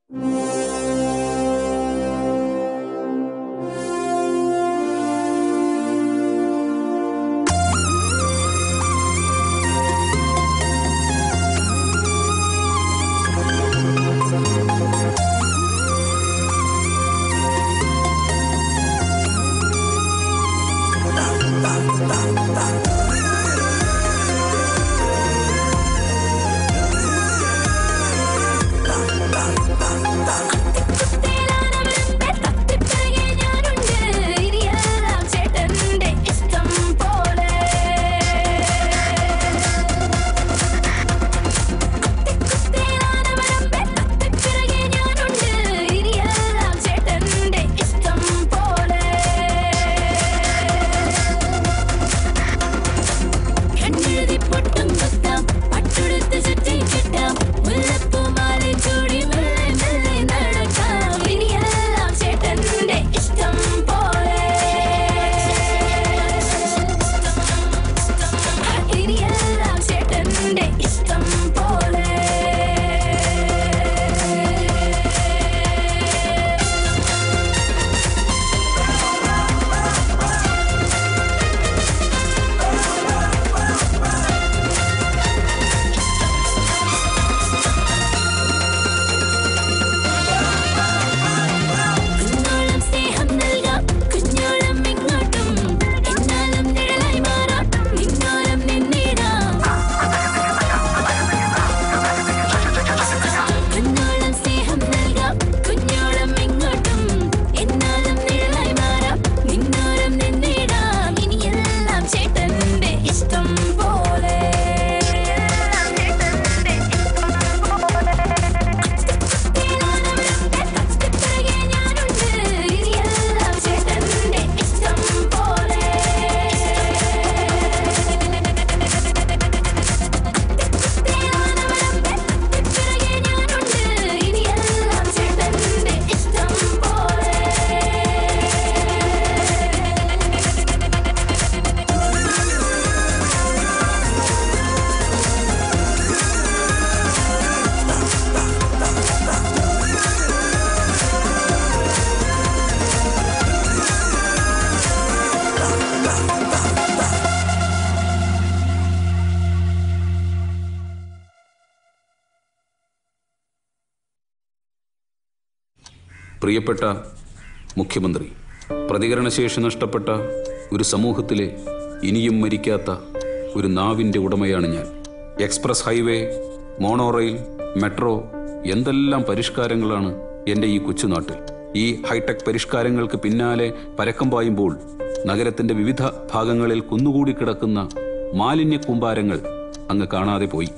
പ്രിയപ്പെട്ട മുഖ്യമന്ത്രി പ്രതികരണശേഷി നഷ്ടപ്പെട്ട ഒരു സമൂഹത്തിലെ ഇനിയും മരിക്കാത്ത ഒരു നാവിൻ്റെ ഉടമയാണ് ഞാൻ express highway monorail metro എന്തെല്ലാം പരിഷ്കാരങ്ങളാണ് എൻ്റെ ഈ കൊച്ചുനാട്ടിൽ ഈ ഹൈടെക് പരിഷ്കാരങ്ങൾക്ക് പിന്നാലെ പരക്കം പായുമ്പോൾ നഗരത്തിൻ്റെ വിവിധ ഭാഗങ്ങളിൽ കുന്നുകൂടി കിടക്കുന്ന മാലിന്യ കൂമ്പാരങ്ങൾ അങ്ങ് കാണാതെ പോയി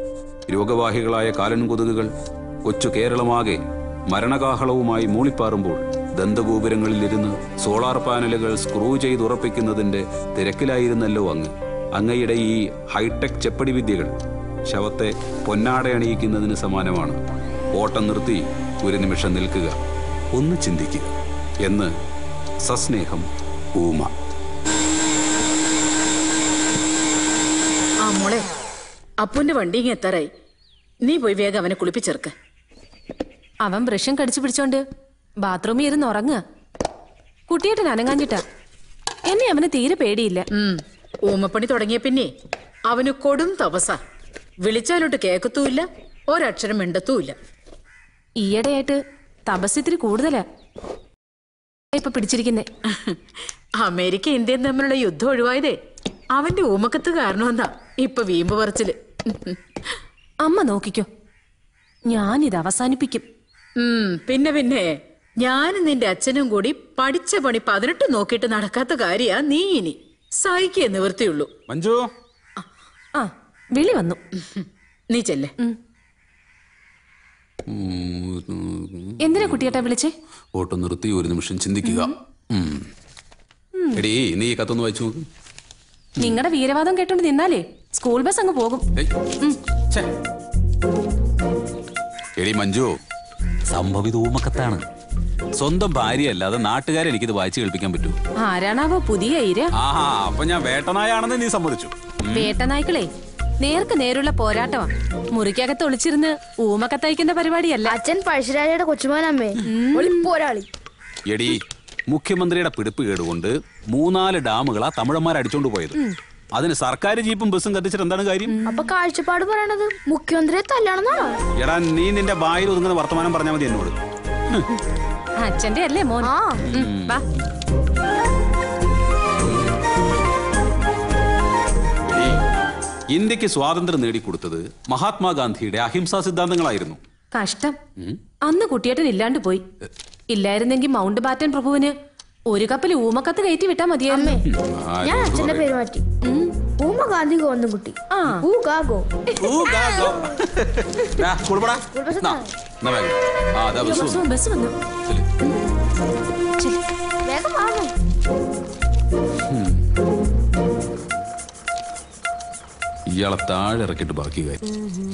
രോഗവാഹികളായ കാലൻ കൊതുകുകൾ കൊച്ചു കേരളമാകെ മരണകാഹളവുമായി മൂളിപ്പാറുമ്പോൾ ദന്തഗോപുരങ്ങളിലിരുന്ന് സോളാർ പാനലുകൾ സ്ക്രൂ ചെയ്ത് ഉറപ്പിക്കുന്നതിന്റെ തിരക്കിലായിരുന്നല്ലോ അങ്ങ് അങ്ങയുടെ ഈ ഹൈടെക് ചെപ്പടി വിദ്യകൾ ശവത്തെ പൊന്നാട അണിയിക്കുന്നതിന് സമാനമാണ് ഓട്ടം നിർത്തി ഒരു നിമിഷം നിൽക്കുക ഒന്ന് ചിന്തിക്കുക എന്ന് സസ്നേഹം ഊമ ആ മോളെ അപ്പുന്റെ വണ്ടി ഇങ്ങ് എത്താറായി നീ പോയി വേഗം അവനെ കുളിപ്പിച്ചേർക്ക് അവൻ ബ്രഷും കടിച്ചു പിടിച്ചോണ്ട് ബാത്റൂമിൽ ഇരുന്ന് ഉറങ്ങുക കുട്ടിയേട്ടൻ അനങ്ങാഞ്ഞിട്ടാ എന്നെ അവന് തീരെ പേടിയില്ല ഉം ഊമപ്പണി തുടങ്ങിയ പിന്നെ അവന് കൊടും തപസ വിളിച്ചാലോട്ട് കേക്കത്തുമില്ല ഒരക്ഷരം മിണ്ടത്തുമില്ല ഈയിടെയായിട്ട് തപസ്സിത്തിരി കൂടുതലാ ഇപ്പൊ പിടിച്ചിരിക്കുന്നേ അമേരിക്ക ഇന്ത്യയും തമ്മിലുള്ള യുദ്ധം ഒഴിവായതേ അവന്റെ ഊമക്കത്ത് കാരണമെന്നാ ഇപ്പൊ വീമ്പ് പറച്ചില് അമ്മ നോക്കിക്കോ ഞാനിത് അവസാനിപ്പിക്കും ഉം പിന്നെ പിന്നെ ഞാനും നിന്റെ അച്ഛനും കൂടി പഠിച്ച പണി പതിനെട്ട് നോക്കിയിട്ട് നടക്കാത്ത കാര്യാ നീ ഇനി സഹിക്കേ നിവൃത്തിയുള്ളൂ മഞ്ജു ആ വിളി വന്നു നീ ചെല്ലേ എന്തിനാ കുട്ടിയേട്ടാ വിളിച്ചേ ഓട്ടം നിർത്തി ഒരു നിമിഷം ചിന്തിക്കുക ഉം. എടീ നീ ഈ കത്തൊന്ന് വായിച്ചു നോക്ക് നിങ്ങളുടെ വീരവാദം കേട്ടോണ്ട് നിന്നാലേ സ്കൂൾ ബസ് അങ്ങ് പോകും ഏയ്. ഛെ. എടി മഞ്ജു സംഭവിത ഊമക്കത്താണ് സ്വന്തം ഭാര്യയല്ലാതെ നാട്ടുകാരെ എനിക്കിത് വായിച്ചു കേൾപ്പിക്കാൻ പറ്റൂ ആരാണാവോ പുതിയ ഇര ആഹാ അപ്പൊ ഞാൻ വേട്ടനായാണെന്ന് നീ സമ്മതിച്ചു വേട്ടനായ്ക്കളെ നേർക്ക് നേരുള്ള പോരാട്ടമാ മുറിക്കകത്ത് ഒളിച്ചിരുന്ന് ഊമക്കത്തയക്കുന്ന പരിപാടിയല്ല അച്ഛൻ പഴശ്ശിരാജയുടെ കൊച്ചുമോനമ്മേ പോരാളി എടി മുഖ്യമന്ത്രിയുടെ പിടിപ്പ് കേടുകൊണ്ട് മൂന്നാല് ഡാമുകളാ തമിഴന്മാർ അടിച്ചോണ്ട് പോയത് അതിന് സർക്കാർ ജീപ്പും ബസ്സും കത്തിച്ചിട്ട് എന്താണ് കാര്യം അപ്പൊ കാഴ്ചപ്പാട് പറയണത് മുഖ്യമന്ത്രിയെ തല്ലാണെന്നാണോ എടാ നീ നിന്റെ വായിൽ ഒതുങ്ങുന്ന വർത്തമാനം പറഞ്ഞാൽ മതി എന്നോട് അച്ഛന്റെ അല്ലേ മോൻ ആ ഉം, വാ എടീ, ഇന്ത്യക്ക് സ്വാതന്ത്ര്യം നേടിക്കൊടുത്തത് മഹാത്മാഗാന്ധിയുടെ അഹിംസാ സിദ്ധാന്തങ്ങളായിരുന്നു കഷ്ടം അന്ന് കുട്ടിയേട്ടൻ ഇല്ലാണ്ട് പോയി ഇല്ലായിരുന്നെങ്കിൽ മൗണ്ട് ബാറ്റൻ പ്രഭുവിന് ഒരു കപ്പിൽ ഊമക്കത്ത് കയറ്റി വിട്ടാ മതിയായിരുന്നു ഞാൻ അച്ഛന്റെ പേര് മാറ്റി ഊമ ഗാന്ധി ഗോവന്ദൻ കുട്ടി ആ. ഊ ഗാഗോ ഊ, ഗാ, ഗോ. ഡാ, കുളിപ്പടാ. നാ, എന്നാ വേഗം. ആ, അതാ ബസ് ബസ് വന്നു. ബസ് വന്നു ചെല്ല്. വേഗം വാങ്ങും ഇയാളെ താഴെ ഇറക്കിയിട്ട് ബാക്കി കാര്യം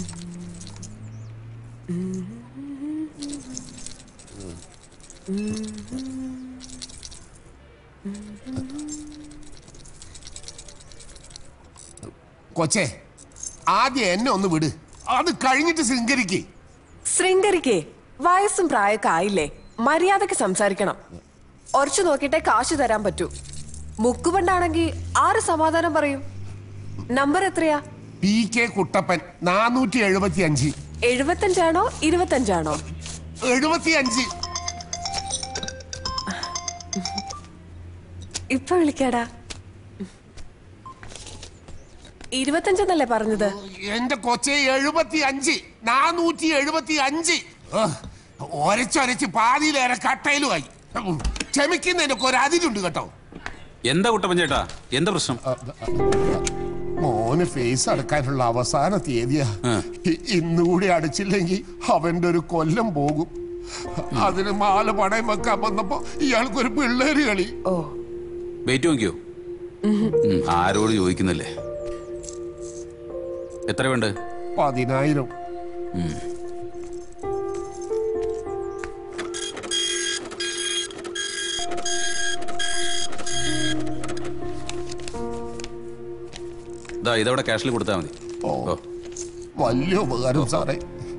കൊച്ചേ ആദ്യം എന്നെ ഒന്ന് വിട് അത് കഴിഞ്ഞിട്ട് ശൃംഗരിക്ക് ശൃംഗരിക്കേ വയസ്സും പ്രായമൊക്കെ ആയില്ലേ മര്യാദക്ക് സംസാരിക്കണം ഉറച്ചു നോക്കിയിട്ടേ കാശ് തരാൻ പറ്റൂ മുക്കുപണ്ടാണെങ്കിൽ ആര് സമാധാനം പറയും നമ്പർ എത്രയാ പി കെ കുട്ടപ്പൻ നാനൂറ്റി എഴുപത്തി അഞ്ച് എഴുപത്തഞ്ചാണോ ഇരുപത്തഞ്ചാണോ എഴുപത്തി അഞ്ച് ഇപ്പൊ വിളിക്കാടാ ഇരുപത്തഞ്ചെന്നല്ലേ പറഞ്ഞത് എന്റെ കൊച്ചെ എഴുപത്തി അഞ്ച് നാനൂറ്റി എഴുപത്തി അഞ്ച് ഒരച്ചൊരച്ച് പാതിയിലേറെ കട്ടയിലുമായി ഉം. ക്ഷമിക്കുന്നതിനൊക്കെ ഒരു അതിരുണ്ട് കേട്ടോ എന്താ കുട്ടപ്പൻ ചേട്ടാ എന്താ പ്രശ്നം മോന് ഫേസ് അടക്കാനുള്ള അവസാന തീയതിയാ ആ. ഇ- ഇന്നുകൂടി അടച്ചില്ലെങ്കിൽ അവന്റെ ഒരു കൊല്ലം പോകും അതിന് മാല പണയം വെക്കാൻ വന്നപ്പോ ഇയാൾക്കൊരു പിള്ളേര് കളി ഓ വെയിറ്റ് നോക്കിയോ ഉം, ആരോട് ചോദിക്കുന്നല്ലേ എത്ര വേണ്ട പതിനായിരം ഇതാ ഇതവിടെ ക്യാഷിൽ കൊടുത്താൽ മതി ഓ. ഓ വലിയ ഉപകാരം സാറേ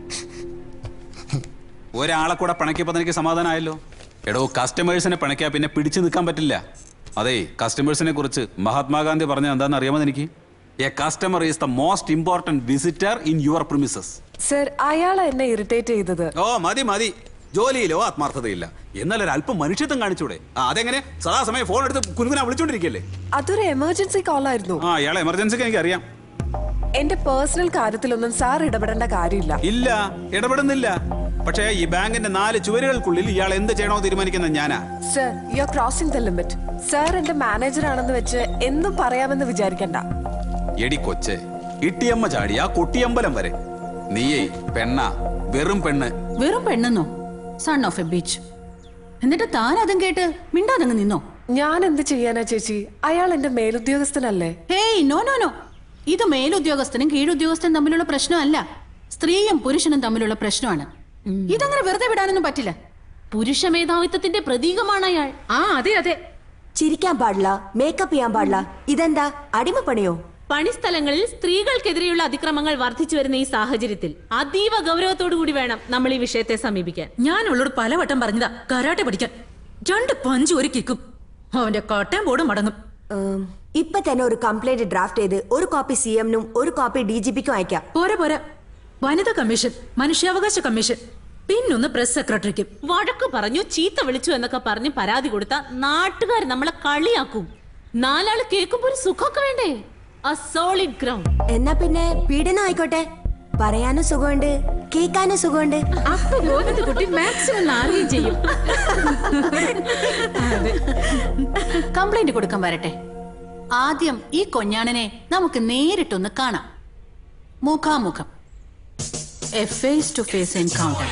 ഒരാളെ കൂടെ പിണക്കിയപ്പോ എനിക്ക് സമാധാനമായല്ലോ എടോ കസ്റ്റമേഴ്സിനെ പിണക്കിയാ പിന്നെ പിടിച്ചു നിൽക്കാൻ പറ്റില്ല അതെ കസ്റ്റമേഴ്സിനെ കുറിച്ച് മഹാത്മാഗാന്ധി പറഞ്ഞ എന്താണെന്ന് അറിയാമോ എനിക്ക് a customer is the most important visitor in your premises sir അയാളെ എന്നെ ഇറിറ്റേറ്റ് ചെയ്തത് ഓ മതി മതി ജോലിയിലോ ആത്മാർത്ഥതയില്ല എന്നാൽ ഒരു അല്പം മനുഷ്യത്വം കാണിച്ചൂടെ ആ, അതെങ്ങനെ സദാസമയം ഫോൺ എടുത്ത് കുനുകുന വിളിച്ചോണ്ടിരിക്കല്ലേ അതൊരു എമർജൻസി കോൾ ആയിരുന്നു ആ ഇയാളെ എമർജൻസിക്ക് എനിക്ക് അറിയാം എന്റെ പേഴ്സണൽ കാര്യത്തിലൊന്നും സാർ ഇടപെടേണ്ട കാര്യമില്ല ഇല്ല ഇടപെടുന്നില്ല പക്ഷേ ഈ ബാങ്കിന്റെ നാല് ചുവരുകൾക്കുള്ളിൽ ഇയാൾ എന്ത് ചെയ്യണോ തീരുമാനിക്കുന്നത് ഞാനാ sir you are crossing the limit sir എന്റെ മാനേജർ ആണെന്ന് വെച്ച് എന്തും പറയാമെന്ന് വിചാരിക്കണ്ട എടി കൊച്ചെ ഇട്ടിയമ്മ ചാടിയ കൊട്ടിയമ്പലം വരെ നീയേ പെണ്ണ വെറും പെണ്ണ് വെറും പെണ്ണെന്നോ സൺ ഓഫ് എ ബീച്ച് എന്നിട്ട് താൻ അതും കേട്ട് മിണ്ടാതങ്ങ് നിന്നോ ഞാൻ എന്ത് ചെയ്യാനാ ചേച്ചി അയാൾ എന്റെ മേലുദ്യോഗസ്ഥനല്ലേ ഹേയ് നോ നോ നോ ഇത് മേലുദ്യോഗസ്ഥനും കീഴുദ്യോഗസ്ഥനും തമ്മിലുള്ള പ്രശ്നമല്ല സ്ത്രീയും പുരുഷനും തമ്മിലുള്ള പ്രശ്നമാണ് ഇതങ്ങനെ വെറുതെ വിടാനൊന്നും പറ്റില്ല പുരുഷ മേധാവിത്വത്തിന്റെ പ്രതീകമാണ് അയാൾ ആ അതെ അതെ ചിരിക്കാൻ പാടില്ല മേക്കപ്പ് ചെയ്യാൻ പാടില്ല ഇതെന്താ അടിമപ്പണിയോ പണിസ്ഥലങ്ങളിൽ സ്ത്രീകൾക്കെതിരെയുള്ള അതിക്രമങ്ങൾ വർദ്ധിച്ചു വരുന്ന ഈ സാഹചര്യത്തിൽ അതീവ ഗൗരവത്തോടു കൂടി വേണം നമ്മൾ ഈ വിഷയത്തെ സമീപിക്കാൻ ഞാൻ അവളോട് പലവട്ടം പറഞ്ഞതാ കരാട്ടെ പഠിക്കാൻ രണ്ട് പഞ്ച് ഒരു കിക്കും അവന്റെ കോട്ടയം ബോർഡ് മടങ്ങും ഉം, ഇപ്പൊ തന്നെ ഒരു കംപ്ലൈന്റ് ഡ്രാഫ്റ്റ് ചെയ്ത് ഒരു കോപ്പി സി എമ്മിനും ഒരു കോപ്പി ഡി ജി പിക്കും അയക്കാം പോരാ പോരാ വനിതാ കമ്മീഷൻ മനുഷ്യാവകാശ കമ്മീഷൻ പിന്നൊന്ന് പ്രസ് സെക്രട്ടറിക്കും വഴക്ക് പറഞ്ഞു ചീത്ത വിളിച്ചു എന്നൊക്കെ പറഞ്ഞ് പരാതി കൊടുത്ത നാട്ടുകാർ നമ്മളെ കളിയാക്കും നാലാള് കേൾക്കുമ്പോ ഒരു സുഖമൊക്കെ വേണ്ടേ a സോളിഡ് ഗ്രൗണ്ട് എന്നാ പിന്നെ പീഡനം ആയിക്കോട്ടെ പറയാനും സുഖമുണ്ട് കേൾക്കാനും സുഖമുണ്ട് അപ്പൊ ഗോവിന്ദ കുട്ടി മാക്സിമം നാളുകയും ചെയ്യും കംപ്ലൈന്റ് കൊടുക്കാൻ വരട്ടെ ആദ്യം ഈ കൊഞ്ഞാണനെ നമുക്ക് നേരിട്ടൊന്ന് കാണാം മുഖാമുഖം a face to face encounter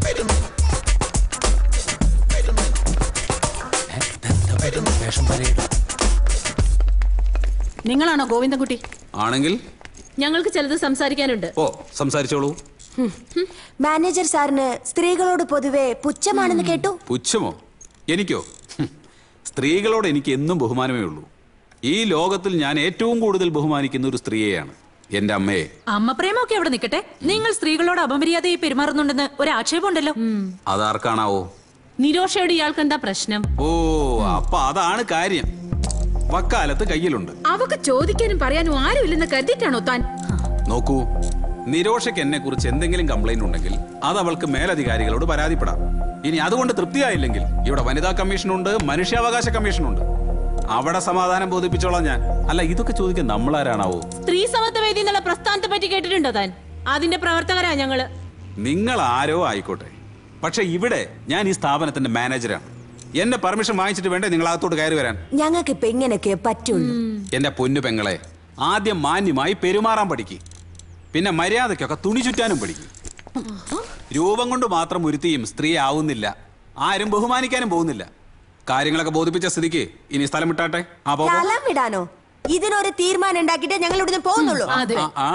നിങ്ങളാണോ ഗോവിന്ദൻകുട്ടി ആണെങ്കിൽ ഞങ്ങൾക്ക് ചിലത് സംസാരിക്കാനുണ്ട് ഓ സംസാരിച്ചോളൂ മാനേജർ സാറിന് സ്ത്രീകളോട് പൊതുവെ പുച്ഛമാണെന്ന് കേട്ടു പുച്ഛമോ എനിക്കോ ഹും. സ്ത്രീകളോട് എനിക്ക് എന്നും ബഹുമാനമേ ഉള്ളൂ ഈ ലോകത്തിൽ ഞാൻ ഏറ്റവും കൂടുതൽ ബഹുമാനിക്കുന്ന ഒരു സ്ത്രീയെയാണ് എന്റെ അമ്മയെ അമ്മ പ്രേമൊക്കെ അവിടെ നിൽക്കട്ടെ നിങ്ങൾ സ്ത്രീകളോട് അപമര്യാദയായി പെരുമാറുന്നുണ്ടെന്ന് ഒരു ആക്ഷേപമുണ്ടല്ലോ അതാർക്കാണാവോ നിരോഷയുടെ ഇയാൾക്ക് എന്താ പ്രശ്നം ഓ അപ്പൊ അതാണ് കാര്യം വക്കാലത്ത് കയ്യിലുണ്ട് അവക്ക് ചോദിക്കാനും പറയാനും ആരുമില്ലെന്ന് കരുതിയിട്ടാണോ താൻ നോക്കൂ നിരോഷയ്ക്ക് എന്നെ കുറിച്ച് എന്തെങ്കിലും കംപ്ലൈന്റ് ഉണ്ടെങ്കിൽ അത് അവൾക്ക് മേലധികാരികളോട് പരാതിപ്പെടാം ഇനി അതുകൊണ്ട് തൃപ്തിയായില്ലെങ്കിൽ ഇവിടെ വനിതാ കമ്മീഷനുണ്ട് മനുഷ്യാവകാശ കമ്മീഷനുണ്ട് അവിടെ സമാധാനം ബോധിപ്പിച്ചോളാം ഞാൻ അല്ല ഇതൊക്കെ ചോദിക്കാൻ നമ്മളാരാണാവോ സ്ത്രീ സമത്വ വേദി എന്നുള്ള പ്രസ്ഥാനത്തെ പറ്റി കേട്ടിട്ടുണ്ടോ താൻ അതിന്റെ പ്രവർത്തകരാ ഞങ്ങള് നിങ്ങൾ ആരോ ആയിക്കോട്ടെ പക്ഷെ ഇവിടെ ഞാൻ ഈ സ്ഥാപനത്തിന്റെ മാനേജരാണ് എന്റെ പെർമിഷൻ വാങ്ങിച്ചിട്ട് വേണ്ടേ നിങ്ങൾ അകത്തോട്ട് കയറി വരാൻ ഞങ്ങൾക്ക് ഇപ്പൊ ഇങ്ങനെയൊക്കെ പറ്റുള്ളൂ എന്റെ പൊന്നു പെങ്ങളെ ആദ്യം മാന്യമായി പെരുമാറാൻ പഠിക്ക് പിന്നെ മര്യാദയ്ക്കൊക്കെ തുണി ചുറ്റാനും പഠിക്കും രൂപം കൊണ്ട് മാത്രം ഒരുത്തിയും സ്ത്രീ ആവുന്നില്ല ആരും ബഹുമാനിക്കാനും പോകുന്നില്ല കാര്യങ്ങളൊക്കെ ബോധിപ്പിച്ച സ്ഥിതിക്ക് ഇനി സ്ഥലം വിട്ടാട്ടെ ആ പോ പോ. സ്ഥലം വിടാനോ ഇതിനൊരു തീരുമാനം ഉണ്ടാക്കിയിട്ട് ഞങ്ങൾ ഇവിടുന്ന് പോകുന്നുള്ളൂ അതെ ആ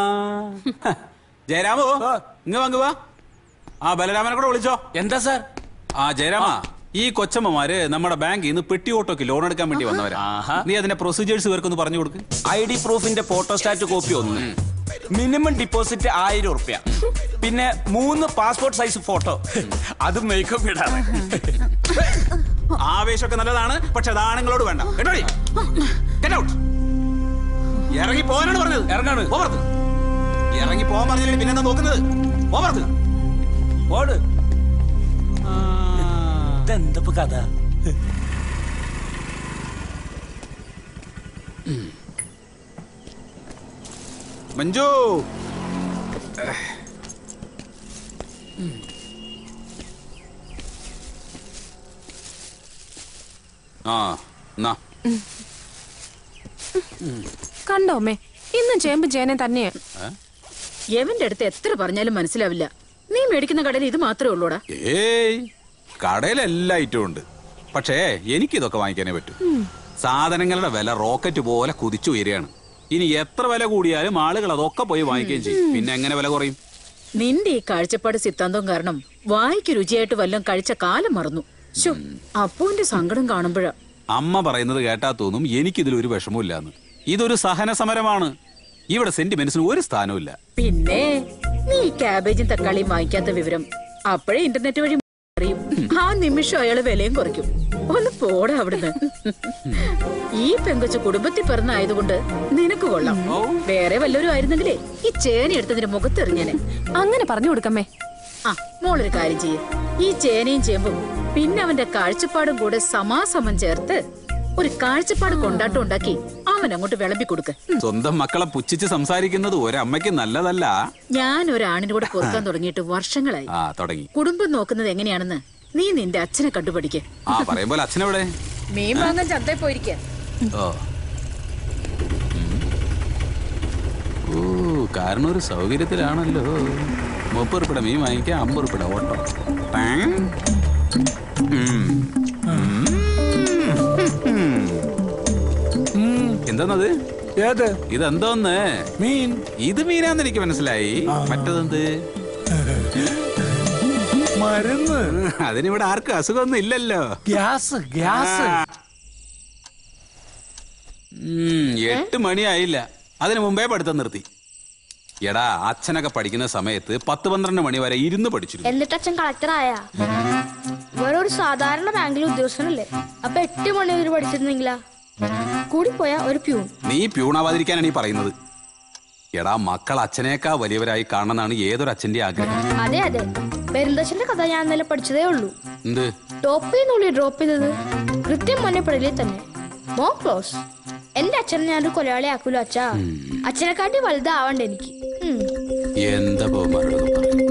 ജയരാമോ ഇങ്ങ് വാങ്ങ് വാ ആ ബലരാമനെ കൂടെ വിളിച്ചോ എന്താ സാർ ആ ജയരാമ ഈ കൊച്ചമ്മമാര് നമ്മുടെ ബാങ്കിൽ നിന്ന് പെട്ടി ഓട്ടോക്ക് ലോൺ എടുക്കാൻ വേണ്ടി വന്നവരാ ആഹാ. നീ അതിന്റെ പ്രൊസീജിയേഴ്സ് ഇവർക്കൊന്ന് പറഞ്ഞു കൊടുക്ക് ഐ ഡി പ്രൂഫിന്റെ ഫോട്ടോസ്റ്റാറ്റ് കോപ്പി ഒന്ന് മിനിമം ഡിപ്പോസിറ്റ് ആയിരം ഉറുപ്യ പിന്നെ മൂന്ന് പാസ്പോർട്ട് സൈസ് ഫോട്ടോ അത് മേക്കപ്പ് ഇടാണ് ആവേശമൊക്കെ നല്ലതാണ് പക്ഷെ അത് ആണുങ്ങളോട് വേണ്ട കേട്ടോടി Get out. ഇറങ്ങി പോകാനാണ് പറഞ്ഞത് ഇറങ്ങാണ്. പോകരുത് ഇറങ്ങി പോകാൻ പറഞ്ഞില്ലേ പിന്നെ എന്താ നോക്കുന്നത് പോകരുത് ഓട് ഇതെന്താ കഥ മഞ്ജു ആ എന്നാ കണ്ടോ അമ്മേ ഇന്നും ചേമ്പും ചേനയും തന്നെയാ എവന്റെ അടുത്ത് എത്ര പറഞ്ഞാലും മനസ്സിലാവില്ല നീ മേടിക്കുന്ന കടയിൽ ഇത് മാത്രമേ ഉള്ളൂടാ ഏയ് കടയിൽ എല്ലാ ഐറ്റവും ഉണ്ട് പക്ഷേ എനിക്കിതൊക്കെ വാങ്ങിക്കാനേ പറ്റൂ സാധനങ്ങളുടെ വില റോക്കറ്റ് പോലെ കുതിച്ചു ഉയരുകയാണ് ഇനി എത്ര വില കൂടിയാലും ആളുകൾ അതൊക്കെ പോയി വാങ്ങിക്കുകയും ചെയ്യും പിന്നെ എങ്ങനെ വില കുറയും നിന്റെ ഈ കാഴ്ചപ്പാട് സിദ്ധാന്തം കാരണം വായിക്ക് രുചിയായിട്ട് വല്ലതും കഴിച്ച കാലം മറന്നു ശോ അപ്പൂന്റെ സങ്കടം കാണുമ്പോഴാ അമ്മ പറയുന്നത് കേട്ടാ തോന്നും എനിക്കിതിൽ ഒരു വിഷമമില്ലാന്ന് ഇതൊരു സഹന സമരമാണ് ഇവിടെ സെന്റിമെന്റ്സിന് ഒരു സ്ഥാനവുമില്ല പിന്നെ നീ ഈ ക്യാബേജും തക്കാളിയും വാങ്ങിക്കാത്ത വിവരം അപ്പോഴേ ഇന്റർനെറ്റ് വഴി അറിയും ആ നിമിഷം അയാള് വിലയും കുറയ്ക്കും ഒന്ന് പോടാ അവിടുന്ന് ഈ പെങ്കൊച്ച് കുടുംബത്തിൽ പിറന്നായതുകൊണ്ട് നിനക്ക് കൊള്ളാം വേറെ വല്ലവരും ആയിരുന്നെങ്കിലേ ഈ ചേന എടുത്തതിന്റെ മുഖത്തെറിഞ്ഞേനെ അങ്ങനെ പറഞ്ഞു കൊടുക്കമ്മേ ആ മോളൊരു കാര്യം ചെയ്യ് ഈ ചേനയും ചേമ്പും പിന്നെ അവന്റെ കാഴ്ചപ്പാടും കൂടെ സമാസമം ചേർത്ത് ഒരു കാഴ്ചപ്പാട് കൊണ്ടാട്ടം ഉണ്ടാക്കി അവൻ അങ്ങോട്ട് വിളമ്പി കൊടുക്ക് സ്വന്തം മക്കളെ പുച്ഛിച്ച് സംസാരിക്കുന്നത് ഒരമ്മയ്ക്ക് നല്ലതല്ല ഞാൻ ഒരാണിനോട് പൊറുക്കാൻ തുടങ്ങിയിട്ട് വർഷങ്ങളായി ആ തുടങ്ങി കുടുംബം നോക്കുന്നത് എങ്ങനെയാണെന്ന് നീ നിന്റെ അച്ഛനെ കണ്ടുപഠിക്ക ആ പറയുമ്പോൾ അച്ഛനെവിടെ മീൻ വാങ്ങാൻ ചന്തയിൽ പോയിരിക്ക ഓ ഉം. ഓ കാരണം ഒരു സൗകര്യത്തിലാണല്ലോ മുപ്പത് ഉറുപ്പിട മീൻ വാങ്ങിക്കാം അമ്പത് ഉറുപ്പിട ഓട്ടോ ടാങ്. ഉം. ഉം. എന്താന്നത് ഏത് ഇതെന്തോന്ന് മീൻ ഇത് മീനാന്ന് എനിക്ക് മനസ്സിലായി മറ്റതെന്ത് മരുന്ന് അതിനിവിടെ ആർക്കും അസുഖമൊന്നും ഇല്ലല്ലോ ഗ്യാസ് ഗ്യാസ് ഉം, എട്ട് മണിയായില്ല അതിനു മുമ്പേ പഠിത്തം നിർത്തി എടാ അച്ഛനൊക്കെ പഠിക്കുന്ന സമയത്ത് പത്ത് പന്ത്രണ്ട് മണി വരെ ഇരുന്ന് പഠിച്ചിരുന്നു എന്നിട്ട് അച്ഛൻ കളക്ടർ ആയാ വേറൊരു സാധാരണ ബാങ്കിലെ ഉദ്യോഗസ്ഥനല്ലേ അപ്പൊ എട്ട് മണി വരെ പഠിച്ചിരുന്നെങ്കിലാ കൂടിപ്പോയ ഒരു പ്യൂൺ നീ പ്യൂണാവാതിരിക്കാനാണ് ഈ പറയുന്നത് എടാ മക്കൾ അച്ഛനേക്കാ വലിയവരായി കാണണമെന്നാണ് ഏതൊരു അച്ഛന്റെ ആഗ്രഹം അതെ അതെ പെരുന്തച്ഛന്റെ കഥ ഞാൻ ഇന്നലെ പഠിച്ചതേ ഉള്ളൂ എന്ത് ടോപ്പ് ചെയ്യുന്നുള്ളി ഡ്രോപ്പ് ചെയ്തത് കൃത്യം മൊന്നപ്പെടലിൽ തന്നെ മോ ക്ലോസ് എന്റെ അച്ഛനെ ഞാനൊരു കൊലയാളി ആക്കൂല അച്ഛാ അച്ഛനെക്കാട്ടി വലുതാവണ്ട എനിക്ക് ഉം. എന്താ ബഹുമാനോട്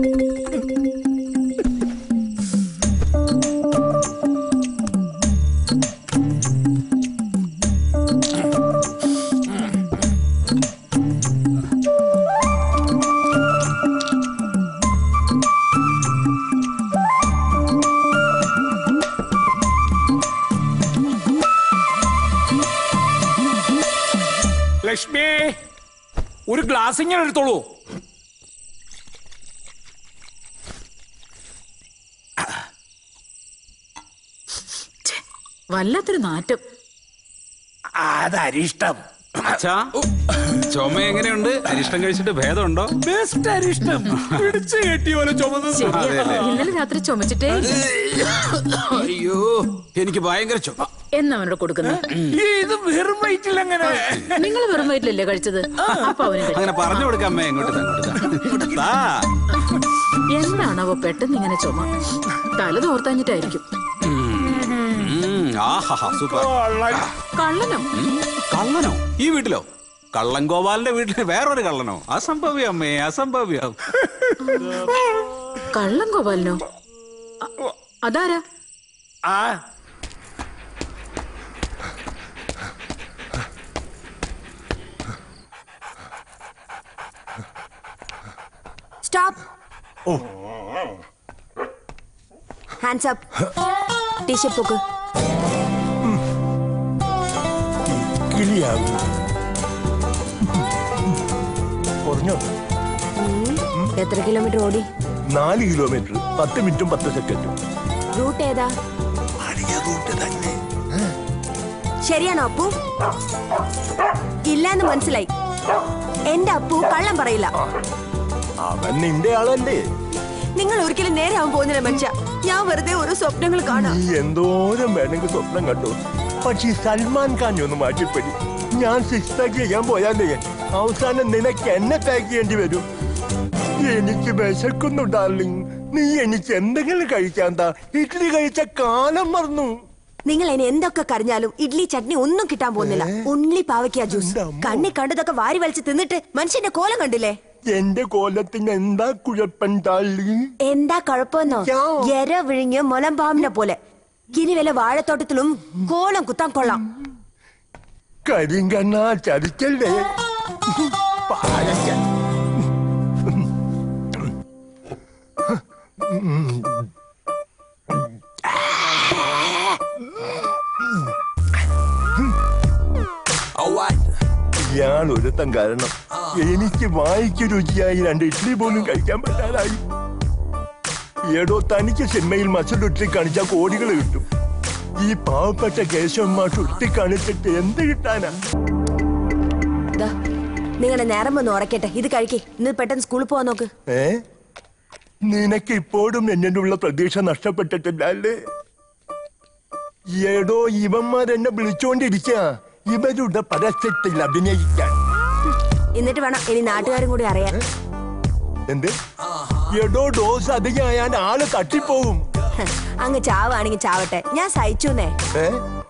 ലക്ഷ്മി ഒരു ഗ്ലാസ് ഇങ്ങനെ എടുത്തോളൂ വല്ലാത്തൊരു നാറ്റം അതരിഷ്ടം അച്ഛാ ചുമ എങ്ങനെയുണ്ട് അരിഷ്ടം കഴിച്ചിട്ട് ഭേദമുണ്ടോ ബെസ്റ്റ് അരിഷ്ടം പിടിച്ചു കെട്ടിയ പോലെ ചുമന്നത് അതെ, അതെ. ഇന്നലെ രാത്രി ചുമച്ചിട്ടേ അയ്യോ എനിക്ക് ഭയങ്കര ചുമ എന്നാ അവനോട് കൊടുക്കുന്നത് ഇത് വെറും വയറ്റിൽ എങ്ങനെ നിങ്ങൾ വെറും വയറ്റിലല്ലേ കഴിച്ചത് അപ്പൊ അവന് കഴിച്ചു. അങ്ങനെ പറഞ്ഞു കൊടുക്കാം അമ്മേ ഇങ്ങോട്ട് താ, ഇങ്ങോട്ട് താ. ഇങ്ങോട്ട് താ. എന്താണാവോ പെട്ടെന്ന് ഇങ്ങനെ ചുമ തല തോർത്തഞ്ഞിട്ടായിരിക്കും ഉം, ആഹാഹാ, സൂപ്പർ കള്ളനോ കള്ളനോ ഈ വീട്ടിലോ കള്ളൻ ഗോപാലിന്റെ വീട്ടിൽ വേറൊരു കള്ളനോ അസംഭവ്യം അമ്മേ അസംഭവ്യം കള്ളം ഗോപാലനോ അ- അതാരാ ആ സ്റ്റോപ്പ് ഹാൻഡ്സ് അപ്പ് ടീഷർട്ട് പൊക്ക് കിളിയാകും കുറഞ്ഞോ എത്ര കിലോമീറ്റർ ഓടി നാല് കിലോമീറ്റർ പത്ത് മിനിറ്റും പത്ത് സെക്കൻഡും റൂട്ട് ഏതാ പഴയ റൂട്ട് തന്നെ ശരിയാണോ അപ്പു ഇല്ലാന്ന് മനസ്സിലായി എന്റെ അപ്പു കള്ളം പറയില്ല അവൻ നിന്റെ ആളല്ലേ നിങ്ങൾ ഒരിക്കലും നേരെ ആവാൻ പോകുന്നില്ല മനുഷ്യ ഞാൻ വെറുതെ ഓരോ സ്വപ്നങ്ങൾ കാണാം നീ എന്തോരം വേണമെങ്കിൽ സ്വപ്നം കണ്ടു പക്ഷെ ഈ സൽമാൻ ഖാൻ ഒന്ന് മാറ്റിപ്പടി ഞാൻ സിക്സ് പാക്ക് ചെയ്യാൻ പോയാലേ അവസാനം നിനക്ക് എന്നെ പാക്ക് ചെയ്യേണ്ടി വരും എനിക്ക് വിശക്കുന്നു ഡാർലിംഗ് നീ എനിക്ക് എന്തെങ്കിലും കഴിക്കാൻ താ ഇഡ്ഡലി കഴിച്ച കാലം മറന്നു നിങ്ങൾ ഇനി എന്തൊക്കെ കരഞ്ഞാലും ഇഡ്ലി ചട്നി ഒന്നും കിട്ടാൻ പോകുന്നില്ല ഉണ്ണി പാവയ്ക്ക ജ്യൂസ് എൻ്റെ അമ്മോ. കണ്ണി കണ്ടതൊക്കെ വാരി വലിച്ച് തിന്നിട്ട് മനുഷ്യന്റെ കോലം കണ്ടില്ലേ എന്റെ കോലത്തിന് എന്താ കുഴപ്പം ഡാർലിംഗ് എന്താ കുഴപ്പമെന്നോ യ്യോ. എര വിഴിഞ്ഞ് മുലമ്പാമ്പിനെ പോലെ ഇനി വല്ല വാഴത്തോട്ടത്തിലും കോലം കുത്താൻ കൊള്ളാം കരിങ്കണ്ണ ചതിക്കല്ലേ പാലക്ക ഇയാൾ ഒരുത്തം കാരണം എനിക്ക് വായിക്ക് രുചിയായി രണ്ട് ഇഡ്ഡലി പോലും കഴിക്കാൻ പറ്റാതായി ഏടോ തനിക്ക് സിനിമയിൽ മസിൽ ഉരുട്ടി കാണിച്ചാൽ കോടികൾ കിട്ടും ഈ പാവപ്പെട്ട കേശവന്മാർ ഉരുട്ടി കാണിച്ചിട്ട് എന്ത് കിട്ടാനാ ദാ, നിങ്ങളുടെ നേരം ഒന്ന് ഉറക്കട്ടെ ഇത് കഴിക്കേ ഇന്ന് പെട്ടെന്ന് സ്കൂളിൽ പോവാൻ നോക്ക് ഏ നിനക്ക് ഇപ്പോഴും എന്നോടുള്ള പ്രതീക്ഷ നഷ്ടപ്പെട്ടിട്ടില്ല അല്ലേ ഏടോ ഇവന്മാർ എന്നെ വിളിച്ചോണ്ടിരിക്കുക ഇവരുടെ പരസ്യത്തിൽ അഭിനയിക്കാൻ എന്നിട്ട് വേണം ഇനി നാട്ടുകാരും കൂടി അറിയാൻ എന്ത് എടോ ഡോസ് അധികമായാൽ ആള് തട്ടിപ്പോവും ഹ്, അങ്ങ് ചാവാണെങ്കിൽ ചാവട്ടെ ഞാൻ സഹിച്ചുന്നേ ഏ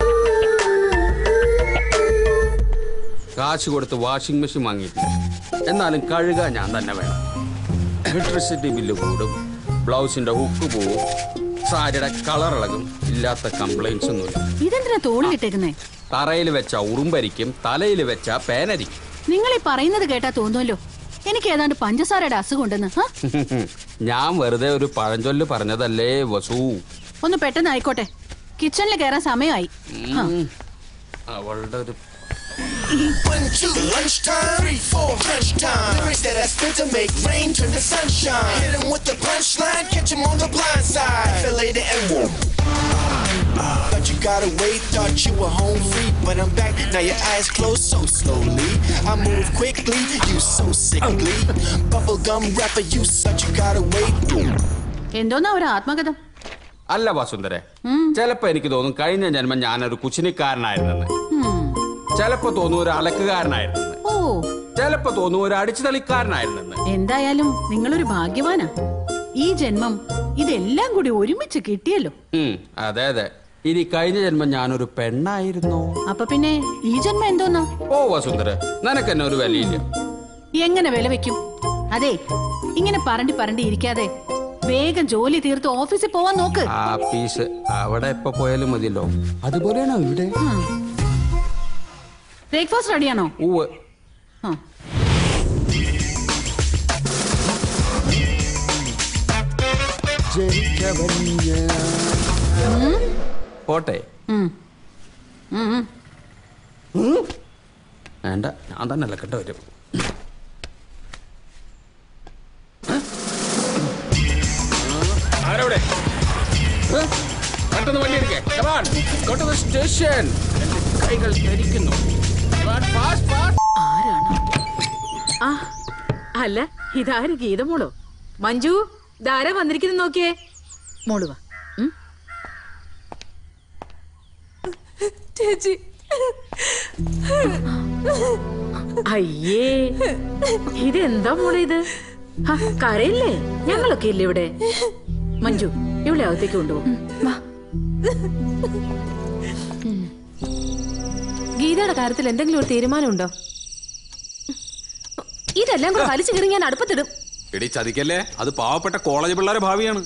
കാശ് കൊടുത്ത് വാഷിംഗ് മെഷീൻ വാങ്ങിയിട്ടില്ല എന്നാലും കഴുകാൻ ഞാൻ തന്നെ വേണം ഇലക്ട്രിസിറ്റി ബില്ല് കൂടും ബ്ലൗസിന്റെ ഹുക്ക് പോവും സാരിയുടെ കളർ ഇളകും ഇല്ലാത്ത കംപ്ലൈൻസ് ഒന്നുമില്ല ഇതെന്തിനാ തോളിലിട്ടേക്കുന്നേ തറയിൽ വെച്ച ഉറുമ്പരിക്കും തലയിൽ വെച്ച പേനരിക്കും നിങ്ങൾ ഈ പറയുന്നത് കേട്ടാ തോന്നുമല്ലോ എനിക്ക് ഏതാണ്ട് പഞ്ചസാരയുടെ അസുഖം ഉണ്ടെന്ന് ഹാ? ഞാൻ വെറുതെ ഒരു പഴഞ്ചൊല്ല് പറഞ്ഞതല്ലേ വസു ഒന്ന് പെട്ടെന്ന് ആയിക്കോട്ടെ കിച്ചണിൽ കയറാൻ സമയമായി ഹാ. അവളുടെ ഒരു One, two, lunchtime. Three, four, lunchtime. Lyrics that I spit to make rain turn to sunshine. Hit 'em with the punchline, catch 'em on the blind side. Feel later and whoop. Thought you got away, thought you were home free, but I'm back. Now your eyes closed so slowly. I move quickly, you so sickly. Bubblegum rapper, you such you got away. എന്തോന്നാ ഒരു ആത്മകഥം അല്ല വസുന്ധരെ ചിലപ്പോ എനിക്ക് തോന്നും കഴിഞ്ഞ ജന്മം ഞാനൊരു കുച്ചിനിക്കാരനായിരുന്നെന്ന് ചിലപ്പോ തോന്നും ഒരു അലക്കുകാരനായിരുന്നെന്ന് ഓ ചിലപ്പോ തോന്നും ഒരു അടിച്ചുതളിക്കാരനായിരുന്നെന്ന് എന്തായാലും നിങ്ങളൊരു ഭാഗ്യവാനാ ഈ ജന്മം ഇതെല്ലാം കൂടി ഒരുമിച്ച് കിട്ടിയല്ലോ ഉം, അതെ അതെ ഇനി കഴിഞ്ഞ ജന്മം ഞാനൊരു പെണ്ണായിരുന്നോ അപ്പൊ പിന്നെ ഈ ജന്മം എന്തോന്നാ ഓ വസുന്ധര നിനക്കെന്നെ ഒരു വിലയില്ല എങ്ങനെ വില വെക്കും അതെ ഇങ്ങനെ പറണ്ടി പറണ്ടി ഇരിക്കാതെ വേഗം ജോലി തീർത്ത് ഓഫീസിൽ പോവാൻ നോക്ക് ആ പീസ് അവിടെ എപ്പോ പോയാലും മതിയല്ലോ അതുപോലെയാണോ ഇവിടെ ബ്രേക്ക്ഫാസ്റ്റ് റെഡിയാണോ ഉവ് ആ പോട്ടെ ഉം. ഉം, ഉം. വേണ്ട ഞാൻ തന്നെ അലക്കേണ്ട വരും ആരവിടെ ഏ? പെട്ടെന്ന് വണ്ടി എടുക്കേ ഗോ ടു സ്റ്റേഷൻ കൈകൾ ധരിക്കുന്നു ആരാണ് ആ അല്ല ഇതാര് ഗീത മോളോ മഞ്ജു ഇതാരാ വന്നിരിക്കുന്നു നോക്കിയേ മോള് വാ ഉം. ചേച്ചി അയ്യേ ഇതെന്താ മോളെ ഇത് ആ, കരയില്ലേ ഞങ്ങളൊക്കെ ഇല്ലേ ഇവിടെ മഞ്ജു ഇവിടെ അകത്തേക്ക് കൊണ്ടുപോകും ഗീതയുടെ കാര്യത്തിൽ എന്തെങ്കിലും ഒരു തീരുമാനമുണ്ടോ ഇതെല്ലാം കൂടെ വലിച്ചു കീറി ഞാൻ അടുപ്പത്തിടും എടി ചതിക്കല്ലേ അത് പാവപ്പെട്ട കോളേജ് പിള്ളേരെ ഭാവിയാണ്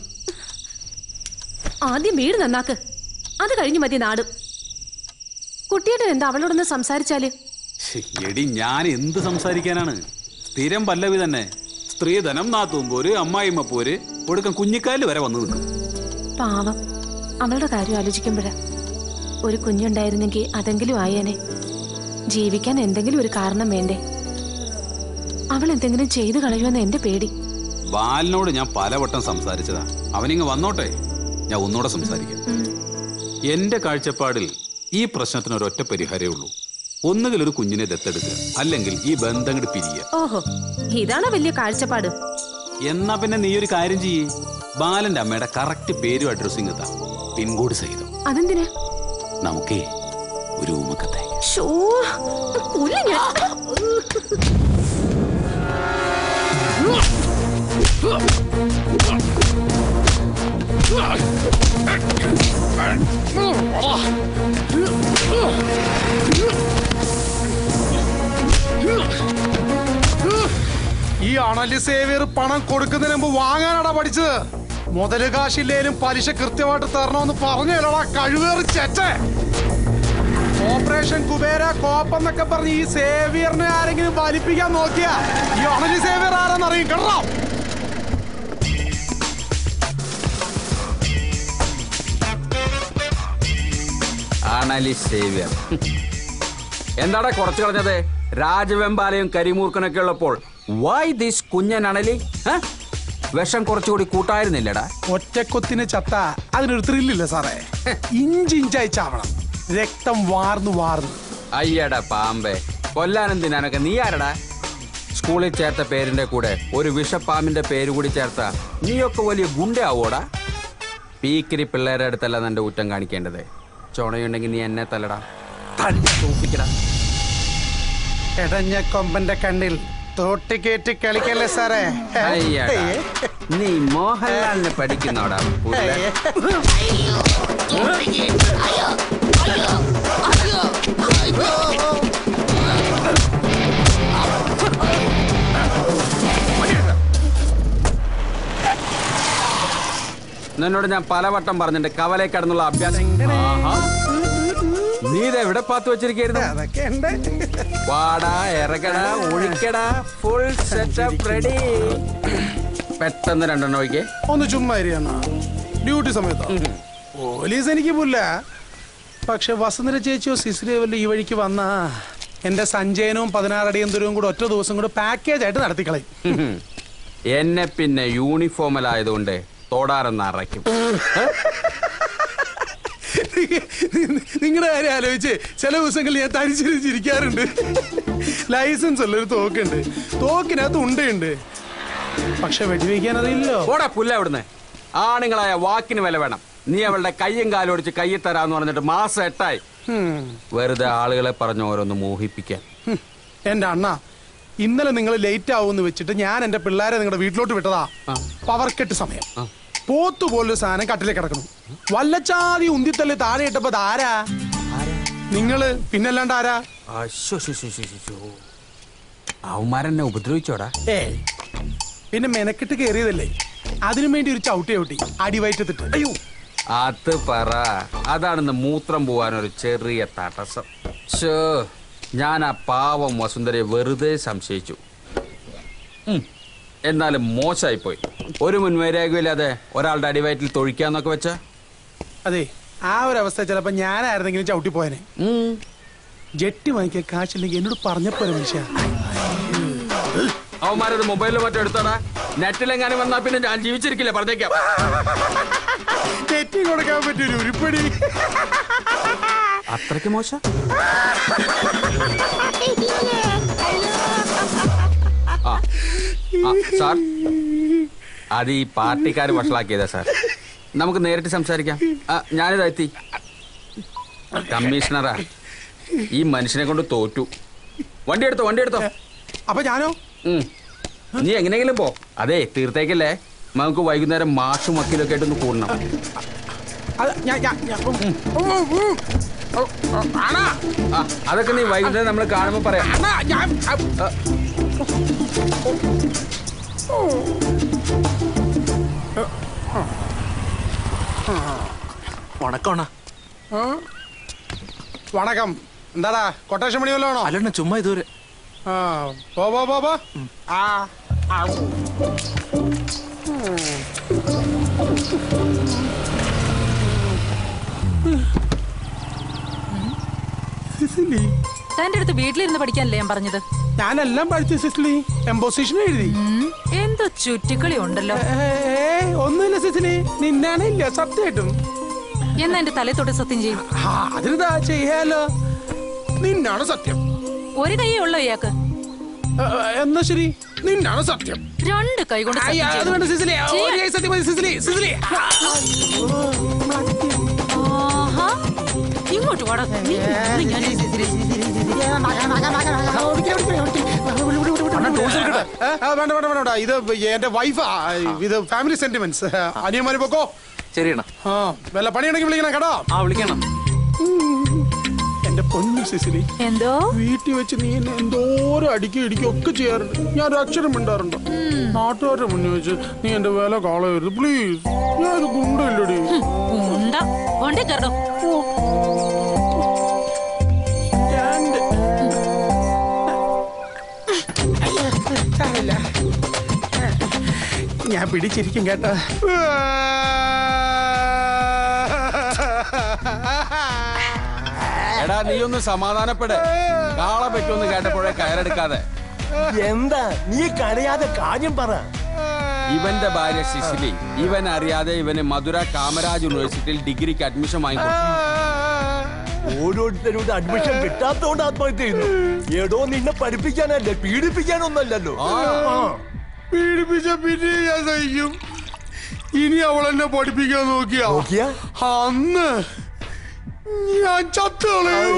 ആദ്യം വീട് നന്നാക്ക് അത് കഴിഞ്ഞു മതി നാടും കുട്ടിയുടെ എന്താ അവളോടൊന്ന് സംസാരിച്ചാല് ശ്ശെ, എടി ഞാൻ എന്ത് സംസാരിക്കാനാണ് സ്ഥിരം പല്ലവി തന്നെ സ്ത്രീധനം നാത്തുമ്പോര് അമ്മായിമ്മ പോര് ഒടുക്കം കുഞ്ഞിക്കാലിൽ വരെ വന്നു നിൽക്കും പാവം അവളുടെ കാര്യം ആലോചിക്കുമ്പോഴാ ഒരു കുഞ്ഞുണ്ടായിരുന്നെങ്കിൽ അതെങ്കിലും ആയേനെ ജീവിക്കാൻ എന്തെങ്കിലും ഒരു കാരണം വേണ്ടേ അവൾ എന്തെങ്കിലും ചെയ്തു കളയുമെന്ന് എന്റെ പേടി ബാലിനോട് ഞാൻ പലവട്ടം സംസാരിച്ചതാ അവനിങ്ങ് വന്നോട്ടെ ഞാൻ ഒന്നുകൂടെ സംസാരിക്കാം എന്റെ കാഴ്ചപ്പാടിൽ ഈ പ്രശ്നത്തിന് ഒരൊറ്റ പരിഹാരമേ ഉള്ളൂ ഒന്നുകിൽ ഒരു കുഞ്ഞിനെ ദത്തെടുക്കുക അല്ലെങ്കിൽ ഈ ബന്ധം അങ്ങട് പിരിയുക ഓഹോ ഇതാണോ വലിയ കാഴ്ചപ്പാട് എന്നാ പിന്നെ നീ ഒരു കാര്യം ചെയ്യേ ബാലന്റെ അമ്മയുടെ കറക്റ്റ് പേരും അഡ്രസ്സിങ് എത്താം പിൻകോഡ് സഹിതം അതെന്തിനാ നമുക്കേ ഒരു ഊമക്കത്തെ ഷോ പുല്ല് ഞാൻ ഈ അണലി സേവിയർ പണം കൊടുക്കുന്നതിന് മുമ്പ് വാങ്ങാനാടാ പഠിച്ചത് മുതല് കാശില്ലേലും പലിശ കൃത്യമായിട്ട് തരണമെന്ന് പറഞ്ഞല്ലോടാ കഴിവേറി ചെറ്റേ ഓപ്പറേഷൻ കുബേര കോപ്പെന്നൊക്കെ പറഞ്ഞ് ഈ സേവിയറിനെ ആരെങ്കിലും വലിപ്പിക്കാൻ നോക്കിയാ ഈ അണലി സേവിയർ ആരാന്നറിയും കേട്ടോ ആണലി സേവ്യർ എന്താടാ കുറച്ചു കളഞ്ഞത് രാജവെമ്പാലയും കരിമൂർക്കനൊക്കെ ഉള്ളപ്പോൾ വൈ ദിസ് കുഞ്ഞൻ അണലി ഹ? വിഷം കുറച്ചുകൂടി കൂട്ടായിരുന്നില്ലടാ ഒറ്റക്കൊത്തിന് ചത്ത അതിനൊരു ത്രില്ലില്ല സാറേ ഇഞ്ച് ഇഞ്ചായി ചാവണം രക്തം വാർന്നു വാർന്നു അയ്യടാ പാമ്പേ കൊല്ലാനെന്തിനാനൊക്കെ നീ ആരടാ സ്കൂളിൽ ചേർത്ത പേരിന്റെ കൂടെ ഒരു വിഷപ്പാമ്പിന്റെ പേര് കൂടി ചേർത്ത നീയൊക്കെ വലിയ ഗുണ്ടയാവോടാ പീക്കിരി പിള്ളേരുടെ അടുത്തല്ല നിന്റെ ഊറ്റം കാണിക്കേണ്ടത് ചുണയുണ്ടെങ്കിൽ നീ എന്നെ തല്ലടാ തല്ലി തോപ്പിക്കടാ എടഞ്ഞ കൊമ്പന്റെ കണ്ണിൽ തോട്ടിക്കേറ്റി കളിക്കല്ലേ സാറേ അയ്യടാ നീ മോഹൻലാലിനെ പഠിക്കുന്നോടാ പുല്ല നിന്നോട് ഞാൻ പലവട്ടം പറഞ്ഞിട്ടുണ്ട് കവലെ കടന്നുള്ള അഭ്യാസം ആഹാ. നീ ഇത് എവിടെ പാത്ത് വെച്ചിരിക്കുന്നു അതൊക്കെ ഉണ്ട് വാടാ ഇറങ്ങടാ ഒഴിക്കടാ ഫുൾ സെറ്റപ്പ് റെഡി പെട്ടെന്ന് രണ്ടെണ്ണം ഒഴിക്കേ ഒന്ന് ചുമ്മാ ഇരിയണ്ണ ഡ്യൂട്ടി സമയത്ത് പോലീസ് എനിക്ക് പുല്ല പക്ഷെ വസുന്ധര ചേച്ചിയോ സിസിലേവല്ലോ ഈ വഴിക്ക് വന്ന എന്റെ സഞ്ചയനവും പതിനാറടിയും ദൂരവും കൂടെ ഒറ്റ ദിവസം കൂടെ പാക്കേജ് ആയിട്ട് നടത്തിക്കളയും എന്നെ പിന്നെ യൂണിഫോമിലായതുകൊണ്ട് തോടാറെന്ന് അറയ്ക്കും നിങ്ങളുടെ കാര്യം ആലോചിച്ച് ചില ദിവസങ്ങളിൽ ഞാൻ തരിച്ചിരിക്കാറുണ്ട് ലൈസൻസ് ഉള്ള ഒരു തോക്കുണ്ട് തോക്കിനകത്ത് ഉണ്ടയുണ്ട് പക്ഷെ വെടിവെക്കാൻ അറിയില്ലോ ഓടാ പുല്ല അവിടുന്ന് ആണുങ്ങളായ വാക്കിന് വില വേണം നീ അവളുടെ കയ്യും കാലും ഒടിച്ച് കയ്യിൽ തരാന്ന് പറഞ്ഞിട്ട് മാസം എട്ടായി വെറുതെ ആളുകളെ പറഞ്ഞ് ഓരോന്ന് മോഹിപ്പിക്കാൻ എന്റെ അണ്ണ ഇന്നലെ നിങ്ങൾ ലേറ്റ് ആവുമെന്ന് വെച്ചിട്ട് ഞാൻ എന്റെ പിള്ളേരെ നിങ്ങളുടെ വീട്ടിലോട്ട് വിട്ടതാ പവർ കെട്ട് സമയം പോത്തു പോലൊരു സാധനം കട്ടിലേ കിടക്കണം വല്ലച്ചാതി ഉന്തിത്തള്ളി താഴെ ഇട്ടപ്പോ ആരാ നിങ്ങള് പിന്നല്ലാണ്ട് ആരാ അവന്മാരെന്നെ ഉപദ്രവിച്ചോടാ ഏ പിന്നെ മെനക്കെട്ട് കയറിയതല്ലേ അതിനു വേണ്ടി ഒരു ചവിട്ടി ചവിട്ടി അടിവയറ്റത്തിട്ട് അയ്യോ അത് പറ അതാണെന്ന് മൂത്രം പോവാൻ ഒരു ചെറിയ തടസ്സം ഷോ ഞാൻ ആ പാവം വസുന്ധരയെ വെറുതെ സംശയിച്ചു ഉം, എന്നാലും മോശമായിപ്പോയി ഒരു മുൻവൈരാഗ്യമില്ലാതെ ഒരാളുടെ അടിവയറ്റിൽ തൊഴിക്കാന്നൊക്കെ വെച്ച അതെ ആ ഒരു അവസ്ഥ ചിലപ്പോ ഞാനായിരുന്നെങ്കിലും ചവിട്ടി പോയനെ ജെട്ടി വാങ്ങിക്കാൻ കാശില്ലെങ്കിൽ എന്നോട് പറഞ്ഞപ്പോലെ മനുഷ്യ അവന്മാരത് മൊബൈലിൽ മറ്റോ എടുത്തോടാ നെറ്റിലെങ്ങാനും വന്നാ പിന്നെ ഞാൻ ജീവിച്ചിരിക്കില്ല പറഞ്ഞേക്കാം തെറ്റി കൊടുക്കാൻ പറ്റിയൊരു ഉരുപ്പടി അത്രയ്ക്ക് മോശം ആ, സാർ അത് ഈ പാർട്ടിക്കാർ വഷളാക്കിയതാ സാർ നമുക്ക് നേരിട്ട് സംസാരിക്കാം ആ, ഞാനിതാ എത്തി കമ്മീഷണറാ ഈ മനുഷ്യനെ കൊണ്ട് തോറ്റു വണ്ടി എടുത്തോ വണ്ടി എടുത്തോ അപ്പൊ ഞാനോ ഉം. നീ എങ്ങനെയെങ്കിലും പോ അതെ തീർത്തേക്കല്ലേ നമുക്ക് വൈകുന്നേരം മാഷും വക്കീലൊക്കെ ആയിട്ടൊന്ന് കൂടണം അത് ഞാൻ- ഞാൻ- ഞാൻ- ഉം, ഉം, ഉം. ഓ, ഓ, ആണാ, ആ, അതൊക്കെ നീ വൈകുന്നേരം നമ്മൾ കാണുമ്പോ പറയാം ആണാ, ഞാൻ- ആ, വണക്കോണ ആ? വണക്കം എന്താടാ കൊട്ടേഷൻ പണി വല്ലതാണോ അല്ലണ്ണ ചുമ്മാ ഇതുവരെ ആ പോ പോ പോ പോ ആ ആ. സിസിലി തന്റെ അടുത്ത് വീട്ടിലിരുന്ന് പഠിക്കാനല്ലേ ഞാൻ പറഞ്ഞത് ഞാനെല്ലാം പഠിച്ചു സിസിലി എംബോസിഷൻ എഴുതി എന്തോ ചുറ്റിക്കളി ഉണ്ടല്ലോ ഏ ഒന്നുമില്ല സിസിലി നിന്നാണ് ഇല്ല സത്യമായിട്ടും എന്നാ എന്റെ തലേ തൊട്ട് സത്യം ചെയ്യും ആ അതിനിതാ ചെയ്യാലോ നിന്നാണ് സത്യം ഒരു കൈയേ ഉള്ളോ ഇയാൾക്ക് ഏ, എന്നാ ശരി നിന്നാണ് സത്യം രണ്ട് കൈ കൊണ്ട് അയ്യ, സത്യം അത് ചെയ്തു. വേണ്ട സിസിലി ഒരു ചെയ്യാൻ. കൈ സത്യം മതി സിസിലി സിസിലി ആഹാ. ഇങ്ങോട്ട് വാടാ നീ, നീ ഞാൻ- ഏ, ആ, വേണ്ട വേണ്ട വേണ്ട വേണ്ട. ഇത് എന്റെ വൈഫാ ഇത് ഫാമിലി സെന്റിമെന്റ്സ് അനിയന്മാര് പൊക്കോ ശരിയണ്ണ ആ വല്ല പണിയുണ്ടെങ്കിൽ വിളിക്കണം കേട്ടോ ആ വിളിക്കണം എന്റെ പൊന്നു സിസിലി എന്തോ വീട്ടിൽ വെച്ച് നീ എന്നെ എന്തോരം അടിക്കും ഇടിക്കും ഒക്കെ ചെയ്യാറുണ്ട് ഞാൻ ഒരു അക്ഷരം മിണ്ടാറുണ്ട് നാട്ടുകാരുടെ മുന്നിൽ വെച്ച് നീ എന്റെ വില കളയരുത് പ്ലീസ് ഞാൻ ഇത് ഗുണ്ടല്ലടി ഉണ്ട വണ്ടി കയറോ ഞാൻ പിടിച്ചിരിക്കും കേട്ടോ എടാ നീ ഒന്ന് സമാധാനപ്പെട് കാളെ പറ്റുമെന്ന് കേട്ടപ്പോഴേ കയറെടുക്കാതെ എന്താ നീ കരയാതെ കാര്യം പറ ഇവന്റെ ഭാര്യ സിസിലി ഇവൻ അറിയാതെ ഇവന് മധുര കാമരാജ് യൂണിവേഴ്സിറ്റിയിൽ ഡിഗ്രിക്ക് അഡ്മിഷൻ വാങ്ങിക്കൊടുത്തു ഓരോരുത്തരുടെ അഡ്മിഷൻ കിട്ടാത്തോണ്ട് ആത്മഹത്യ ചെയ്യുന്നു ഏടോ നിന്നെ പഠിപ്പിക്കാനല്ലേ പീഡിപ്പിക്കാനൊന്നല്ലല്ലോ പീഡിപ്പിച്ച പിന്നെ ഞാൻ സഹിക്കും ഇനി അവൾ എന്നെ പഠിപ്പിക്കാൻ നോക്കിയാ നോക്കിയാ അന്ന് ഞാൻ ചത്തുകളയും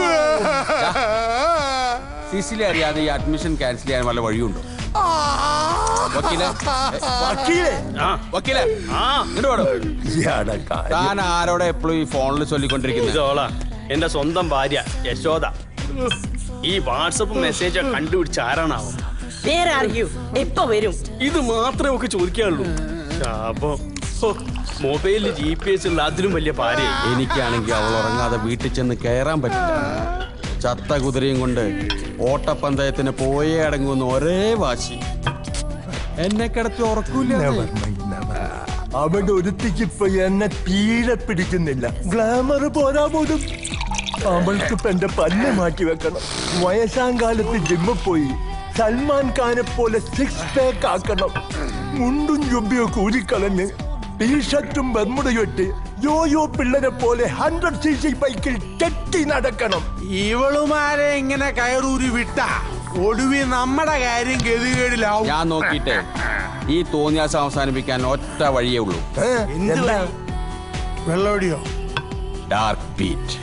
സിസിലി അറിയാതെ ഈ അഡ്മിഷൻ ക്യാൻസൽ ചെയ്യാൻ വല്ല വഴിയുണ്ടോ വക്കീലെ വക്കീലേ ആ വക്കീലെ ആ ഇങ്ങോട്ട് വാടോ. ഇയാടെ കാര്യം. താൻ ആരോടെ എപ്പോഴും ഈ ഫോണിൽ ചൊല്ലിക്കൊണ്ടിരിക്കുന്നത് ഇതോളാ എന്റെ സ്വന്തം ഭാര്യ യശോദ ഈ വാട്സപ്പ് മെസ്സേജ് കണ്ടുപിടിച്ച ആരാണാവോ വേറെ അറിയൂ എപ്പോ വരും ഇത് മാത്രമേ ഒക്കെ ചോദിക്കാനുള്ളൂ ശാപം ഹോ, മൊബൈലിൽ ജി പി എസ് ഉള്ള അതിലും വലിയ ഭാര്യ എനിക്കാണെങ്കിൽ അവൾ ഉറങ്ങാതെ വീട്ടിൽ ചെന്ന് കയറാൻ പറ്റില്ല ചത്ത കുതിരയും കൊണ്ട് ഓട്ടപ്പന്തയത്തിന് പോയേ അടങ്ങുന്ന ഒരേ വാശി എന്നെ കിടത്തി ഉറക്കൂല Never mind, never. അവിടെ ഒരുത്തിക്ക് ഇപ്പൊ എന്നെ തീരെ പിടിക്കുന്നില്ല ഗ്ലാമർ പോരാ പോലും അവൾക്ക് ഇപ്പൊ എന്റെ പല്ല് മാറ്റി വെക്കണം വയസ്സാം കാലത്ത് ജിമ്മിൽ പോയി സൽമാൻ ഖാനെ പോലെ സിക്സ് പാക്ക് ആക്കണം മുണ്ടും ജുബിയൊക്കെ ഊരിക്കളഞ്ഞ് ടീഷർട്ടും ബർമുടയും ഇട്ട് യോയോ പിള്ളരെ പോലെ ഹൺഡ്രഡ് സി സി ബൈക്കിൽ കെട്ടി നടക്കണം ഇവളുമാരെ ഇങ്ങനെ കയറൂരി വിട്ട ഒടുവി നമ്മുടെ കാര്യം ഗതികേടിലാവും ഞാൻ നോക്കിയിട്ടേ ഈ തോന്നിയാസം അവസാനിപ്പിക്കാൻ ഒറ്റ വഴിയേ ഉള്ളൂ എന്താ വെള്ളോടിയോ ഡാർക്ക് ബീറ്റ്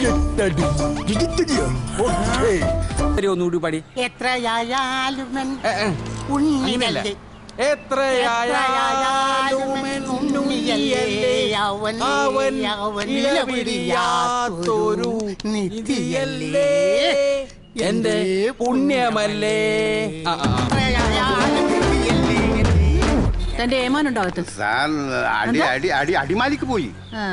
ഒന്നുകൂടി പാടി എത്രയായാലും അങ്ങനെയല്ല. എത്രയായാലും ഉണ്ണിയല്ലേ അവൻ അവൻ ഇലപിടിയാത്തൊരു നിധിയല്ലേ എന്റെ പുണ്യമല്ലേ ആ, ആ, ആ. തന്റെ ഏമാനുണ്ടോ അകത്ത് സാർ അടി അടി അടി അടിമാലിക്ക് പോയി ആ.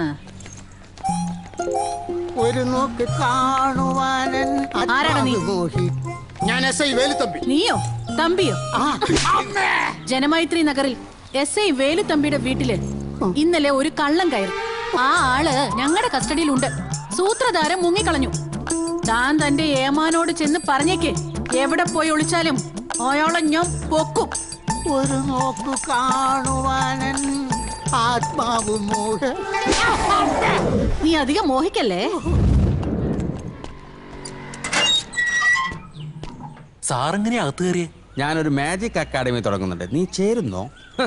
ഒരു നോക്ക് കാണുവാനൻ ആരാടാ നീ? ഞാൻ എസ് ഐ വേലുത്തമ്പി നീയോ തമ്പിയോ ജനമൈത്രി നഗറിൽ എസ് ഐ വേലുത്തമ്പിയുടെ വീട്ടില് ഇന്നലെ ഒരു കള്ളം കയറി ആ ആള് ഞങ്ങളുടെ കസ്റ്റഡിയിലുണ്ട് സൂത്രധാരൻ മുങ്ങിക്കളഞ്ഞു താൻ തന്റെ ഏമാനോട് ചെന്ന് പറഞ്ഞേക്ക് എവിടെ പോയി ഒളിച്ചാലും അയാളെ ഞാൻ പൊക്കും ഒരു നോക്ക് കാണുവാനൻ ആത്മാവ് മോഹ നീ അധികം മോഹിക്കല്ലേ സാറെങ്ങനെ അകത്ത് കയറിയേ ഞാനൊരു മാജിക് അക്കാഡമി തുടങ്ങുന്നുണ്ട് നീ ചേരുന്നോ ഹ്.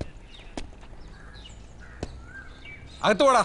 അകത്ത് പോടാ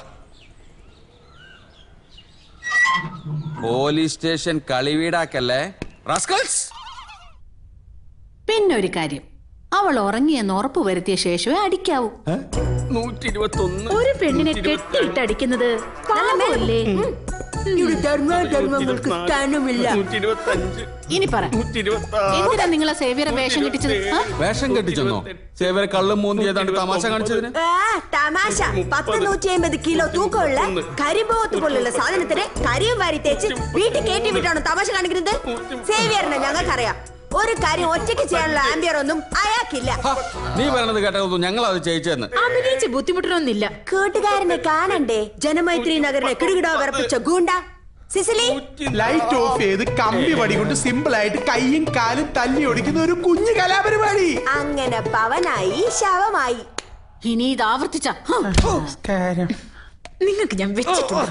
പോലീസ് സ്റ്റേഷൻ കളിവീടാക്കല്ലേ റാസ്കൽസ് പിന്നൊരു കാര്യം അവൾ ഉറങ്ങിയെന്ന് ഉറപ്പ് വരുത്തിയ ശേഷമേ അടിക്കാവൂ നൂറ്റി ഇരുപത്തി ഒന്ന് ഒരു പെണ്ണിനെ കെട്ടിയിട്ട് അടിക്കുന്നത് പാവമല്ലേ ഇവിടെ ധർമ്മധർമ്മങ്ങൾക്ക് സ്ഥാനമില്ല നൂറ്റി ഇരുപത്തി അഞ്ച് ഇനി പറ നൂറ്റി ഇരുപത്തി എന്തിനാ നിങ്ങളെ സേവിയറെ വേഷം കെട്ടിച്ചത് ആ? വേഷം കെട്ടിച്ചെന്നോ സേവരെ കള്ളും മൂന്തി ഏതാണ്ട് തമാശ കാണിച്ചതിന് ആ, തമാശ പത്ത് നൂറ്റി അമ്പത് കിലോ തൂക്കമുള്ള കരിമ്പോത്ത് പോലുള്ള സാധനത്തിന് കരിയും വാരി തേച്ച് വീട്ടിൽ കയറ്റി വിട്ടാണോ തമാശ കാണിക്കുന്നത് സേവിയറിനെ ഞങ്ങൾക്കറിയാം ഒരു കാര്യം ഒറ്റയ്ക്ക് ചെയ്യാനുള്ള ആംബിയർ ഒന്നും അയാൾക്കില്ല നീ പറയണത് കേട്ടതൊന്നും ഞങ്ങൾ അത് ചെയ്യിച്ചെന്ന് അഭിനയിച്ച് ബുദ്ധിമുട്ടണമെന്നില്ല കൂട്ടുകാരനെ കാണണ്ടേ ജനമൈത്രി നഗറിനെ കിടുകിടോ വിറപ്പിച്ച ഗൂണ്ട സിസിലി ലൈറ്റ് ഓഫ് ചെയ്ത് കമ്പി വടി കൊണ്ട് സിമ്പിൾ ആയിട്ട് കൈയും കാലും തല്ലി ഒടിക്കുന്ന ഒരു കുഞ്ഞു കലാപരിപാടി അങ്ങനെ പവനായി ശവമായി ഇനി ഇത് ആവർത്തിച്ച നിങ്ങൾക്ക് ഞാൻ വെച്ചിട്ടുണ്ട്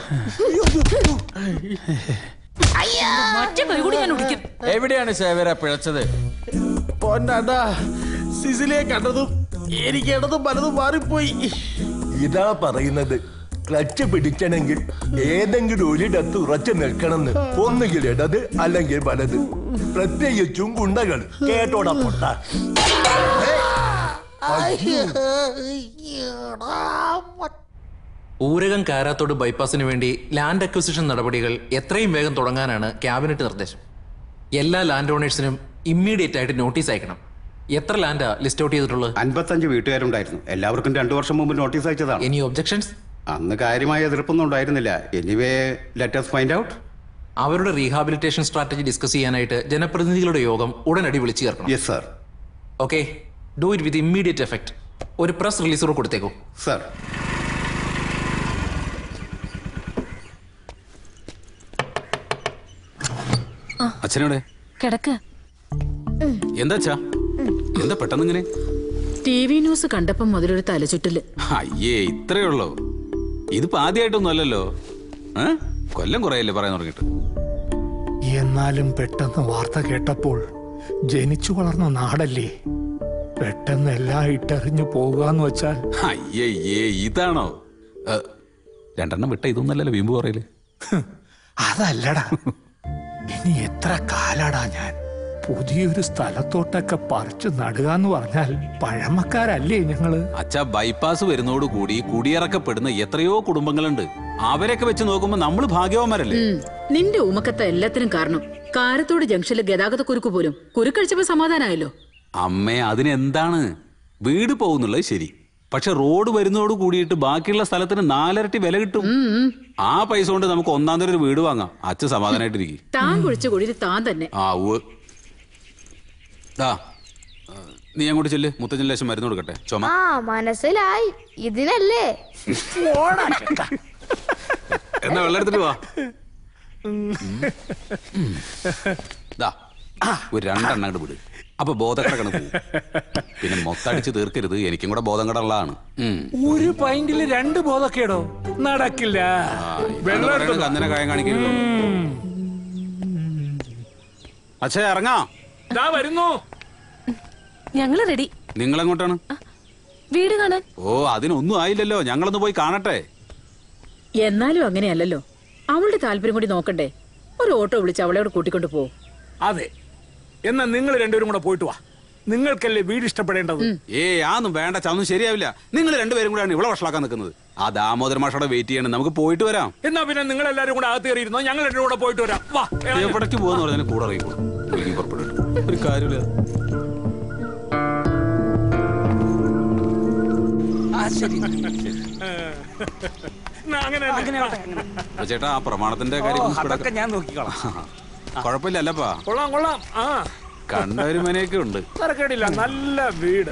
മറ്റേ കൈ കൂടി ഞാൻ ഒടിക്കും എവിടെയാണ് സേവരെ പിഴച്ചത് പൊന്നാണ്ടാ സിസിലിയെ കണ്ടതും എനിക്ക് ഇടതും പലതും മാറിപ്പോയി ഇതാ പറയുന്നത് ക്ലച്ച് പിടിക്കണമെങ്കിൽ ഏതെങ്കിലും ഒരിടത്ത് ഉറച്ചു നിൽക്കണമെന്ന് ഒന്നുകിൽ ഇടത് അല്ലെങ്കിൽ വലത് പ്രത്യേകിച്ചും ഗുണ്ടകൾ കേട്ടോടാ പൊട്ട ഊരകം കാരാത്തോട് ബൈപ്പാസിന് വേണ്ടി ലാൻഡ് അക്വിസിഷൻ നടപടികൾ എത്രയും വേഗം തുടങ്ങാനാണ് ക്യാബിനറ്റ് നിർദ്ദേശം എല്ലാ ലാൻഡ് ഓണേഴ്സിനും ഇമ്മീഡിയറ്റ് ആയിട്ട് നോട്ടീസ് അയക്കണം എത്ര ലാൻഡാ ലിസ്റ്റ് ഔട്ട് ചെയ്തിട്ടുള്ളത് അൻപത്തഞ്ച് വീട്ടുകാരുണ്ടായിരുന്നു എല്ലാവർക്കും രണ്ടു വർഷം മുമ്പ് നോട്ടീസ് അയച്ചതാണ് എനി ഒബ്ജക്ഷൻസ് അന്ന് കാര്യമായ എതിർപ്പൊന്നും ഉണ്ടായിരുന്നില്ല എനിവേ ലെറ്റസ് ഫൈൻഡ് ഔട്ട് അവരുടെ റീഹാബിലിറ്റേഷൻ സ്ട്രാറ്റജി ഡിസ്കസ് ചെയ്യാനായിട്ട് ജനപ്രതിനിധികളുടെ യോഗം ഉടനടി വിളിച്ചു ചേർക്കണം yes sir okay do it with immediate effect ഒരു പ്രസ് റിലീസ് കൂടെ കൊടുത്തേക്കൂ സർ അച്ഛനോടെ കിടക്ക് എന്താ അച്ഛാ എന്താ പെട്ടെന്ന് ഇങ്ങനെ ടി വി ന്യൂസ് കണ്ടപ്പം മുതലൊരു തലചുറ്റല് അയ്യേ ഇത്രയേ ഉള്ളോ ഇതിപ്പോ ആദ്യമായിട്ടൊന്നും അല്ലല്ലോ ഏ? കൊല്ലം കുറയല്ലേ പറയാൻ തുടങ്ങിയിട്ട് എന്നാലും പെട്ടെന്ന് വാർത്ത കേട്ടപ്പോൾ ജനിച്ചു വളർന്ന നാടല്ലേ പെട്ടെന്ന് എല്ലാം ഇട്ടെറിഞ്ഞു പോകാന്ന് വെച്ചാൽ അയ്യേ ഇതാണോ ഏ, രണ്ടെണ്ണം വിട്ട ഇതൊന്നല്ലല്ലോ വീമ്പ് പറയല് അതല്ലടാ ഇനി എത്ര കാലാടാ ഞാൻ പുതിയൊരു സ്ഥലത്തോട്ടൊക്കെ പറിച്ചു നടുക എന്ന് പറഞ്ഞാൽ പഴമക്കാരല്ലേ ഞങ്ങള് അച്ഛാ ബൈപ്പാസ് വരുന്നതോടുകൂടി കുടിയിറക്കപ്പെടുന്ന എത്രയോ കുടുംബങ്ങളുണ്ട് അവരൊക്കെ വെച്ച് നോക്കുമ്പോ നമ്മൾ ഭാഗ്യവാന്മാരല്ലേ ഉം. നിന്റെ ഉമക്കത്ത എല്ലാത്തിനും കാരണം കാരത്തോട് ജംഗ്ഷനിലെ ഗതാഗത കുരുക്ക് പോലും കുരുക്കഴിച്ചപ്പോ സമാധാനമായല്ലോ അമ്മേ അതിനെന്താണ് വീട് പോകുന്നുള്ളത് ശരി പക്ഷെ റോഡ് വരുന്നതോട് കൂടിയിട്ട് ബാക്കിയുള്ള സ്ഥലത്തിന് നാലരട്ടി വില കിട്ടും ആ പൈസ കൊണ്ട് നമുക്ക് ഒന്നാം തരം ഒരു വീട് വാങ്ങാം അച്ഛൻ സമാധാനായിട്ടിരിക്കും താൻ കുഴിച്ച കുഴിയിൽ താൻ തന്നെ ആ ഉവ് ദാ ആ, നീ അങ്ങോട്ട് ചെല്ല് മുത്തച്ഛൻ ലേശം മരുന്ന് കൊടുക്കട്ടെ ചുമ ആ മനസ്സിലായി ഇതിനല്ലേ എന്നാ വെള്ളം എടുത്തിട്ട് വാ ദാ ഒരു രണ്ടെണ്ണം അങ്ങോട്ട് വിട് അപ്പൊ ബോധക്കടക്കണ പോകും പിന്നെ മൊത്തടിച്ച് തീർക്കരുത് എനിക്കും കൂടെ ബോധം കടള്ളതാണ് ഒരു പൈന്റിൽ രണ്ട് ബോധക്കേടോ നടക്കില്ല വെള്ളം എടുത്തോ. കന്നിനെ കായം കാണിക്കരുത് അച്ഛാ ഇറങ്ങാം ദാ വരുന്നു ഞങ്ങള് റെഡി നിങ്ങൾ എങ്ങോട്ടാണ് വീട് കാണാൻ ഓ അതിനൊന്നും ആയില്ലല്ലോ ഞങ്ങളൊന്ന് പോയി കാണട്ടെ എന്നാലും അങ്ങനെയല്ലല്ലോ അവളുടെ താല്പര്യം കൂടി നോക്കണ്ടേ ഒരു ഓട്ടോ വിളിച്ച് അവളെ കൂടെ കൂട്ടിക്കൊണ്ട് പോ അതെ എന്നാ നിങ്ങൾ രണ്ടുപേരും കൂടെ പോയിട്ട് വാ നിങ്ങൾക്കല്ലേ വീട് ഇഷ്ടപ്പെടേണ്ടത് ഏ ആന്നും വേണ്ട ചാന്നും ശരിയാവില്ല നിങ്ങൾ രണ്ടുപേരും കൂടെയാണ് ഇവിടെ വഷളാക്കാൻ നിൽക്കുന്നത് ആ ദാമോദര മാഷോടെ വെയിറ്റ് ചെയ്യണം നമുക്ക് പോയിട്ട് വരാം എന്നാ പിന്നെ നിങ്ങൾ എല്ലാരും കൂടെ അകത്ത് കയറിയിരുന്നോ ഞങ്ങൾ രണ്ടും കൂടെ പോയിട്ട് വരാം വാ എവിടേക്ക് പോകാന്ന് പറഞ്ഞാൽ കൂടെ അറിയിക്കോളൂ ഒരുങ്ങി പുറപ്പെട്ടു ഒരു കാര്യമില്ല എന്നാ അങ്ങനെ തന്നെ. അപ്പൊ ചേട്ടാ ആ പ്രമാണത്തിന്റെ കാര്യം ഒന്ന് speed അതൊക്കെ ആക്കാം. ഞാൻ നോക്കിക്കോളാം കുഴപ്പമില്ല അല്ലപ്പാ കൊള്ളാം കൊള്ളാം ആ കണ്ട ഒരു മനയൊക്കെ ഉണ്ട് തരക്കേടില്ല നല്ല വീട്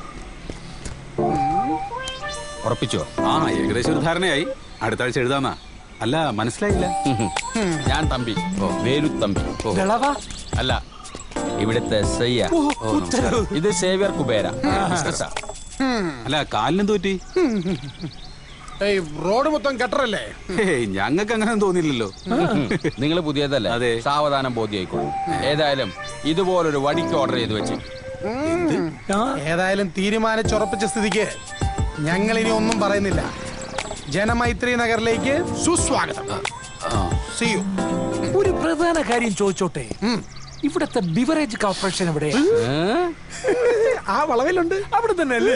ഉറപ്പിച്ചോ ആ ഏകദേശം ഒരു ധാരണയായി അടുത്ത ആഴ്ച എഴുതാന്നാ അല്ല മനസ്സിലായില്ല ഞാൻ തമ്പി വേലു തമ്പി അല്ല ഇവിടുത്തെ സയ്യ ഓ, നമസ്കാരം. ഇത് സേവ്യർ കുബേര മിസ്റ്റർ സാർ. അല്ല കാലിനെന്ത് പറ്റി ഏയ് റോഡ് മൊത്തം കെട്ടറല്ലേ ഹേയ് ഞങ്ങൾക്ക് അങ്ങനെ തോന്നിയില്ലല്ലോ നിങ്ങൾ പുതിയതല്ലേ അതെ സാവധാനം ബോധ്യായിക്കോളും ഏതായാലും ഇതുപോലൊരു വടിക്ക് ഓർഡർ ചെയ്ത് വെച്ച് ഏതായാലും തീരുമാനിച്ചുറപ്പിച്ച സ്ഥിതിക്ക് ഞങ്ങൾ ഇനി ഒന്നും പറയുന്നില്ല ജനമൈത്രി നഗറിലേക്ക് സുസ്വാഗതം See you. ഒരു പ്രധാന കാര്യം ചോദിച്ചോട്ടെ ഇവിടത്തെ ബിവറേജ് കോർപ്പറേഷൻ എവിടെ ആ വളവിലുണ്ട് അവിടെ തന്നെ അല്ലേ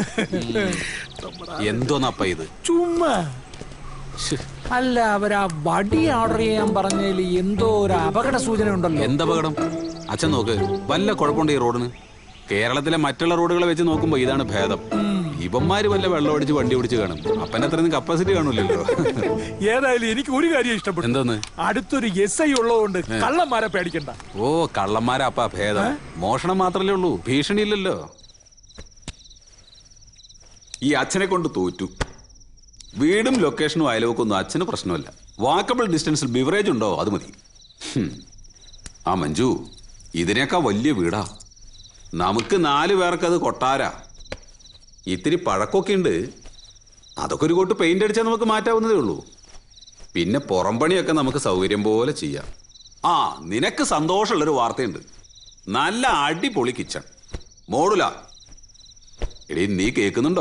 എന്തോന്നപ്പ ഇത് ചുമ്മാ അല്ല അവരാ വടി ഓർഡർ ചെയ്യാൻ പറഞ്ഞതിൽ എന്തോ ഒരു അപകട സൂചന ഉണ്ടല്ലോ എന്തപകടം അച്ഛൻ നോക്ക് വല്ല കുഴപ്പമുണ്ട് ഈ റോഡിന് കേരളത്തിലെ മറ്റുള്ള റോഡുകളെ വെച്ച് നോക്കുമ്പോ ഇതാണ് ഭേദം ഇവന്മാര് വല്ല വെള്ളം അടിച്ച് വണ്ടി ഓടിച്ച് കാണും അപ്പൻ്റെ അത്രയും കപ്പാസിറ്റി കാണൂലല്ലോ ഏതായാലും എനിക്ക് ഒരു കാര്യം ഇഷ്ടപ്പെട്ടു എന്തോന്ന് അടുത്തൊരു എസ് ഐ ഉള്ളതുകൊണ്ട് കള്ളന്മാരെ പേടിക്കണ്ട ഓ കള്ളന്മാരാ അപ്പ ഭേദം മോഷണം മാത്രല്ലേ ഉള്ളൂ ഭീഷണി ഇല്ലല്ലോ ഈ അച്ഛനെ കൊണ്ട് തോറ്റു വീടും ലൊക്കേഷനും അയൽവക്കൊന്നും അച്ഛന് പ്രശ്നമല്ല വാക്കബിൾ ഡിസ്റ്റൻസിൽ ബിവറേജ് ഉണ്ടോ അത് മതി ഹും. ആ മഞ്ജു ഇതിനേക്കാ വലിയ വീടാ നമുക്ക് നാല് പേർക്ക് അത് കൊട്ടാരാ ഇത്തിരി പഴക്കമൊക്കെ ഉണ്ട് അതൊക്കെ ഒരു കോട്ട് പെയിന്റ് അടിച്ചാൽ നമുക്ക് മാറ്റാവുന്നതേ ഉള്ളൂ പിന്നെ പുറംപണിയൊക്കെ നമുക്ക് സൗകര്യം പോലെ ചെയ്യാം ആ നിനക്ക് സന്തോഷമുള്ളൊരു വാർത്തയുണ്ട് നല്ല അടിപൊളി കിച്ചൺ മോഡുല എടീ നീ കേൾക്കുന്നുണ്ടോ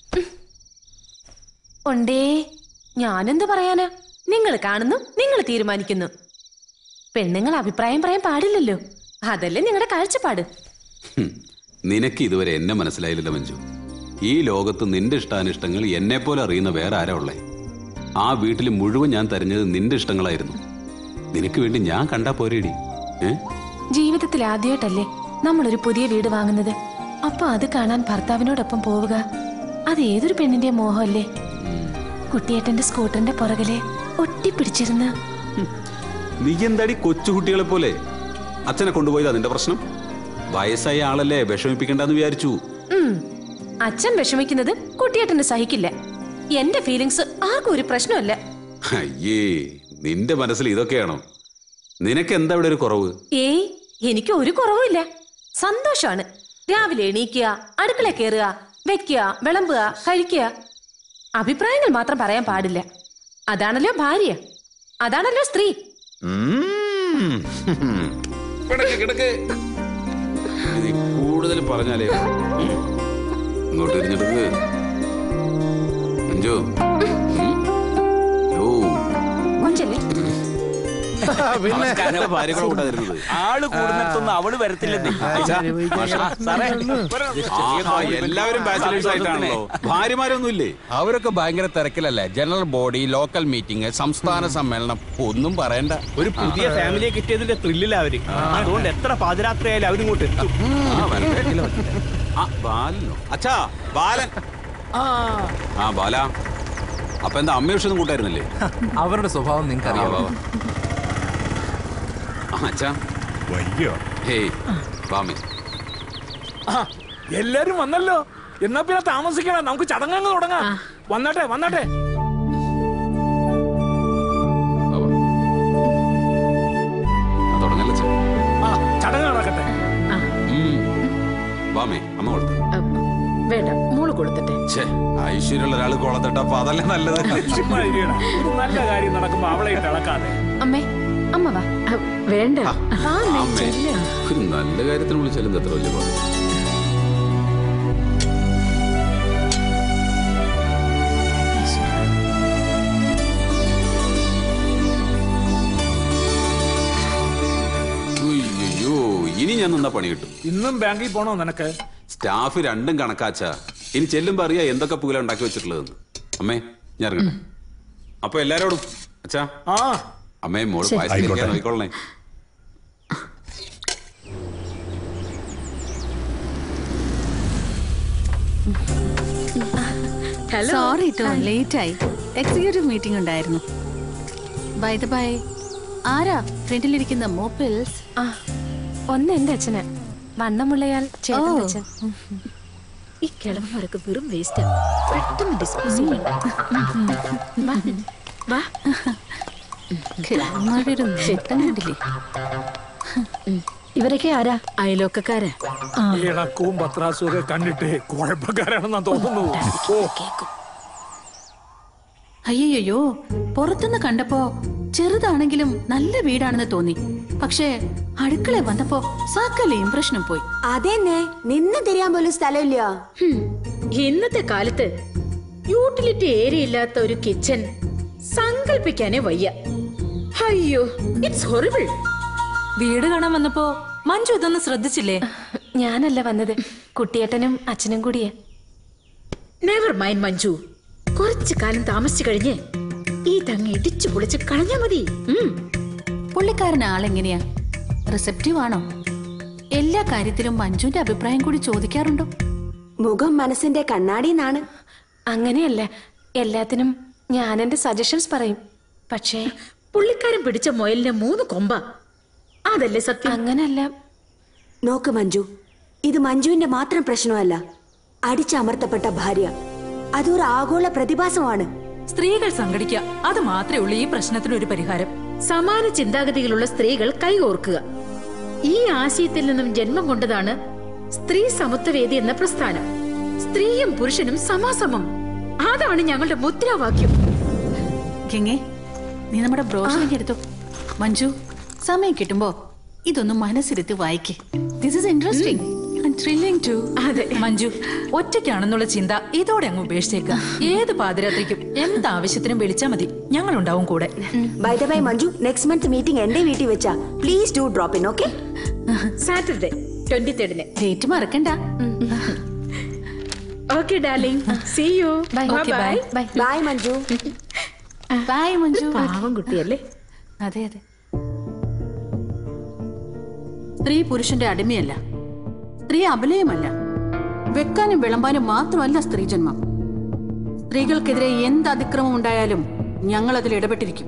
ഉണ്ടേ ഞാനെന്ത് പറയാനാ നിങ്ങൾ കാണുന്നു നിങ്ങൾ തീരുമാനിക്കുന്നു പെണ്ണുങ്ങൾ അഭിപ്രായം പറയാൻ പാടില്ലല്ലോ അതല്ലേ നിങ്ങളുടെ കാഴ്ചപ്പാട് ഹും, നിനക്ക് ഇതുവരെ എന്നെ മനസ്സിലായില്ലല്ലോ മഞ്ജു ഈ ലോകത്ത് നിന്റെ ഇഷ്ടാനിഷ്ടങ്ങൾ എന്നെ പോലെ അറിയുന്ന വേറെ ആരാ ഉള്ളേ ആ വീട്ടിൽ മുഴുവൻ ഞാൻ തെരഞ്ഞത് നിന്റെ ഇഷ്ടങ്ങളായിരുന്നു നിനക്ക് വേണ്ടി ഞാൻ കണ്ടാ പോരേടി ഏ ജീവിതത്തിൽ ആദ്യമായിട്ടല്ലേ നമ്മളൊരു പുതിയ വീട് വാങ്ങുന്നത് അപ്പൊ അത് കാണാൻ ഭർത്താവിനോടൊപ്പം പോവുക അത് ഏതൊരു പെണ്ണിന്റെ മോഹമല്ലേ കുട്ടിയേട്ടന്റെ സ്കൂട്ടറിന്റെ പുറകിലെ ഒട്ടിപ്പിടിച്ചിരുന്ന് നീ എന്താടി കൊച്ചുകുട്ടികളെ പോലെ അച്ഛനെ കൊണ്ടുപോയത് അതിന്റെ പ്രശ്നം വയസ്സായ ആളല്ലേ വിഷമിപ്പിക്കണ്ടെന്ന് വിചാരിച്ചു ഉം. അച്ഛൻ വിഷമിക്കുന്നത് കുട്ടിയേട്ടന് സഹിക്കില്ല എന്റെ ഫീലിങ്സ് ആർക്കും ഒരു പ്രശ്നമല്ല അയ്യേ നിന്റെ മനസ്സിൽ ഇതൊക്കെയാണോ നിനക്ക് എന്താ ഇവിടെ ഒരു കുറവ് ഏയ് എനിക്ക് ഒരു കുറവുമില്ല സന്തോഷമാണ് രാവിലെ എണീക്കുക അടുക്കള കയറുക വെക്കുക വിളമ്പുക കഴിക്കുക അഭിപ്രായങ്ങൾ മാത്രം പറയാൻ പാടില്ല അതാണല്ലോ ഭാര്യ അതാണല്ലോ സ്ത്രീ ഉം. കിടക്ക്, കിടക്ക്. നീ കൂടുതൽ പറഞ്ഞാലേ ഉം. ഇങ്ങോട്ട് തിരിഞ്ഞെടുക്ക് അഞ്ചോ യോ കൊഞ്ചല്ലേ പിന്നെ അങ്ങനെ ഭാര്യകളെ കൂട്ടാതിരുന്നത് ആള് കൂടുന്നിടത്തൊന്നും അവള് വരത്തില്ലെന്നേ സാറേ ആഹാ, എല്ലാവരും ബാച്ചിലേഴ്സ് ആയിട്ടാണല്ലോ ഭാര്യമാരൊന്നും ഇല്ലേ അവരൊക്കെ ഭയങ്കര തിരക്കിലല്ലേ ജനറൽ ബോഡി ലോക്കൽ മീറ്റിംഗ് സംസ്ഥാന സമ്മേളനം ഒന്നും പറയണ്ട ഒരു പുതിയ ഫാമിലിയെ കിട്ടിയതിന്റെ ത്രില്ലില്ല അവര് അതുകൊണ്ട് എത്ര പാതിരാത്രി ആയാലും അവരിങ്ങോട്ട് എത്തും ആ, വരട്ടെ. ആ, ബാലനോ അച്ഛാ ബാലൻ ആ ബാല അപ്പൊ എന്താ അമ്മ വിഷയം കൂട്ടായിരുന്നില്ലേ അവരുടെ സ്വഭാവം നിങ്ങൾക്ക് ആ, അറിയാം വാ, വാ. ആ, അച്ഛാ വയ്യോ ഹേയ് വാമി എല്ലാരും വന്നല്ലോ എന്നാ പിന്നെ താമസിക്കണം നമുക്ക് ചടങ്ങങ്ങ് തുടങ്ങാം വന്നാട്ടെ വന്നാട്ടെ തുടങ്ങല്ലേ അച്ഛാ ആ ചടങ്ങ് നടക്കട്ടെ വാമേ അമ്മ കൊടുത്തു വേണ്ട മോള് കൊടുത്തിട്ടെ ഛേ ഐശ്വര്യമുള്ള ഒരാൾ കൊളത്തിട്ട അപ്പൊ അതല്ലേ നല്ലത് ചുമ്മാ ഇരിക്കടാ. ഒരു നല്ല കാര്യം നടക്കുമ്പോ അവളെ ഇട്ട് ഇളക്കാതെ അമ്മേ അമ്മ വാ വേണ്ട വാ അമ്മേ അമ്മേ ചെല്ല്. ഒരു നല്ല കാര്യത്തിന് വിളിച്ചാലും എത്ര വലിയ പാട് അയ്യോ ഇനി ഞാൻ നിന്നാ പണി കിട്ടും ഇന്നും ബാങ്കിൽ പോണോ നിനക്ക് സ്റ്റാഫ് രണ്ടും കണക്കാച്ചാ ഇനി ചെല്ലുമ്പോ അറിയാ എന്തൊക്കെ പൂല ഉണ്ടാക്കി വെച്ചിട്ടുള്ളതെന്ന് അമ്മേ ഞാൻ ഇറങ്ങട്ടെ അപ്പൊ എല്ലാരോടും അച്ഛാ ആ അമ്മേ മോള് ശരി. പായസം കഴിക്കാൻ നോക്കിക്കോളണേ ഹലോ സോറി കേട്ടോ ലേറ്റ് ആയി എക്സിക്യൂട്ടീവ് മീറ്റിംഗ് ഉണ്ടായിരുന്നു ബൈ ദ ബൈ ആരാ ഫ്രണ്ടിലിരിക്കുന്ന മോപ്പിൾസ് ആ ഒന്ന് എന്റെ അച്ഛന് വണ്ണമുള്ളയാൾ ചേട്ടന്റെ ഓ. അച്ഛൻ ഈ കിളവന്മാരൊക്കെ വെറും വേസ്റ്റാ പെട്ടെന്ന് ഡിസ്പോസ് ചെയ്യണം വാ വാ കിളവന്മാരുടെ ഒരു വെട്ടം കണ്ടില്ലേ ഇവരൊക്കെ ആരാ അയലോക്കക്കാരാ ഇണക്കവും പത്രാസും ഒക്കെ കണ്ടിട്ട് കുഴപ്പക്കാരാണെന്നാ തോന്നുന്നു ഓ അയ്യയ്യോ പുറത്തുനിന്ന് കണ്ടപ്പോ ചെറുതാണെങ്കിലും നല്ല വീടാണെന്ന് തോന്നി പക്ഷേ അടുക്കള വന്നപ്പോ സകല ഇംപ്രഷനും പോയി അതെന്നെ നിന്ന് തിരിയാൻ പോലും സ്ഥലമില്ല ഇന്നത്തെ കാലത്ത് യൂട്ടിലിറ്റി ഏരിയ ഇല്ലാത്ത ഒരു കിച്ചൺ സങ്കല്പിക്കാനേ വയ്യ അയ്യോ ഇറ്റ്സ് ഹൊറിബിൾ വീട് കാണാൻ വന്നപ്പോ മഞ്ജു ഇതൊന്നും ശ്രദ്ധിച്ചില്ലേ ഞാനല്ല വന്നത് കുട്ടിയേട്ടനും അച്ഛനും കൂടിയാ നെവർ മൈൻഡ് മഞ്ജു കുറച്ചു കാലം താമസിച്ചു കഴിഞ്ഞ് ഈ തങ്ങ ഇടിച്ചു പൊളിച്ച് കളഞ്ഞാ മതി ഉം. പുള്ളിക്കാരൻ ആളെങ്ങനെയാ റിസപ്റ്റീവ് ആണോ എല്ലാ കാര്യത്തിലും മഞ്ജുവിന്റെ അഭിപ്രായം കൂടി ചോദിക്കാറുണ്ടോ മുഖം മനസ്സിന്റെ കണ്ണാടിന്നാണ് അങ്ങനെയല്ല എല്ലാത്തിനും ഞാൻ എന്റെ സജഷൻസ് പറയും പക്ഷേ പുള്ളിക്കാരൻ പിടിച്ച മുയലിന് മൂന്ന് കൊമ്പ അതല്ലേ സത്യം അങ്ങനല്ല നോക്ക് മഞ്ജു ഇത് മഞ്ജുവിന്റെ മാത്രം പ്രശ്നമല്ല അടിച്ചമർത്തപ്പെട്ട ഭാര്യ അതൊരു ആഗോള പ്രതിഭാസമാണ് സ്ത്രീകൾ സംഘടിക്കുക അത് മാത്രമേ ഉള്ളൂ ഈ പ്രശ്നത്തിന് ഒരു പരിഹാരം സമാന ചിന്താഗതികളുള്ള സ്ത്രീകൾ കൈകോർക്കുക ഈ ആശയത്തിൽ നിന്നും ജന്മം കൊണ്ടതാണ് സ്ത്രീ സമത്വവേദി എന്ന പ്രസ്ഥാനം സ്ത്രീയും പുരുഷനും സമാസമം അതാണ് ഞങ്ങളുടെ മുദ്രാവാക്യം ഗംഗേ നീ നമ്മുടെ ബ്രോഷറിലേക്ക് എടുത്തു മഞ്ജു സമയം കിട്ടുമ്പോ ഇതൊന്ന് മനസ്സിരുത്തി വായിക്കേ this is interesting thrilling too അതെ മഞ്ജു ഒറ്റയ്ക്കാണെന്നുള്ള ചിന്ത ഇതോടെ അങ്ങ് ഉപേക്ഷിച്ചേക്കാം ഏത് പാതിരാത്രിക്കും എന്ത് ആവശ്യത്തിനും വിളിച്ചാ മതി ഞങ്ങളുണ്ടാവും കൂടെ by the by Manju next month meeting എന്റെ വീട്ടിൽ വെച്ചാ please do drop in okay Saturday twenty തേർഡിന് ഡേറ്റ് മറക്കണ്ട okay darling see you Bye. Okay, bye. Bye. Bye Manju bye Manju പാവം കുട്ടിയല്ലേ അതെ അതെ സ്ത്രീ പുരുഷന്റെ അടിമയല്ല സ്ത്രീ അബലയുമല്ല വെക്കാനും വിളമ്പാനും മാത്രമല്ല സ്ത്രീ ജന്മം സ്ത്രീകൾക്കെതിരെ എന്ത് അതിക്രമം ഉണ്ടായാലും ഞങ്ങൾ അതിൽ ഇടപെട്ടിരിക്കും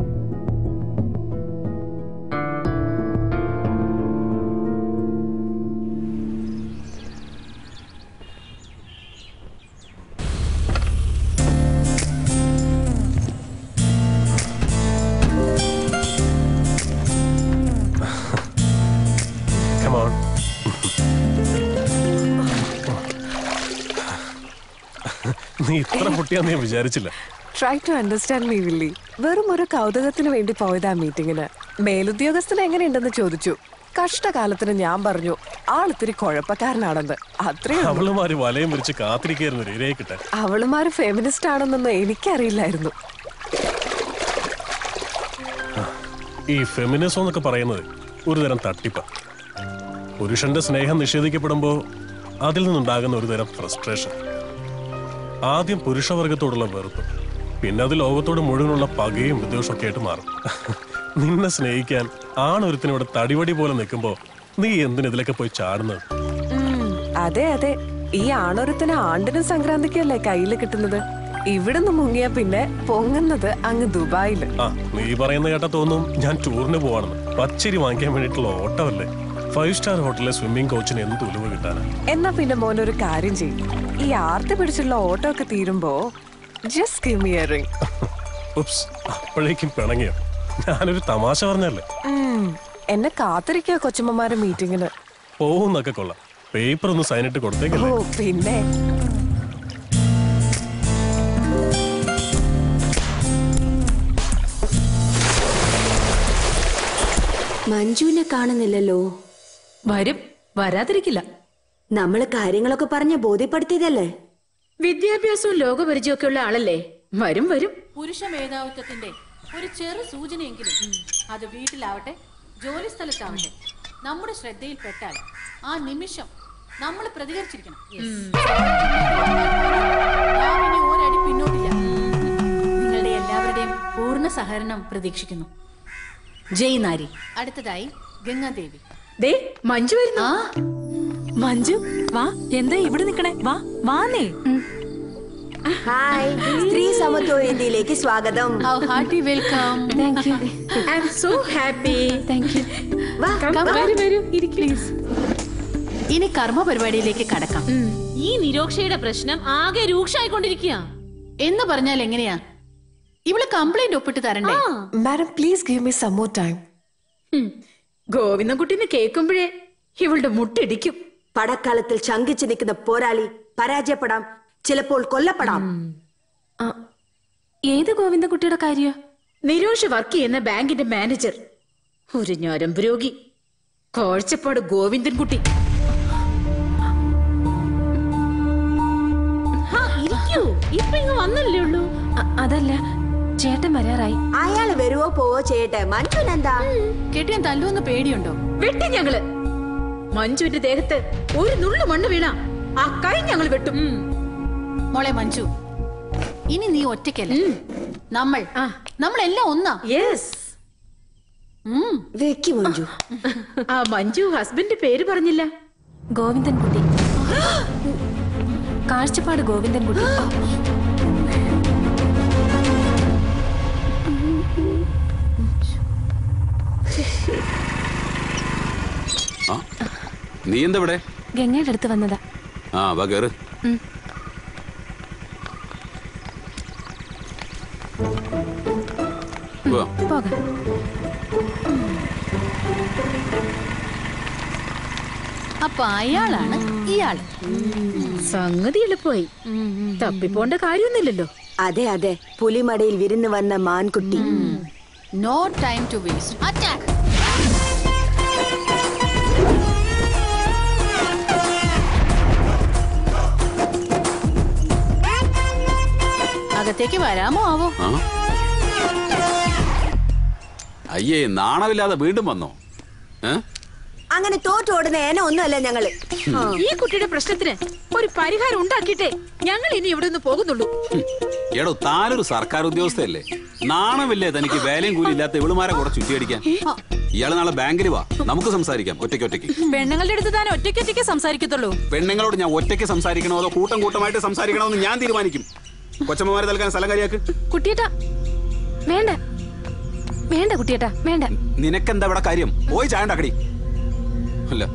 Come on. നീ ഇത്ര പൊട്ടിയാന്ന് ഞാൻ വിചാരിച്ചില്ല try to understand me Willy വെറും ഒരു കൗതുകത്തിന് വേണ്ടി പോയതാ മീറ്റിങ്ങിന് മേലുദ്യോഗസ്ഥന് എങ്ങനെയുണ്ടെന്ന് ചോദിച്ചു കഷ്ടകാലത്തിന് ഞാൻ പറഞ്ഞു ആളിത്തിരി കുഴപ്പക്കാരനാണെന്ന് അത്രേ ഉള്ളൂ. അവളുമാര് വലയം വിരിച്ച് കാത്തിരിക്കായിരുന്നു ഒരു ഇരയെ കിട്ടാൻ അവളുമാര് ഫെമിനിസ്റ്റ് ആണെന്നൊന്നും എനിക്കറിയില്ലായിരുന്നു ഈ ഫെമിനിസം എന്നൊക്കെ പറയുന്നത് ഒരു തരം തട്ടിപ്പ പുരുഷന്റെ സ്നേഹം നിഷേധിക്കപ്പെടുമ്പോ അതിൽ നിന്നുണ്ടാകുന്ന ഒരു തരം ഫ്രസ്ട്രേഷൻ ആദ്യം പുരുഷവർഗത്തോടുള്ള വെറുപ്പ് പിന്നെ അത് ലോകത്തോട് മുഴുവനുള്ള പകയും വിദ്വേഷവും ഒക്കെ ആയിട്ട് മാറും നിന്നെ സ്നേഹിക്കാൻ ആണൊരുത്തിനോട് തടിവടി പോലെ നിൽക്കുമ്പോ നീ എന്തിനെതിലൊക്കെ പോയി ചാടുന്നത് ഉം, അതെ അതെ ഈ ആണൊരുത്തിന് ആണ്ടിനും സംക്രാന്തിക്കല്ലേ കയ്യിൽ കിട്ടുന്നത് ഇവിടുന്ന് മുങ്ങിയ പിന്നെ പൊങ്ങുന്നത് അങ്ങ് ദുബായില് ആ നീ പറയുന്ന കേട്ടാ തോന്നും ഞാൻ ടൂറിന് പോവാണെന്ന് പച്ചരി വാങ്ങിക്കാൻ വേണ്ടിയിട്ടുള്ള ഓട്ടമല്ലേ ഫൈവ് സ്റ്റാർ ഹോട്ടലിലെ സ്വിമ്മിംഗ് കോച്ചിന് എന്ത് ഉലുവ കിട്ടാനാ എന്നാ പിന്നെ മോനൊരു കാര്യം ചെയ്യും ഈ ആർത്തി പിടിച്ചുള്ള ഓട്ടോ ഒക്കെ തീരുമ്പോ just give me a ring oops അപ്പോഴേക്കും പിണങ്ങിയോ ഞാനൊരു തമാശ പറഞ്ഞല്ലേ എന്നെ കാത്തിരിക്കുക കൊച്ചമ്മമാരെ മീറ്റിങ്ങിന് പോകുന്നൊക്കെ കൊള്ളാം പേപ്പർ ഒന്ന് സൈനിട്ട് ഓ കൊടുത്തേക്കല്ലേ പിന്നെ മഞ്ജുവിനെ കാണുന്നില്ലല്ലോ വരും വരാതിരിക്കില്ല നമ്മള് കാര്യങ്ങളൊക്കെ പറഞ്ഞ് ബോധ്യപ്പെടുത്തിയതല്ലേ വിദ്യാഭ്യാസവും ലോകപരിചയവും ഒക്കെ ഉള്ള ആളല്ലേ വരും വരും പുരുഷ മേധാവിത്വത്തിന്റെ ഒരു ചെറു സൂചനയെങ്കിലും അത് വീട്ടിലാവട്ടെ ജോലി സ്ഥലത്താവട്ടെ നമ്മുടെ ശ്രദ്ധയിൽപ്പെട്ടാൽ ആ നിമിഷം നമ്മൾ പ്രതികരിച്ചിരിക്കണം നാം ഇനി ഒരടി പിന്നോട്ടില്ല നിങ്ങളുടെ എല്ലാവരുടെയും പൂർണ്ണ സഹകരണം പ്രതീക്ഷിക്കുന്നു ജയ് നാരി അടുത്തതായി ഗംഗാദേവി ദേ മഞ്ജു വരുന്നു ആ മഞ്ജു വാ എന്താ ഇവിടെ നിക്കണേ വാ വാന്നേ ഹായ് സ്ത്രീ സമത്വവേദിയിലേക്ക് സ്വാഗതം hearty welcome thank you I am so happy thank you വാ വരൂ വരൂ പ്ലീസ് ഇനി കർമ്മ പരിപാടിയിലേക്ക് കടക്കാം ഈ നിരോക്ഷയുടെ പ്രശ്നം ആകെ രൂക്ഷമായിക്കൊണ്ടിരിക്കുക എന്ന് പറഞ്ഞാൽ എങ്ങനെയാ ഇവള് കംപ്ലൈന്റ് ഒപ്പിട്ട് തരണ്ടേ madam please give me some more time ഗോവിന്ദൻകുട്ടിനെ കേൾക്കുമ്പോഴേ ഇവളുടെ മുട്ടിടിക്കും പടക്കാലത്തിൽ ശങ്കിച്ചു നിൽക്കുന്ന പോരാളി പരാജയപ്പെടാം ചിലപ്പോൾ കൊല്ലപ്പെടാം ഏത് ഗോവിന്ദൻകുട്ടിയുടെ കാര്യ നിരോഷ് വർക്ക് ചെയ്യുന്ന ബാങ്കിന്റെ മാനേജർ ഒരു ഞരമ്പ് രോഗി കാഴ്ചപ്പാട് ഗോവിന്ദൻകുട്ടി ഹാ, ഇരിക്കൂ ഇപ്പൊ ഇങ്ങ് വന്നല്ലേ ഉള്ളൂ അതല്ല ചേട്ടൻ വരാറായി അയാള് വരുവോ പോവോ ചെയ്യട്ടെ മനുഷ്യനെന്താ കെട്ടിയാൻ തല്ലുവെന്ന് പേടിയുണ്ടോ വെട്ടി ഞങ്ങള് മഞ്ജുവിന്റെ ദേഹത്ത് ഒരു നുള്ളു മണ്ണ് വീണ ആ കൈ ഞങ്ങൾ വെട്ടും മോളെ മഞ്ജു ഇനി നീ ഒറ്റയ്ക്കല്ല നമ്മൾ നമ്മളെല്ലാം ഒന്നാ യെസ് വെക്കി മഞ്ജു ആ മഞ്ജു ഹസ്ബൻഡ് പേര് പറഞ്ഞില്ല ഗോവിന്ദൻകുട്ടി കാഴ്ചപ്പാട് ഗോവിന്ദൻകുട്ടി ആ നീ എന്താ ഇവിടെ ഗംഗയുടെ അടുത്ത് വന്നതാ ആ വാ കേറ് ഉം. വാ. പോകാം അപ്പൊ അയാളാണ് ഇയാള് സംഗതി എളുപ്പമായി തപ്പിപ്പോണ്ട കാര്യമൊന്നുമില്ലല്ലോ അതെ അതെ പുലിമടയിൽ വിരുന്ന് വന്ന മാൻകുട്ടി no time to waste attack അകത്തേക്ക് വരാമോ ആവോ ആ അയ്യേ നാണമില്ലാതെ വീണ്ടും വന്നോ ഏ അങ്ങനെ തോറ്റോടുന്ന ഏന ഒന്നുമല്ല ഞങ്ങള് ഈ കുട്ടിയുടെ പ്രശ്നത്തിന് ഒരു പരിഹാരം ഉണ്ടാക്കിയിട്ടേ ഞങ്ങൾ ഇനി ഇവിടെ നിന്ന് പോകുന്നുള്ളൂ എടോ താനൊരു സർക്കാർ ഉദ്യോഗസ്ഥയല്ലേ നാണമില്ലേ തനിക്ക് വേലയും കൂലി ഇല്ലാത്ത ഇവളുമാരെ കൂടെ ചുറ്റിയടിക്കാൻ ഇയാള് നാളെ ബാങ്കിൽ വാ നമുക്ക് സംസാരിക്കാം ഒറ്റയ്ക്ക് ഒറ്റയ്ക്ക് പെണ്ണുങ്ങളുടെ അടുത്ത് താൻ ഒറ്റയ്ക്ക് ഒറ്റയ്ക്ക് സംസാരിക്കത്തുള്ളൂ പെണ്ണുങ്ങളോട് ഞാൻ ഒറ്റയ്ക്ക് സംസാരിക്കണോ അതോ കൂട്ടം കൂട്ടമായിട്ട് സംസാരിക്കണോ എന്ന് ഞാൻ തീരുമാനിക്കും കൊച്ചമ്മമാരെ തൽക്കാൻ സ്ഥലം കാര്യാക്ക് കുട്ടിയേട്ടാ വേണ്ട വേണ്ട കുട്ടിയേട്ടാ വേണ്ട നിനക്കെന്താ ഇവിടെ കാര്യം പോയി ചായ ഉണ്ടാക്കടി അല്ല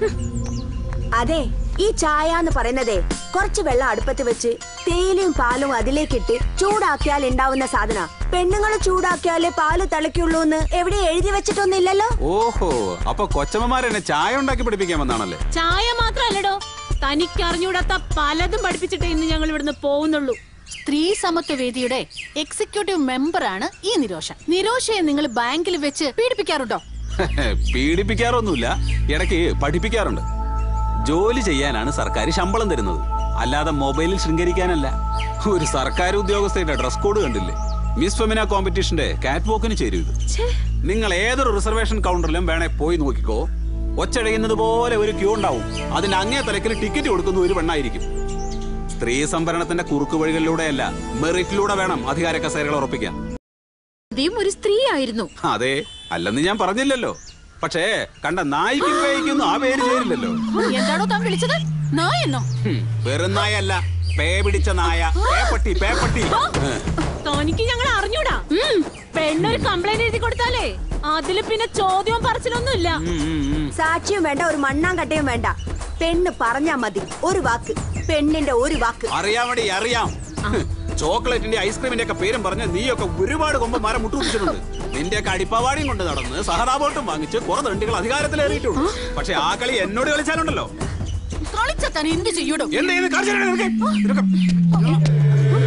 അതെ ഈ ചായ എന്ന് പറയുന്നതേ കുറച്ച് വെള്ളം അടുപ്പത്ത് വെച്ച് തേയിലയും പാലും അതിലേക്കിട്ട് ചൂടാക്കിയാൽ ഉണ്ടാവുന്ന സാധന പെണ്ണുങ്ങൾ ചൂടാക്കിയാലേ പാല് തിളയ്ക്കുള്ളൂ എന്ന് എവിടെ എഴുതി വെച്ചിട്ടൊന്നുമില്ലല്ലോ ഓഹോ അപ്പൊ കൊച്ചമ്മമാരെന്നെ ചായ ഉണ്ടാക്കി പഠിപ്പിക്കാൻ വന്നാണല്ലേ ചായ മാത്രല്ലടോ തനിക്ക് അറിഞ്ഞൂടാത്ത പലതും പഠിപ്പിച്ചിട്ടേ ഇന്ന് ഞങ്ങൾ ഇവിടുന്ന് പോകുന്നുള്ളൂ സ്ത്രീ സമത്വ വേദിയുടെ എക്സിക്യൂട്ടീവ് മെമ്പറാണ് ഈ നിരോഷ നിരോഷയെ നിങ്ങൾ ബാങ്കിൽ വെച്ച് പീഡിപ്പിക്കാറുണ്ടോ പീഡിപ്പിക്കാറൊന്നുമില്ല ഇടയ്ക്ക് പഠിപ്പിക്കാറുണ്ട് ജോലി ചെയ്യാനാണ് സർക്കാർ ശമ്പളം തരുന്നത് അല്ലാതെ മൊബൈലിൽ ശൃംഗരിക്കാനല്ല ഒരു സർക്കാർ ഉദ്യോഗസ്ഥയുടെ ഡ്രസ് കോഡ് കണ്ടില്ലേ മിസ് ഫെമിന കോമ്പറ്റീഷന്റെ കാറ്റ് വോക്കിന് ചേരും ഇത് നിങ്ങൾ ഏതൊരു റിസർവേഷൻ കൗണ്ടറിലും വേണേ പോയി നോക്കിക്കോ ഒച്ചഴയുന്നത് പോലെ ഒരു ക്യൂ ഉണ്ടാവും അതിന്റെ അങ്ങേ തലക്കിൽ ടിക്കറ്റ് കൊടുക്കുന്ന ഒരു പെണ്ണായിരിക്കും സ്ത്രീ സംവരണത്തിന്റെ കുറുക്കു വഴികളിലൂടെയല്ല മെറിറ്റിലൂടെ വേണം അധികാര കസേരകൾ ഉറപ്പിക്കാൻ ഇതേയും ഒരു സ്ത്രീ ആയിരുന്നു അതെ അല്ലെന്ന് ഞാൻ പറഞ്ഞില്ലല്ലോ പക്ഷേ കണ്ട നായിക്കും പേയ്ക്കൊന്നും ആ പേര് ചേരില്ലല്ലോ എന്താണോ താൻ വിളിച്ചത് നായെന്നോ ഹും, വെറും നായല്ല പേ പിടിച്ച നായ പേപ്പട്ടി പേപ്പട്ടി ഏ. തനിക്ക് ഞങ്ങൾ അറിഞ്ഞൂടാ പെണ്ണൊരു കംപ്ലൈന്റ് എഴുതി കൊടുത്താലേ അതില് പിന്നെ ചോദ്യവും പറച്ചിലൊന്നും ഇല്ല സാക്ഷിയും വേണ്ട ഒരു മണ്ണാങ്കട്ടയും വേണ്ട പെണ്ണ് പറഞ്ഞാ മതി ഒരു വാക്ക് പെണ്ണിന്റെ ഒരു വാക്ക് അറിയാമടി അറിയാം ചോക്ലേറ്റിന്റെ ഐസ്ക്രീമിന്റെ ഒക്കെ പേരും പറഞ്ഞ് നീയൊക്കെ ഒരുപാട് കൊമ്പ് മരം മുട്ടുപിടിച്ചിട്ടുണ്ട് നിന്റെ ഒക്കെ അടിപ്പാവാടിയും കൊണ്ട് നടന്ന് സഹതാപോട്ടും വാങ്ങിച്ച് കുറെ തണ്ടികൾ അധികാരത്തിലേറിയിട്ടുണ്ട് പക്ഷെ ആ കളി എന്നോട് കളിച്ചാലുണ്ടല്ലോ കളിച്ച താൻ എന്ത് ചെയ്യൂടോ എന്ത് ചെയ്യുന്നു? കാണിച്ചു തരാം നിനക്ക്. നിനക്ക്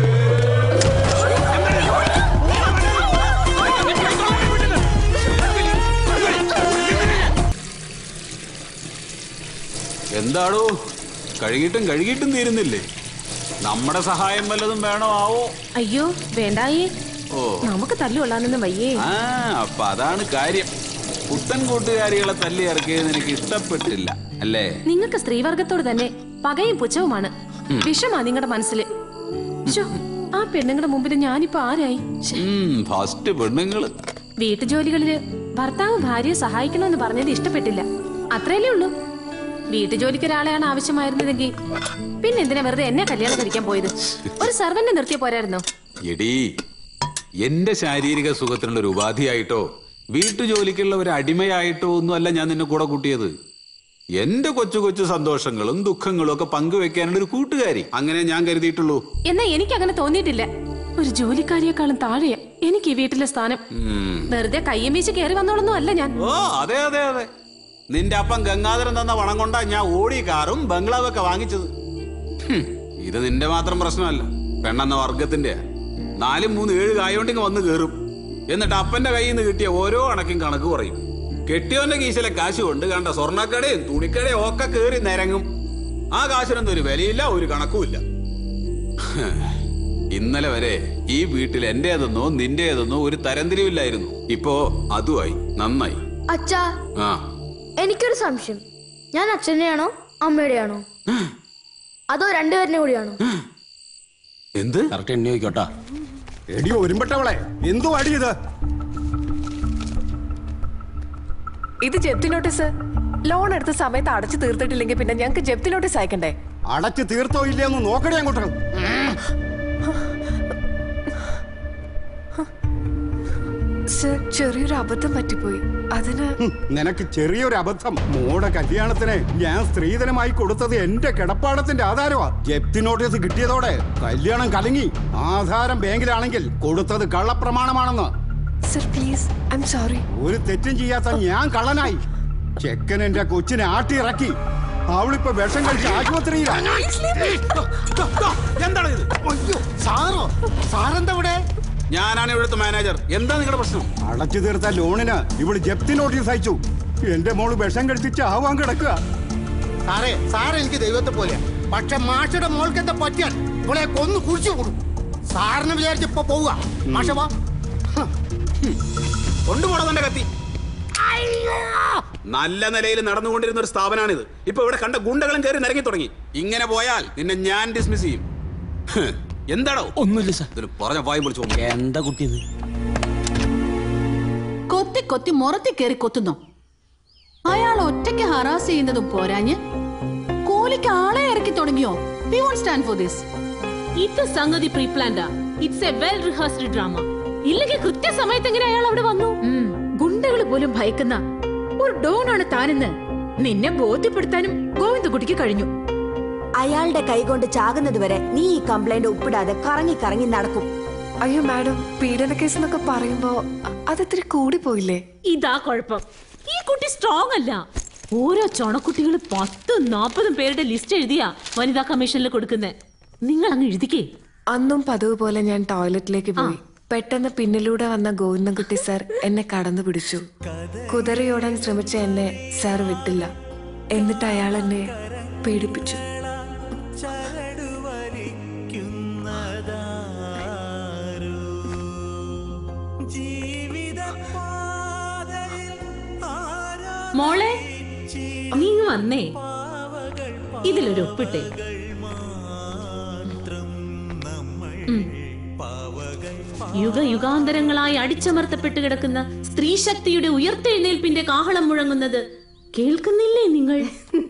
എന്താടോ കഴുകിയിട്ടും കഴുകിയിട്ടും തീരുന്നില്ലേ നമ്മുടെ സഹായം വല്ലതും വേണോ ആവോ അയ്യോ വേണ്ടായേ ഓ നമുക്ക് തല്ലുകൊള്ളാനൊന്നും വയ്യേ ആ അപ്പൊ അതാണ് കാര്യം പുത്തൻ കൂട്ടുകാരികളെ തല്ലി ഇറക്കിയത് എനിക്ക് ഇഷ്ടപ്പെട്ടില്ല അല്ലേ നിങ്ങൾക്ക് സ്ത്രീവർഗത്തോട് തന്നെ പകയും പുച്ഛവുമാണ് ഉം. വിഷമാ നിങ്ങളുടെ മനസ്സില് ശ്ശോ, ആ പെണ്ണുങ്ങളുടെ മുമ്പിൽ ഞാനിപ്പോ ആരായി ഫസ്റ്റ് പെണ്ണുങ്ങള് വീട്ടുജോലികളില് ഭർത്താവ് ഭാര്യയെ സഹായിക്കണമെന്ന് പറഞ്ഞത് ഇഷ്ടപ്പെട്ടില്ല അത്രയല്ലേ ഉള്ളൂ വീട്ടുജോലിക്ക് ഒരാളെയാണ് ആവശ്യമായിരുന്നതെങ്കിൽ പിന്നെ എന്തിനാ വെറുതെ എന്നെ കല്യാണം കഴിക്കാൻ പോയത് ഒരു സർവന്റ് നിർത്തിയ പോരായിരുന്നോ എടീ എന്റെ ശാരീരിക സുഖത്തിനുള്ള ഒരു ഉപാധിയായിട്ടോ വീട്ടുജോലിക്കുള്ള ഒരു അടിമയായിട്ടോ ഒന്നുമല്ല ഞാൻ നിന്നെ കൂടെ കൂട്ടിയത് എന്റെ കൊച്ചു കൊച്ചു സന്തോഷങ്ങളും ദുഃഖങ്ങളും ഒക്കെ പങ്കുവെക്കാനുള്ള ഒരു കൂട്ടുകാരി അങ്ങനെ ഞാൻ കരുതിയിട്ടുള്ളൂ എന്നാ എനിക്ക് അങ്ങനെ തോന്നിയിട്ടില്ല ഒരു ജോലിക്കാരിയെക്കാളും താഴെയാ എനിക്ക് ഈ വീട്ടിലെ സ്ഥാനം ഉം. വെറുതെ കയ്യം വീശി കയറി വന്നോളൊന്നും അല്ല ഞാൻ ഓ അതെ അതെ അതെ നിന്റെ അപ്പം ഗംഗാധരൻ തന്ന വണം കൊണ്ടാ ഞാൻ ഓടി കാറും ബംഗ്ലാവൊക്കെ വാങ്ങിച്ചത് ഹും, ഇത് നിന്റെ മാത്രം പ്രശ്നമല്ല പെണ്ണെന്ന വർഗത്തിന്റെ നാലും മൂന്ന് ഏഴ് കായോണ്ടിങ് വന്ന് കയറും എന്നിട്ട് അപ്പന്റെ കയ്യിൽ നിന്ന് കിട്ടിയ ഓരോ അണക്കും കണക്ക് പറയും കെട്ടിയോന്റെ കീശിലെ കാശ് കൊണ്ട് കണ്ട സ്വർണ്ണക്കടയും തുണിക്കടയും ഒക്കെ കയറി നിരങ്ങും ആ കാശിനൊന്നും ഒരു വിലയില്ല ഒരു കണക്കുമില്ല ഇന്നലെ വരെ ഈ വീട്ടിൽ എന്റേതെന്നോ നിന്റേതെന്നോ ഒരു തരംതിരിവില്ലായിരുന്നു ഇപ്പോ അതുമായി നന്നായി അച്ഛാ ആ എനിക്കൊരു സംശയം ഞാൻ അച്ഛൻ്റെയാണോ അമ്മയുടെയാണോ അതോ രണ്ടുപേരുടെ കൂടിയാണോ എന്ത് കറക്റ്റ് എണ്ണി നോക്കോട്ടാ എടി ഒരുമ്പട്ടവളെ എന്തോ അടി ഇത് ഇത് ജപ്തി നോട്ടീസ് ലോൺ എടുത്ത സമയത്ത് അടച്ചു തീർത്തിട്ടില്ലെങ്കിൽ പിന്നെ ഞങ്ങൾക്ക് ജപ്തി നോട്ടീസ് അയക്കണ്ടേ അടച്ച് തീർത്തോ ഇല്ലയെന്ന് നോക്കണേ അങ്ങോട്ട് സർ ചെറിയൊരു അബദ്ധം പറ്റിപ്പോയി അതിന് ഹും, നിനക്ക് ചെറിയൊരു അബദ്ധം മോടെ കല്യാണത്തിന് ഞാൻ സ്ത്രീധനമായി കൊടുത്തത് എന്റെ കിടപ്പാടത്തിന്റെ ആധാരമാ ജപ്തി നോട്ടീസ് കിട്ടിയതോടെ കല്യാണം കലങ്ങി ആധാരം ബാങ്കിലാണെങ്കിൽ കൊടുത്തത് കള്ളപ്രമാണമാണെന്ന് sir please I am sorry ഒരു തെറ്റും ചെയ്യാത്ത ഞാൻ കള്ളനായി ചെക്കൻ എന്റെ കൊച്ചിനെ ആട്ടിയിറക്കി അവളിപ്പോ വിഷം കഴിച്ച് ആശുപത്രിയിലാണ് എന്താണ് ഇത് സാറോ സാറെന്താ ഇവിടെ ഞാനാണ് ഇവിടുത്തെ മാനേജർ എന്താ നിങ്ങളുടെ പ്രശ്നം അടച്ചു തീർത്ത ലോണിന് ഇവള് ജപ്തി നോട്ടീസ് അയച്ചു എന്റെ മോള് വിഷം കഴിച്ച് ചാവാൻ കിടക്കുക സാറേ സാറ് എനിക്ക് ദൈവത്തെ പോലെയാ പക്ഷെ മാഷയുടെ മോൾക്ക് എന്താ പറ്റിയാൽ ഇവളെ കൊന്നു കുഴിച്ചു കൂടും സാറിന് വിചാരിച്ച് ഇപ്പൊ പോവുക മാഷ വാ കൊണ്ടുപോടാ തന്റെ കത്തി നല്ല നിലയിൽ നടന്നുകൊണ്ടിരുന്ന ഒരു സ്ഥാപനമാണിത് ഇപ്പൊ ഇവിടെ കണ്ട ഗുണ്ടകളും കയറി നിരങ്ങി തുടങ്ങി ഇങ്ങനെ പോയാൽ നിന്നെ ഞാൻ ഡിസ്മിസ് ചെയ്യും ഹ്, എന്താടോ ഒന്നുമില്ല സാർ ഇതിന് പറഞ്ഞ വായും വിളിച്ചു എന്താ കുട്ടി ഇത് കൊത്തി കൊത്തി മുറത്തി കയറി കൊത്തുന്നു അയാൾ ഒറ്റയ്ക്ക് ഹറാസ് ചെയ്യുന്നതും പോരാഞ്ഞ് കൂലിക്ക് ആളെ ഇറക്കി തുടങ്ങിയോ we won't stand for this ഇത് സംഗതി പ്രീ പ്ലാൻഡാ it's a well rehearsed drama ഇല്ലെങ്കിൽ കൃത്യസമയത്ത് എങ്ങനെ അയാൾ അവിടെ വന്നു ഗുണ്ടകൾ പോലും ഭയക്കുന്ന ഒരു ഡോണാണ് താനെന്ന് നിന്നെ ബോധ്യപ്പെടുത്താനും ഗോവിന്ദകുട്ടിക്ക് കഴിഞ്ഞു അയാളുടെ കൈകൊണ്ട് ചാകുന്നത് വരെ നീ ഈ കംപ്ലൈന്റ് ഒപ്പിടാതെ കറങ്ങി കറങ്ങി നടക്കും അയ്യോ മാഡം പീഡന കേസ് എന്നൊക്കെ പറയുമ്പോ അതിത്തിരി കൂടി പോയില്ലേ ഇതാ കുഴപ്പം ഈ കുട്ടി സ്ട്രോങ് അല്ല ഓരോ ചൊണക്കുട്ടികൾ പത്തും നാൽപ്പതും പേരുടെ ലിസ്റ്റ് എഴുതിയാ വനിതാ കമ്മീഷനിൽ കൊടുക്കുന്നേ നിങ്ങൾ അങ്ങ് എഴുതിക്കേ അന്നും പതിവ് പോലെ ഞാൻ ടോയ്ലറ്റിലേക്ക് പോയി പെട്ടെന്ന് പിന്നിലൂടെ വന്ന ഗോവിന്ദൻകുട്ടി സാർ എന്നെ കടന്നു പിടിച്ചു കുതിരയോടാൻ ശ്രമിച്ച എന്നെ സാർ വിട്ടില്ല എന്നിട്ട് അയാൾ എന്നെ പീഡിപ്പിച്ചു മോളെ നീ ഇങ്ങ് വന്നേ ഇതിലൊരു ഒപ്പിട്ടേ ഉം. യുഗ യുഗാന്തരങ്ങളായി അടിച്ചമർത്തപ്പെട്ട് കിടക്കുന്ന സ്ത്രീ ശക്തിയുടെ ഉയർത്തെഴുന്നേൽപ്പിന്റെ കാഹളം മുഴങ്ങുന്നത് കേൾക്കുന്നില്ലേ നിങ്ങൾ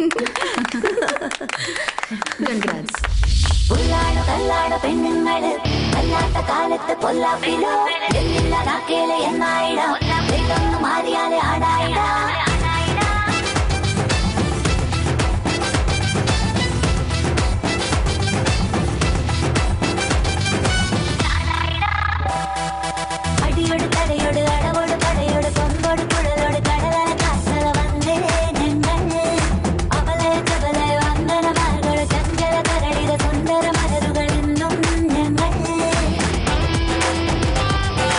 ഉള്ളാണ് കല്ലാട് പെണ്ണുങ്ങള് അല്ലാത്ത കാലത്ത് പൊല്ലാപ്പിലോ എന്നില്ല നാക്കേലെ എന്നായിട പെട്ടെന്ന് മാറിയാലെ ആടായിട അടിയോട് തടയോട് അടവോട് പടയോട് കൊമ്പോട് കുഴലോട് കടലല കാസല വന്നേ ഞങ്ങൾ അവളെ ചവല വന്ദനമാർഗൾ ചഞ്ചല കരളിത സുന്ദര മലരുകൾ ഇന്നും ഞങ്ങൾ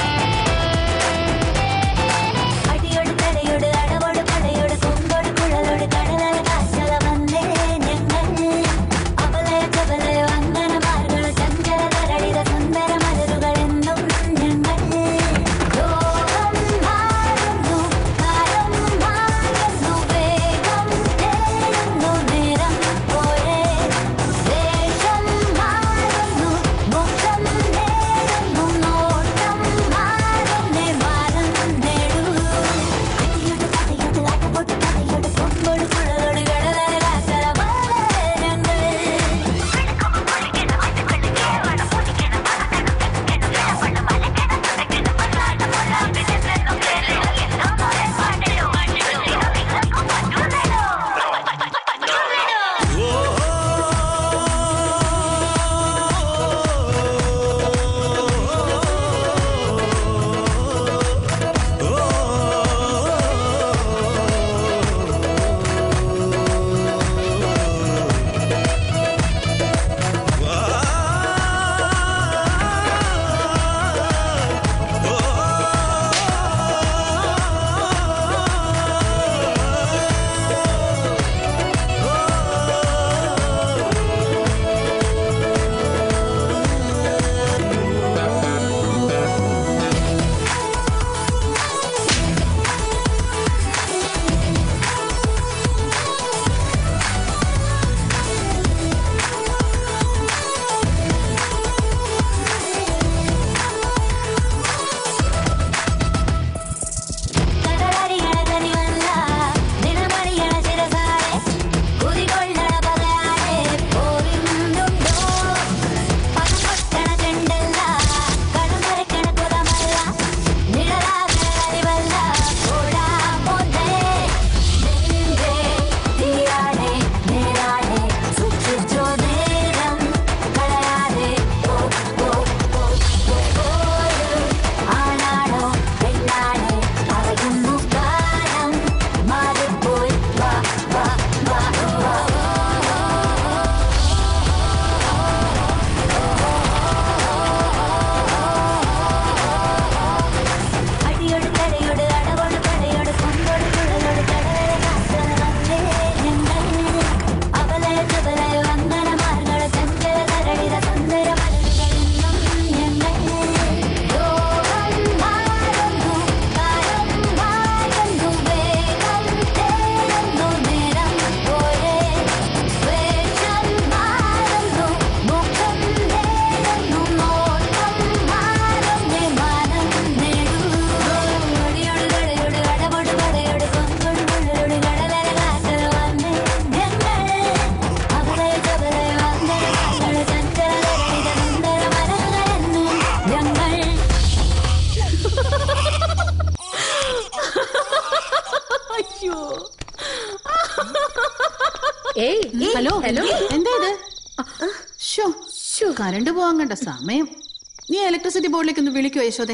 ഹലോ ഹലോ എന്താ ഇത് ഷോ കറണ്ട് പോവാൻ കണ്ട സമയം നീ ഇലക്ട്രിസിറ്റി ബോർഡിലേക്ക് ഒന്ന് വിളിക്കോ യശോദേ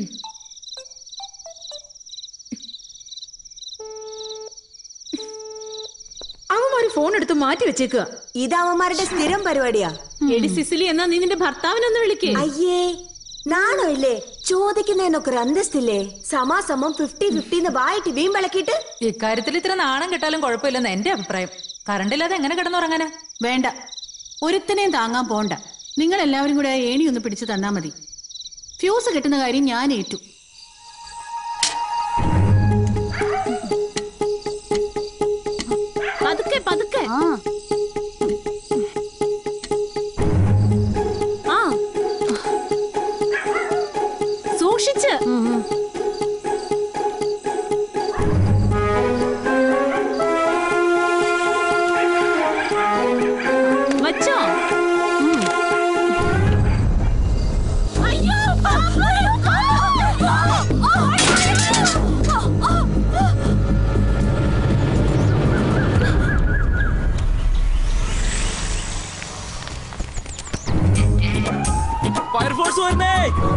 അവന്മാര് ഫോൺ എടുത്ത് മാറ്റി വെച്ചേക്കുക ഇത് അവന്മാരുടെ സ്ഥിരം പരിപാടിയാ എടി സിസിലി എന്നാ നീ നിന്റെ ഭർത്താവിനൊന്ന് വിളിക്കേ അയ്യേ നാണോ ഇല്ലേ ചോദിക്കുന്നതിനൊക്കെ ഒരു അന്തസ്തില്ലേ സമാസമം ഫിഫ്റ്റി ഫിഫ്റ്റിന്ന് വായിട്ട് വീം വിളക്കിയിട്ട് ഇക്കാര്യത്തിൽ ഇത്ര നാണം കിട്ടാലും കുഴപ്പമില്ലെന്ന് എന്റെ അഭിപ്രായം കറണ്ടില്ലാതെ എങ്ങനെ കിടന്നുറങ്ങാനാ വേണ്ട ഒരുത്തനെയും താങ്ങാൻ പോണ്ട നിങ്ങൾ എല്ലാവരും കൂടെ ആ ഏണി ഒന്ന് പിടിച്ചു തന്നാ മതി ഫ്യൂസ് കിട്ടുന്ന കാര്യം ഞാൻ ഏറ്റു പതുക്കെ പതുക്കെ ആ സൂക്ഷിച്ച് വച്ചോ ഫയർഫോഴ്സ് വരണേ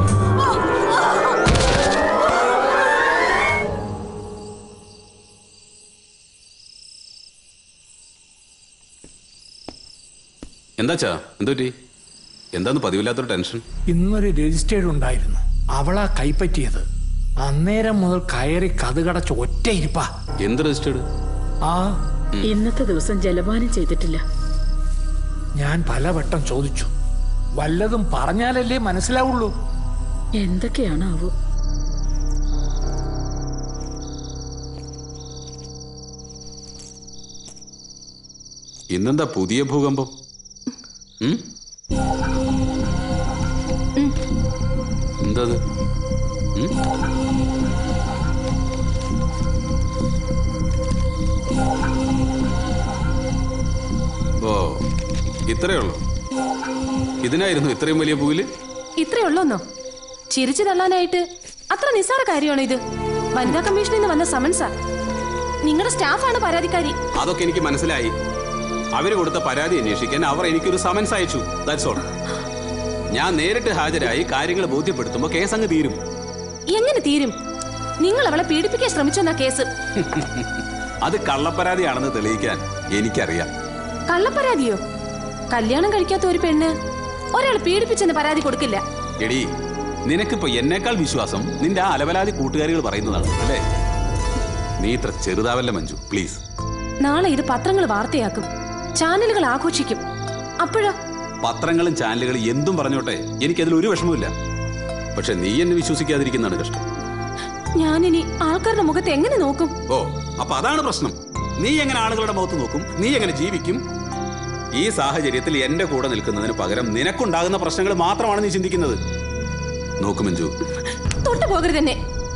എന്താച്ചാ എന്തുപറ്റി എന്താന്ന് പതിവില്ലാത്തൊരു ടെൻഷൻ ഇന്നൊരു രജിസ്റ്റേർഡ് ഉണ്ടായിരുന്നു അവളാ കൈപ്പറ്റിയത് അന്നേരം മുതൽ കയറി കഥകടച്ച് ഒറ്റ ഇരിപ്പാ എന്ത് രജിസ്റ്റേർഡ് ആ ഇന്നത്തെ ദിവസം ജലപാനം ചെയ്തിട്ടില്ല ഞാൻ പലവട്ടം ചോദിച്ചു വല്ലതും പറഞ്ഞാലല്ലേ മനസ്സിലാവുള്ളൂ എന്തൊക്കെയാണാവോ ഇന്നെന്താ പുതിയ ഭൂകമ്പം ഉം? എന്താ അത്? ഉം? ഓ ഇത്രയേ ഉള്ളൂ ഇതിനായിരുന്നു ഇത്രയും വലിയ പൂവില് ഇത്രേ ഉള്ളൂന്നോ ചിരിച്ചു തള്ളാനായിട്ട് അത്ര നിസ്സാര കാര്യമാണോ ഇത് വനിതാ കമ്മീഷനിൽ നിന്ന് വന്ന സമൻസാ നിങ്ങളുടെ സ്റ്റാഫാണ് പരാതിക്കാരി അതൊക്കെ എനിക്ക് മനസ്സിലായി അവര് കൊടുത്ത പരാതി അന്വേഷിക്കാൻ അവർ എനിക്കൊരു സമൻസ് അയച്ചു ദാറ്റ്സ് ഓൾ ഞാൻ നേരിട്ട് ഹാജരായി കാര്യങ്ങൾ ബോധ്യപ്പെടുത്തുമ്പോൾ കേസ് അങ്ങ് തീരും എങ്ങനെ തീരും നിങ്ങൾ അവളെ പീഡിപ്പിക്കാൻ ശ്രമിച്ചെന്ന കേസ് അത് കള്ളപ്പരാതിയാണെന്ന് തെളിയിക്കാൻ എനിക്കറിയാം കള്ളപ്പരാതിയോ കല്യാണം കഴിക്കാത്ത ഒരു പെണ്ണ് ഒരാൾ പീഡിപ്പിച്ചെന്ന് പരാതി കൊടുക്കില്ല എടി നിനക്കിപ്പോ എന്നേക്കാൾ വിശ്വാസം നിന്റെ ആ അലവലാതി കൂട്ടുകാരികൾ പറയുന്നതാണ് അല്ലേ നീ ഇത്ര ചെറുതാവല്ല മഞ്ജു പ്ലീസ് നാളെ ഇത് പത്രങ്ങൾ വാർത്തയാക്കും ചാനലുകൾ ആഘോഷിക്കും അപ്പോഴോ പത്രങ്ങളും ചാനലുകളും എന്തും പറഞ്ഞോട്ടെ എനിക്കതിൽ ഒരു വിഷമമില്ല പക്ഷെ നീ എന്നെ വിശ്വസിക്കാതിരിക്കുന്നതാണ് കഷ്ടം ഞാനിനി ആൾക്കാരുടെ മുഖത്ത് എങ്ങനെ നോക്കും ഓ അപ്പൊ അതാണ് പ്രശ്നം നീ എങ്ങനെ ആളുകളുടെ മുഖത്ത് നോക്കും നീ എങ്ങനെ ജീവിക്കും ഈ സാഹചര്യത്തിൽ എന്റെ കൂടെ നിൽക്കുന്നതിന് പകരം നിനക്കുണ്ടാകുന്ന പ്രശ്നങ്ങൾ മാത്രമാണ് നീ ചിന്തിക്കുന്നത് നോക്കു മഞ്ജു തൊട്ടു പോകരുത് തന്നെ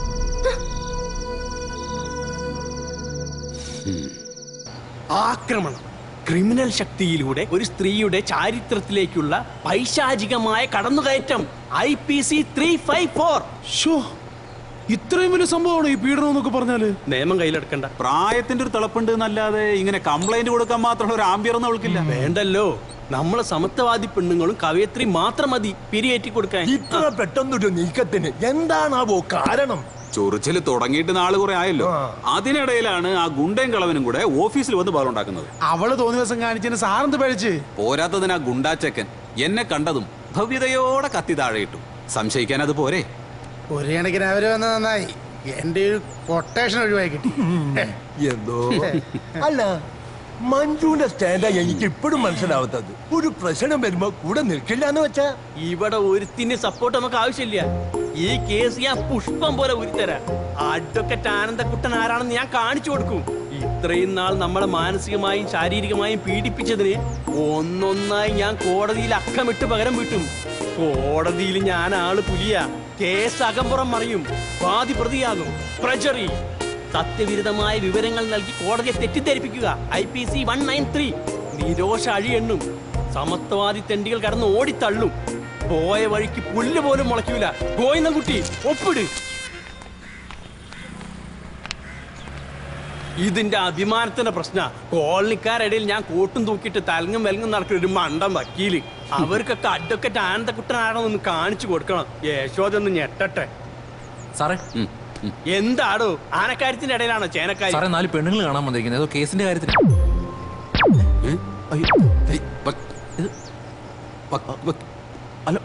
ആക്രമണം ക്രിമിനൽ ശക്തിയിലൂടെ ഒരു സ്ത്രീയുടെ ചാരിത്രത്തിലേക്കുള്ള പൈശാചികമായ കടന്നുകയറ്റം I P C three five four ഇത്രയും വലിയ സംഭവമാണ് ഈ പീഡനം എന്നൊക്കെ പറഞ്ഞാല് നിയമം കയ്യിലെടുക്കണ്ട പ്രായത്തിന്റെ ഒരു തിളപ്പുണ്ട് എന്നല്ലാതെ ഇങ്ങനെ കംപ്ലൈന്റ് കൊടുക്കാൻ മാത്രമുള്ള ഒരു ആംബിയർ ഒന്നും അവൾക്കില്ല വേണ്ടല്ലോ നമ്മളെ സമത്വവാദി പെണ്ണുങ്ങളും കവയത്രി മാത്രം മതി പിരിയേറ്റി കൊടുക്കാൻ ഇത്ര പെട്ടെന്നൊരു നീക്കത്തിന് എന്താണാവോ കാരണം ചൊറിച്ചിൽ തുടങ്ങിയിട്ട് നാള് കുറെ ആയല്ലോ അതിനിടയിലാണ് ആ ഗുണ്ടയും കളവനും കൂടെ ഓഫീസിൽ വന്ന് ബഹളുണ്ടാക്കുന്നത് അവള് തോന്നിയ ദിവസം കാണിച്ചതിന് സാറെന്ത് പഴിച്ച് പോരാത്തതിന് ആ ഗുണ്ടാച്ചക്കൻ എന്നെ കണ്ടതും ഭവ്യതയോടെ കത്തി താഴെയിട്ടു സംശയിക്കാൻ അത് പോരെ ഒരു കണക്കിന് അവര് വന്ന നന്നായി എന്റെ ഒരു കൊട്ടേഷൻ ഒഴിവായി കിട്ടി എന്തോ അല്ല മഞ്ജുവിന്റെ സ്റ്റാൻഡാ എനിക്ക് ഇപ്പോഴും മനസ്സിലാവാത്തത് ഒരു പ്രശ്നം വരുമ്പോ കൂടെ നിൽക്കില്ല എന്ന് വെച്ചാ ഇവിടെ ഒരുത്തിന് സപ്പോർട്ട് നമുക്ക് ആവശ്യമില്ല ഈ കേസ് ഞാൻ പുഷ്പം പോലെ ഉരുത്തരാം അഡ്വക്കറ്റ് ആനന്ദക്കുട്ടൻ ആരാണെന്ന് ഞാൻ കാണിച്ചു കൊടുക്കും ഇത്രയും നാൾ നമ്മളെ മാനസികമായും ശാരീരികമായും പീഡിപ്പിച്ചതിന് ഒന്നൊന്നായി ഞാൻ കോടതിയിൽ അക്കമിട്ട് പകരം വീട്ടും കോടതിയിൽ ഞാൻ ആള് പുലിയ കേസ് അകമ്പുറം മറിയും വാദി പ്രതിയാകും പ്രജറി സത്യവിരുദ്ധമായ വിവരങ്ങൾ നൽകി കോടതിയെ തെറ്റിദ്ധരിപ്പിക്കുക I P C one nine three Nirosha അഴിയെണ്ണും സമത്വവാദി തെണ്ടികൾ കടന്ന് ഓടിത്തള്ളും പോയ വഴിക്ക് പുല്ല് പോലും മുളയ്ക്കൂല ഗോയിന്ന കുട്ടി ഒപ്പിട് ഇതിന്റെ അഭിമാനത്തിന്റെ പ്രശ്ന കോളനിക്കാരിടയിൽ ഞാൻ കോട്ടും തൂക്കിയിട്ട് തലങ്ങും വെലങ്ങും നടക്കുന്ന ഒരു മണ്ടം വക്കീല് അവർക്കൊക്കെ അഡ്വക്കറ്റ് ആനന്ദക്കുട്ടനാണെന്ന് കാണിച്ചു കൊടുക്കണം യശോദൊന്ന് ഞെട്ടട്ടെ സാറേ എന്താടോ ആനക്കാര്യത്തിന്റെ ഇടയിലാണോ ചേനക്കാരി സാറേ നാല് പെണ്ണുങ്ങൾ കാണാൻ വന്നിരിക്കുന്നത് ഏതോ കേസിന്റെ കാര്യത്തിന് ഹലോ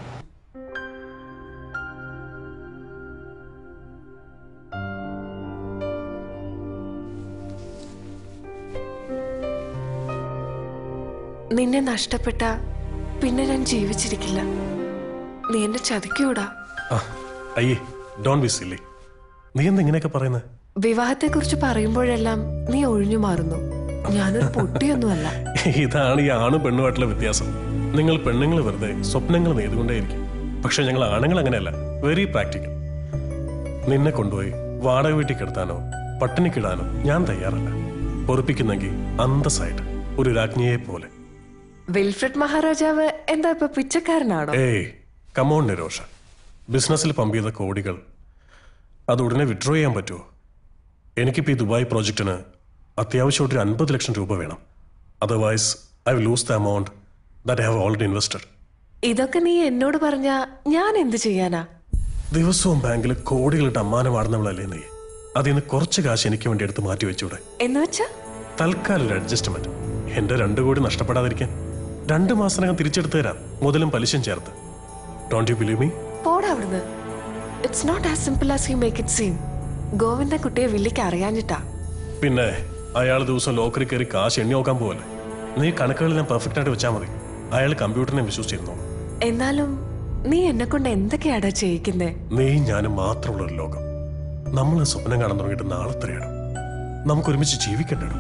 നിന്നെ നഷ്ടപ്പെട്ട പിന്നെ ഞാൻ ജീവിച്ചിരിക്കില്ല നീ എന്നെ ചതിക്കൂടാ ആ, അയ്യേ ഡോൺ ബി സില്ലി നീ എന്താ ഇങ്ങനെയൊക്കെ പറയുന്നത് വിവാഹത്തെ കുറിച്ച് പറയുമ്പോഴെല്ലാം നീ ഒഴിഞ്ഞു മാറുന്നു ഞാനൊരു പൊട്ടിയൊന്നുമല്ല ഇതാണ് ഈ ആണും പെണ്ണുമായിട്ടുള്ള വ്യത്യാസം നിങ്ങൾ പെണ്ണുങ്ങൾ വെറുതെ സ്വപ്നങ്ങൾ നെയ്തുകൊണ്ടേയിരിക്കും പക്ഷെ ഞങ്ങൾ ആണുങ്ങൾ അങ്ങനെയല്ല വെരി പ്രാക്ടിക്കൽ നിന്നെ കൊണ്ടുപോയി വാടക വീട്ടിൽ കിടത്താനോ പട്ടിണിക്കിടാനോ ഞാൻ തയ്യാറല്ല പൊറപ്പിക്കുന്നെങ്കിൽ അന്തസ്സായിട്ട് ഒരു രാജ്ഞിയെ പോലെ വിൽഫ്രഡ് മഹാരാജാവ് എന്താ ഇപ്പൊ പിച്ചക്കാരനാണോ ഏയ് കമോൺ നിരോഷ ബിസിനസ്സിൽ പമ്പ് ചെയ്ത കോടികൾ അത് ഉടനെ വിഡ്രോ ചെയ്യാൻ പറ്റുമോ എനിക്കിപ്പോൾ ഈ ദുബായ് പ്രോജക്റ്റിന് അത്യാവശ്യമായിട്ട് ഒരു അൻപത് ലക്ഷം രൂപ വേണം otherwise I will lose the amount that I have already invested ഇതൊക്കെ നീ എന്നോട് പറഞ്ഞ ഞാൻ എന്ത് ചെയ്യാനാ ദിവസവും ബാങ്കിൽ കോടികളിട്ട് അമ്മാനമാടുന്നവളല്ലേ നീ അതിൽ നിന്ന് കുറച്ച് കാശ് എനിക്ക് വേണ്ടി എടുത്ത് മാറ്റി വെച്ചൂടെ എന്ന് വെച്ചാ തൽക്കാലം ഒരു അഡ്ജസ്റ്റ്മെന്റ് എന്റെ രണ്ടു കോടി നഷ്ടപ്പെടാതിരിക്കാൻ രണ്ട് മാസത്തിനകം തിരിച്ചെടുത്ത് തരാം മുതലും പലിശയും ചേർത്ത് ഡോണ്ട് യു ബിലീവ് മീ പോടാ അവിടുന്ന് it's not as simple as you make it seem ഗോവിന്ദ കുട്ടിയെ വില്ലിക്ക് അറിയാഞ്ഞിട്ടാ പിന്നെ അയാൾ ദിവസം ലോക്കറിൽ കയറി കാശ് എണ്ണി നോക്കാൻ പോവല്ലേ നീ കണക്കുകളെല്ലാം പെർഫെക്റ്റ് ആയിട്ട് വെച്ചാൽ മതി അയാൾ കമ്പ്യൂട്ടറിനെ വിശ്വസിച്ചിരുന്നു എന്നാലും നീ എന്നെ കൊണ്ട് എന്തൊക്കെയാടാ ചെയ്യിക്കുന്നേ നീ ഞാനും മാത്രമുള്ള ഒരു ലോകം നമ്മൾ സ്വപ്നം കാണാൻ തുടങ്ങിയിട്ട് നാളെ എത്രയാണ് നമുക്ക് ഒരുമിച്ച് ജീവിക്കണ്ടോ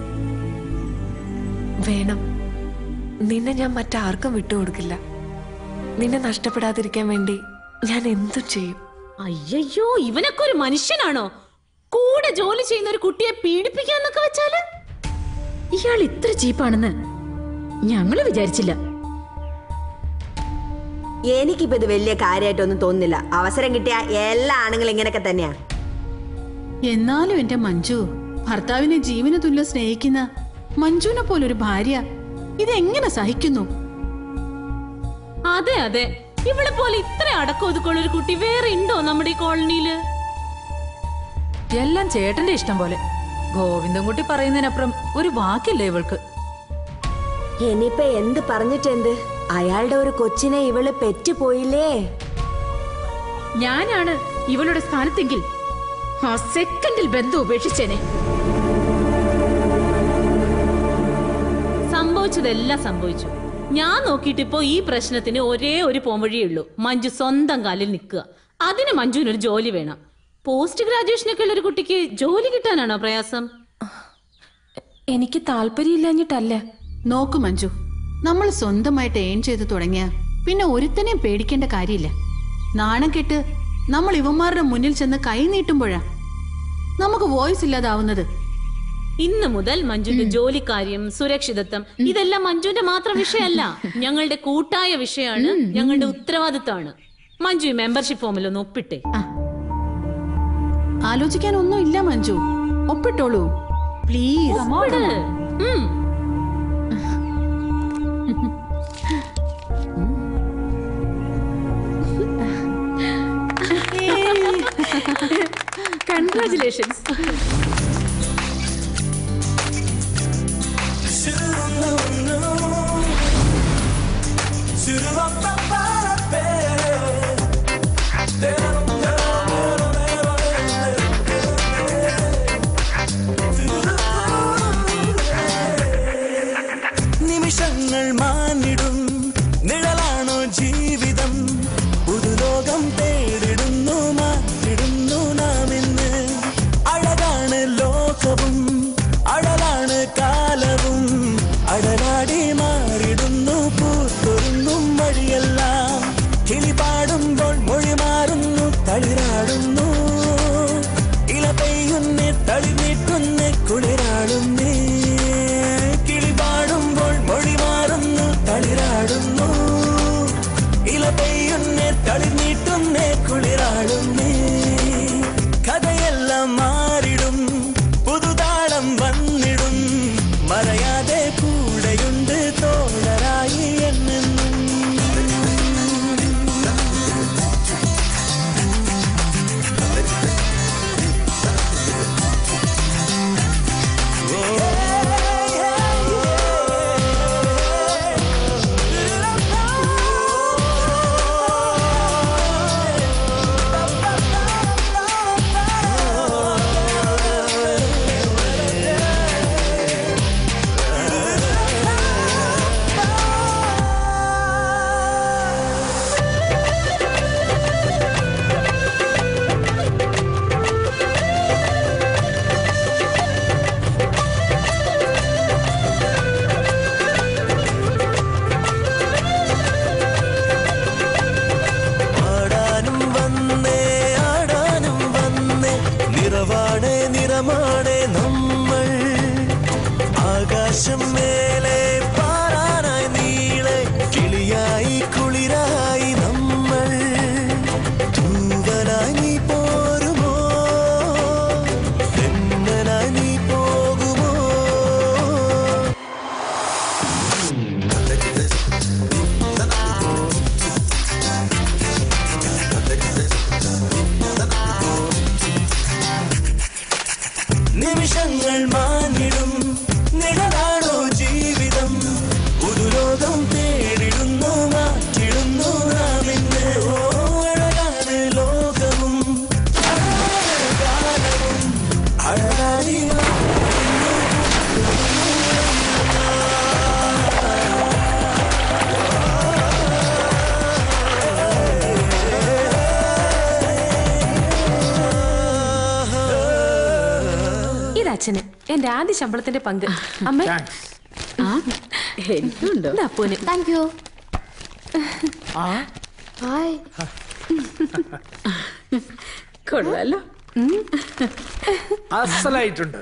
വേണം നിന്നെ ഞാൻ മറ്റാർക്കും വിട്ടുകൊടുക്കില്ല നിന്നെ നഷ്ടപ്പെടാതിരിക്കാൻ വേണ്ടി ഞാൻ എന്തും ചെയ്യും അയ്യോ ഇവനൊക്കെ ഒരു മനുഷ്യനാണോ കൂടെ ജോലി ചെയ്യുന്ന ഒരു കുട്ടിയെ പീഡിപ്പിക്കാന്നൊക്കെ വെച്ചാല് ഇയാൾ ഇത്ര ചീപ്പാണെന്ന് ഞങ്ങള് വിചാരിച്ചില്ല എനിക്കിപ്പോ ഇത് വലിയ കാര്യമായിട്ടൊന്നും തോന്നുന്നില്ല അവസരം കിട്ടിയ എല്ലാ ആണുങ്ങളും ഇങ്ങനെയൊക്കെ തന്നെയാ എന്നാലും എന്റെ മഞ്ജു ഭർത്താവിനെ ജീവന് തുല്യം സ്നേഹിക്കുന്ന മഞ്ജുവിനെ പോലൊരു ഭാര്യ ഇതെങ്ങനെ സഹിക്കുന്നു അതെ അതെ ഇവളെ പോലെ ഇത്ര അടക്കം ഒതുക്കമുള്ള ഒരു കുട്ടി വേറെ ഉണ്ടോ നമ്മുടെ ഈ കോളനിയില് എല്ലാം ചേട്ടന്റെ ഇഷ്ടം പോലെ ഗോവിന്ദൻകുട്ടി പറയുന്നതിനപ്പുറം ഒരു വാക്കില്ല ഇവൾക്ക് ഇനിയിപ്പൊ എന്ത് പറഞ്ഞിട്ടെന്ത് അയാളുടെ ഒരു കൊച്ചിനെ ഇവള് പെറ്റുപോയില്ലേ ഞാനാണ് ഇവളുടെ സ്ഥാനത്തെങ്കിൽ ആ സെക്കൻഡിൽ ബന്ധം ഉപേക്ഷിച്ചേനെ സംഭവിച്ചതെല്ലാം സംഭവിച്ചു ഞാൻ നോക്കിയിട്ട് ഇപ്പോ ഈ പ്രശ്നത്തിന് ഒരേ ഒരു പോംവഴിയേ ഉള്ളൂ മഞ്ജു സ്വന്തം കാലിൽ നിൽക്കുക അതിന് മഞ്ജുവിനൊരു ജോലി വേണം പോസ്റ്റ് ഗ്രാജുവേഷനൊക്കെ ഉള്ള ഒരു കുട്ടിക്ക് ജോലി കിട്ടാനാണോ പ്രയാസം എനിക്ക് താല്പര്യമില്ലാഞ്ഞിട്ടല്ല നോക്കു മഞ്ജു നമ്മൾ സ്വന്തമായിട്ട് ഏൺ ചെയ്ത് തുടങ്ങിയ പിന്നെ ഒരുത്തനെയും പേടിക്കേണ്ട കാര്യമില്ല നാണം കെട്ട് നമ്മൾ ഇവന്മാരുടെ മുന്നിൽ ചെന്ന് കൈ നീട്ടുമ്പോഴാ നമുക്ക് വോയിസ് ഇല്ലാതാവുന്നത് ഇന്ന് മുതൽ മഞ്ജുവിന്റെ ജോലിക്കാര്യം സുരക്ഷിതത്വം ഇതെല്ലാം മഞ്ജുവിന്റെ മാത്രം വിഷയമല്ല ഞങ്ങളുടെ കൂട്ടായ വിഷയമാണ് ഞങ്ങളുടെ ഉത്തരവാദിത്തമാണ് മഞ്ജു ഈ മെമ്പർഷിപ്പ് ഫോമിൽ ഒന്ന് ഒപ്പിട്ടേ ആലോചിക്കാൻ ഒന്നും ഇല്ല മഞ്ജു ഒപ്പിട്ടോളൂ പ്ലീസ് ഒപ്പിട്. ഉം. കൺഗ്രാചുലേഷൻസ് നിമിഷങ്ങൾ മാനിടും നിഴലാണോ ജീവിതം പുതുലോകം തേടിടുന്നു മാറ്റിടുന്നു നാം ഇന്ന് അഴകാണ് ആകാശം മേലെ പാറാനായി നീളെ കിളിയായി കുളിരായി നമ്മൾ തൂവലായി നീ പോരുമോ തെന്നലായി നീ പോകുമോ നിമിഷങ്ങൾ മാഞ്ഞിടും നിഴലാണോ ജീവിതം പുതുലോകം തേടിടുന്നു മാറ്റിടുന്നു നാം ഇന്ന് ഓ അഴകാണ് ലോകവും അഴകാണ് കാലവും അഴകാനി ഇത് അച്ഛന് എന്റെ ആദ്യ ശമ്പളത്തിന്റെ പങ്ക് അമ്മ എനിക്കുണ്ടോ അപ്പൂന് താങ്ക് യു ഹായ് കൊള്ളാലോ അസലായിട്ടുണ്ട്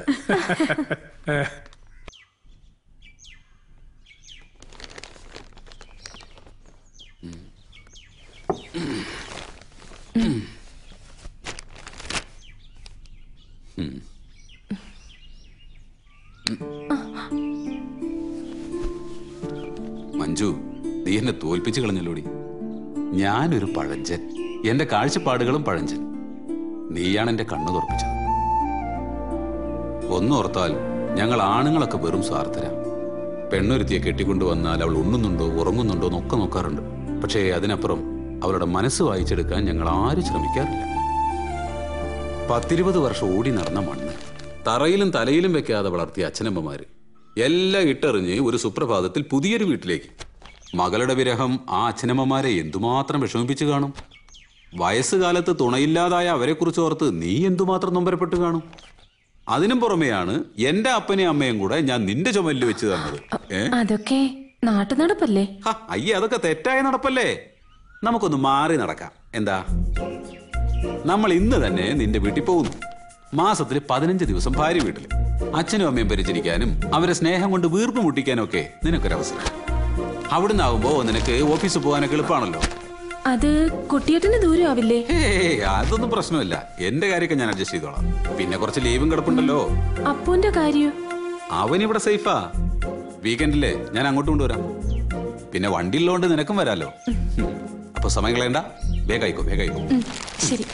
മഞ്ജു നീ എന്നെ തോൽപ്പിച്ചു കളഞ്ഞല്ലോടി ഞാനൊരു പഴഞ്ചൻ എന്റെ കാഴ്ചപ്പാടുകളും പഴഞ്ചൻ നീയാണ് എന്റെ കണ്ണു തുറപ്പിച്ചത് ഒന്നോർത്താൽ ഞങ്ങൾ ആണുങ്ങളൊക്കെ വെറും സ്വാർത്ഥരാ പെണ്ണൊരുത്തിയെ കെട്ടിക്കൊണ്ടുവന്നാൽ അവൾ ഉണ്ണുന്നുണ്ടോ ഉറങ്ങുന്നുണ്ടോ എന്നൊക്കെ നോക്കാറുണ്ട് പക്ഷേ അതിനപ്പുറം അവളുടെ മനസ്സ് വായിച്ചെടുക്കാൻ ഞങ്ങൾ ആരും ശ്രമിക്കാറില്ല പത്തിരുപത് വർഷം ഓടി നടന്ന മണ്ണ് തറയിലും തലയിലും വെക്കാതെ വളർത്തിയ അച്ഛനമ്മമാര് എല്ലാം ഇട്ടെറിഞ്ഞ് ഒരു സുപ്രഭാതത്തിൽ പുതിയൊരു വീട്ടിലേക്ക് മകളുടെ വിരഹം ആ അച്ഛനമ്മമാരെ എന്തുമാത്രം വിഷമിപ്പിച്ചു കാണും വയസ്സുകാലത്ത് തുണയില്ലാതായ അവരെക്കുറിച്ച് ഓർത്ത് നീ എന്തുമാത്രം നൊമ്പരപ്പെട്ട് കാണും അതിനും പുറമെയാണ് എന്റെ അപ്പനെയും അമ്മയും കൂടെ ഞാൻ നിന്റെ ചുമലിൽ വെച്ച് തന്നത് ഏ അതൊക്കെ നാട്ടുനടപ്പല്ലേ ഹ, അയ്യേ അതൊക്കെ തെറ്റായ നടപ്പല്ലേ നമുക്കൊന്ന് മാറി നടക്കാം എന്താ നമ്മൾ ഇന്ന് തന്നെ നിന്റെ വീട്ടിൽ പോകുന്നു മാസത്തിൽ പതിനഞ്ച് ദിവസം ഭാര്യ വീട്ടിൽ അച്ഛനും അമ്മയും പരിചരിക്കാനും അവരെ സ്നേഹം കൊണ്ട് വീർപ്പ് മുട്ടിക്കാനും ഒക്കെ നിനക്കൊരവസരം അവിടുന്ന് ആവുമ്പോ നിനക്ക് ഓഫീസിൽ പോകാനൊക്കെ എളുപ്പമാണല്ലോ അത് കുട്ടിയേട്ടന് ദൂരം ആവില്ലേ ഏയ് അതൊന്നും പ്രശ്നമില്ല എന്റെ കാര്യമൊക്കെ ഞാൻ അഡ്ജസ്റ്റ് ചെയ്തോളാം പിന്നെ കുറച്ച് ലീവും കിടപ്പുണ്ടല്ലോ അപ്പൂന്റെ കാര്യം അവൻ ഇവിടെ സേഫാ വീക്കെൻഡിലെ ഞാൻ അങ്ങോട്ട് കൊണ്ടുവരാം പിന്നെ വണ്ടിയുള്ളതുകൊണ്ട് നിനക്കും വരാലോ ഉം. അപ്പൊ സമയം കളയണ്ട വേഗായിക്കോ വേഗായിക്കോ ഉം, ശരി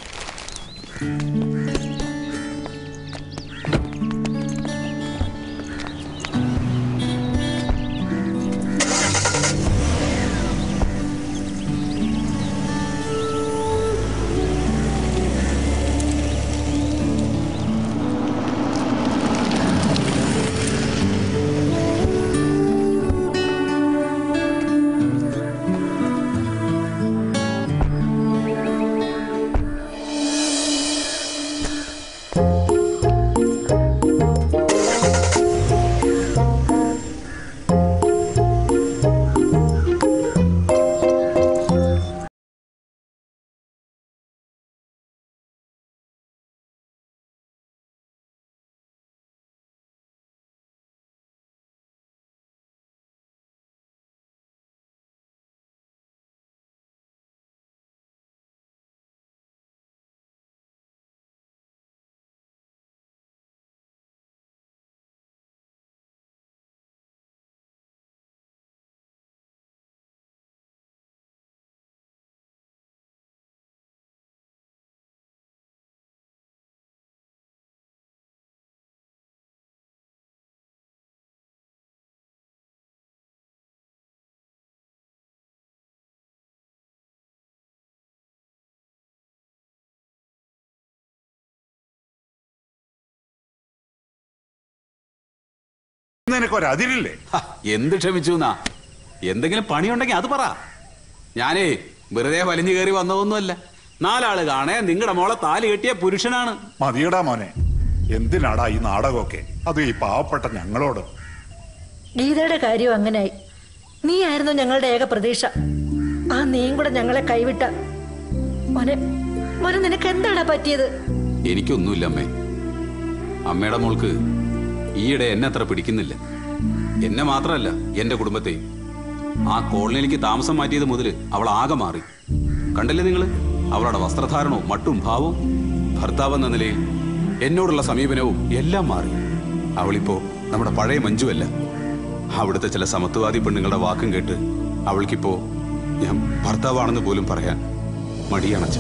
നിനക്കൊരതിരില്ലേ എന്ത് ക്ഷമിച്ചു എന്നാ എന്തെങ്കിലും പണിയുണ്ടെങ്കിൽ അത് പറ ഞാനേ വെറുതെ വലിഞ്ഞു കയറി വന്നതൊന്നുമല്ല നാലാള് കാണേ നിങ്ങളുടെ മോളെ താലി കെട്ടിയ പുരുഷനാണ് മതിയടാ മോനെ എന്തിനാടാ ഈ നാടകമൊക്കെ അത് ഈ പാവപ്പെട്ട ഞങ്ങളോട് ഗീതയുടെ കാര്യം അങ്ങനായി നീ ആയിരുന്നു ഞങ്ങളുടെ ഏക പ്രതീക്ഷ ആ നീയും കൂടെ ഞങ്ങളെ കൈവിട്ട മോനെ മോനെ നിനക്ക് എന്താടാ പറ്റിയത് എനിക്കൊന്നുമില്ല അമ്മേ അമ്മയുടെ മോൾക്ക് ഈയിടെ എന്നെ അത്ര പിടിക്കുന്നില്ല എന്നെ മാത്രമല്ല എന്റെ കുടുംബത്തെയും ആ കോളനിയിലേക്ക് താമസം മാറ്റിയത് മുതൽ അവൾ ആകെ മാറി കണ്ടില്ലേ നിങ്ങള് അവളുടെ വസ്ത്രധാരണവും മട്ടും ഭാവവും ഭർത്താവ് എന്ന നിലയിൽ എന്നോടുള്ള സമീപനവും എല്ലാം മാറി അവളിപ്പോ നമ്മുടെ പഴയ മഞ്ജുവല്ല അവിടുത്തെ ചില സമത്വവാദി പെണ്ണുങ്ങളുടെ വാക്കും കേട്ട് അവൾക്കിപ്പോ ഞാൻ ഭർത്താവാണെന്ന് പോലും പറയാൻ മടിയണച്ച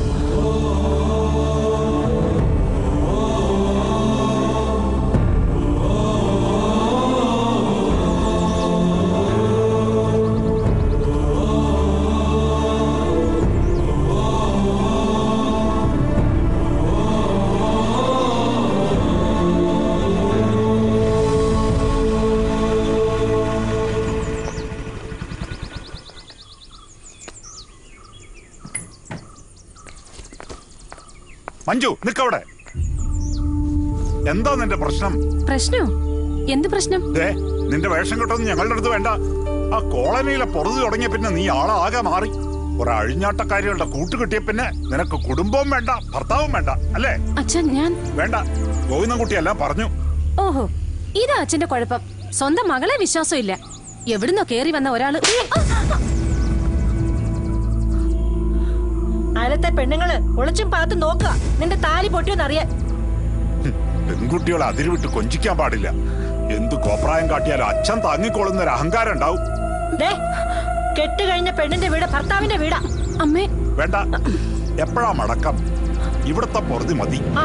മഞ്ജു നിക്കവിടെ എന്താ നിന്റെ പ്രശ്നം പ്രശ്നോ എന്ത് പ്രശ്നം ദേ നിന്റെ വേഷം കെട്ടൊന്നും ഞങ്ങളുടെ അടുത്ത് വേണ്ട ആ കോളനിയിലെ പൊറുതി തുടങ്ങിയ പിന്നെ നീ ആളാകെ മാറി ഒരു അഴിഞ്ഞാട്ടക്കാരികളുടെ കൂട്ട് കിട്ടിയ പിന്നെ നിനക്ക് കുടുംബവും വേണ്ട ഭർത്താവും വേണ്ട അല്ലേ അച്ഛൻ ഞാൻ വേണ്ട ഗോവിന്ദൻകുട്ടിയെല്ലാം പറഞ്ഞു ഓഹോ ഇതാ അച്ഛന്റെ കുഴപ്പം സ്വന്തം മകളെ വിശ്വാസമില്ല എവിടുന്നോ കേറി വന്ന ഒരാള് അയലത്തെ പെണ്ണുങ്ങള് ഒളിച്ചും പാത്ത് നോക്കുക നിന്റെ താലി പൊട്ടിയോന്നറിയാൻ പെൺകുട്ടികളെ അതിരുവിട്ട് കൊഞ്ചിക്കാൻ പാടില്ല എന്ത് കോപ്രായം കാട്ടിയാലും അച്ഛൻ താങ്ങിക്കൊള്ളുന്ന ഒരു അഹങ്കാരം ഉണ്ടാവും ദേ കെട്ട് കഴിഞ്ഞ പെണ്ണിന്റെ വീട് ഭർത്താവിന്റെ വീടാ അമ്മേ വേണ്ട എപ്പോഴാ മടക്കം ഇവിടത്തെ പൊറുതി മതി ആ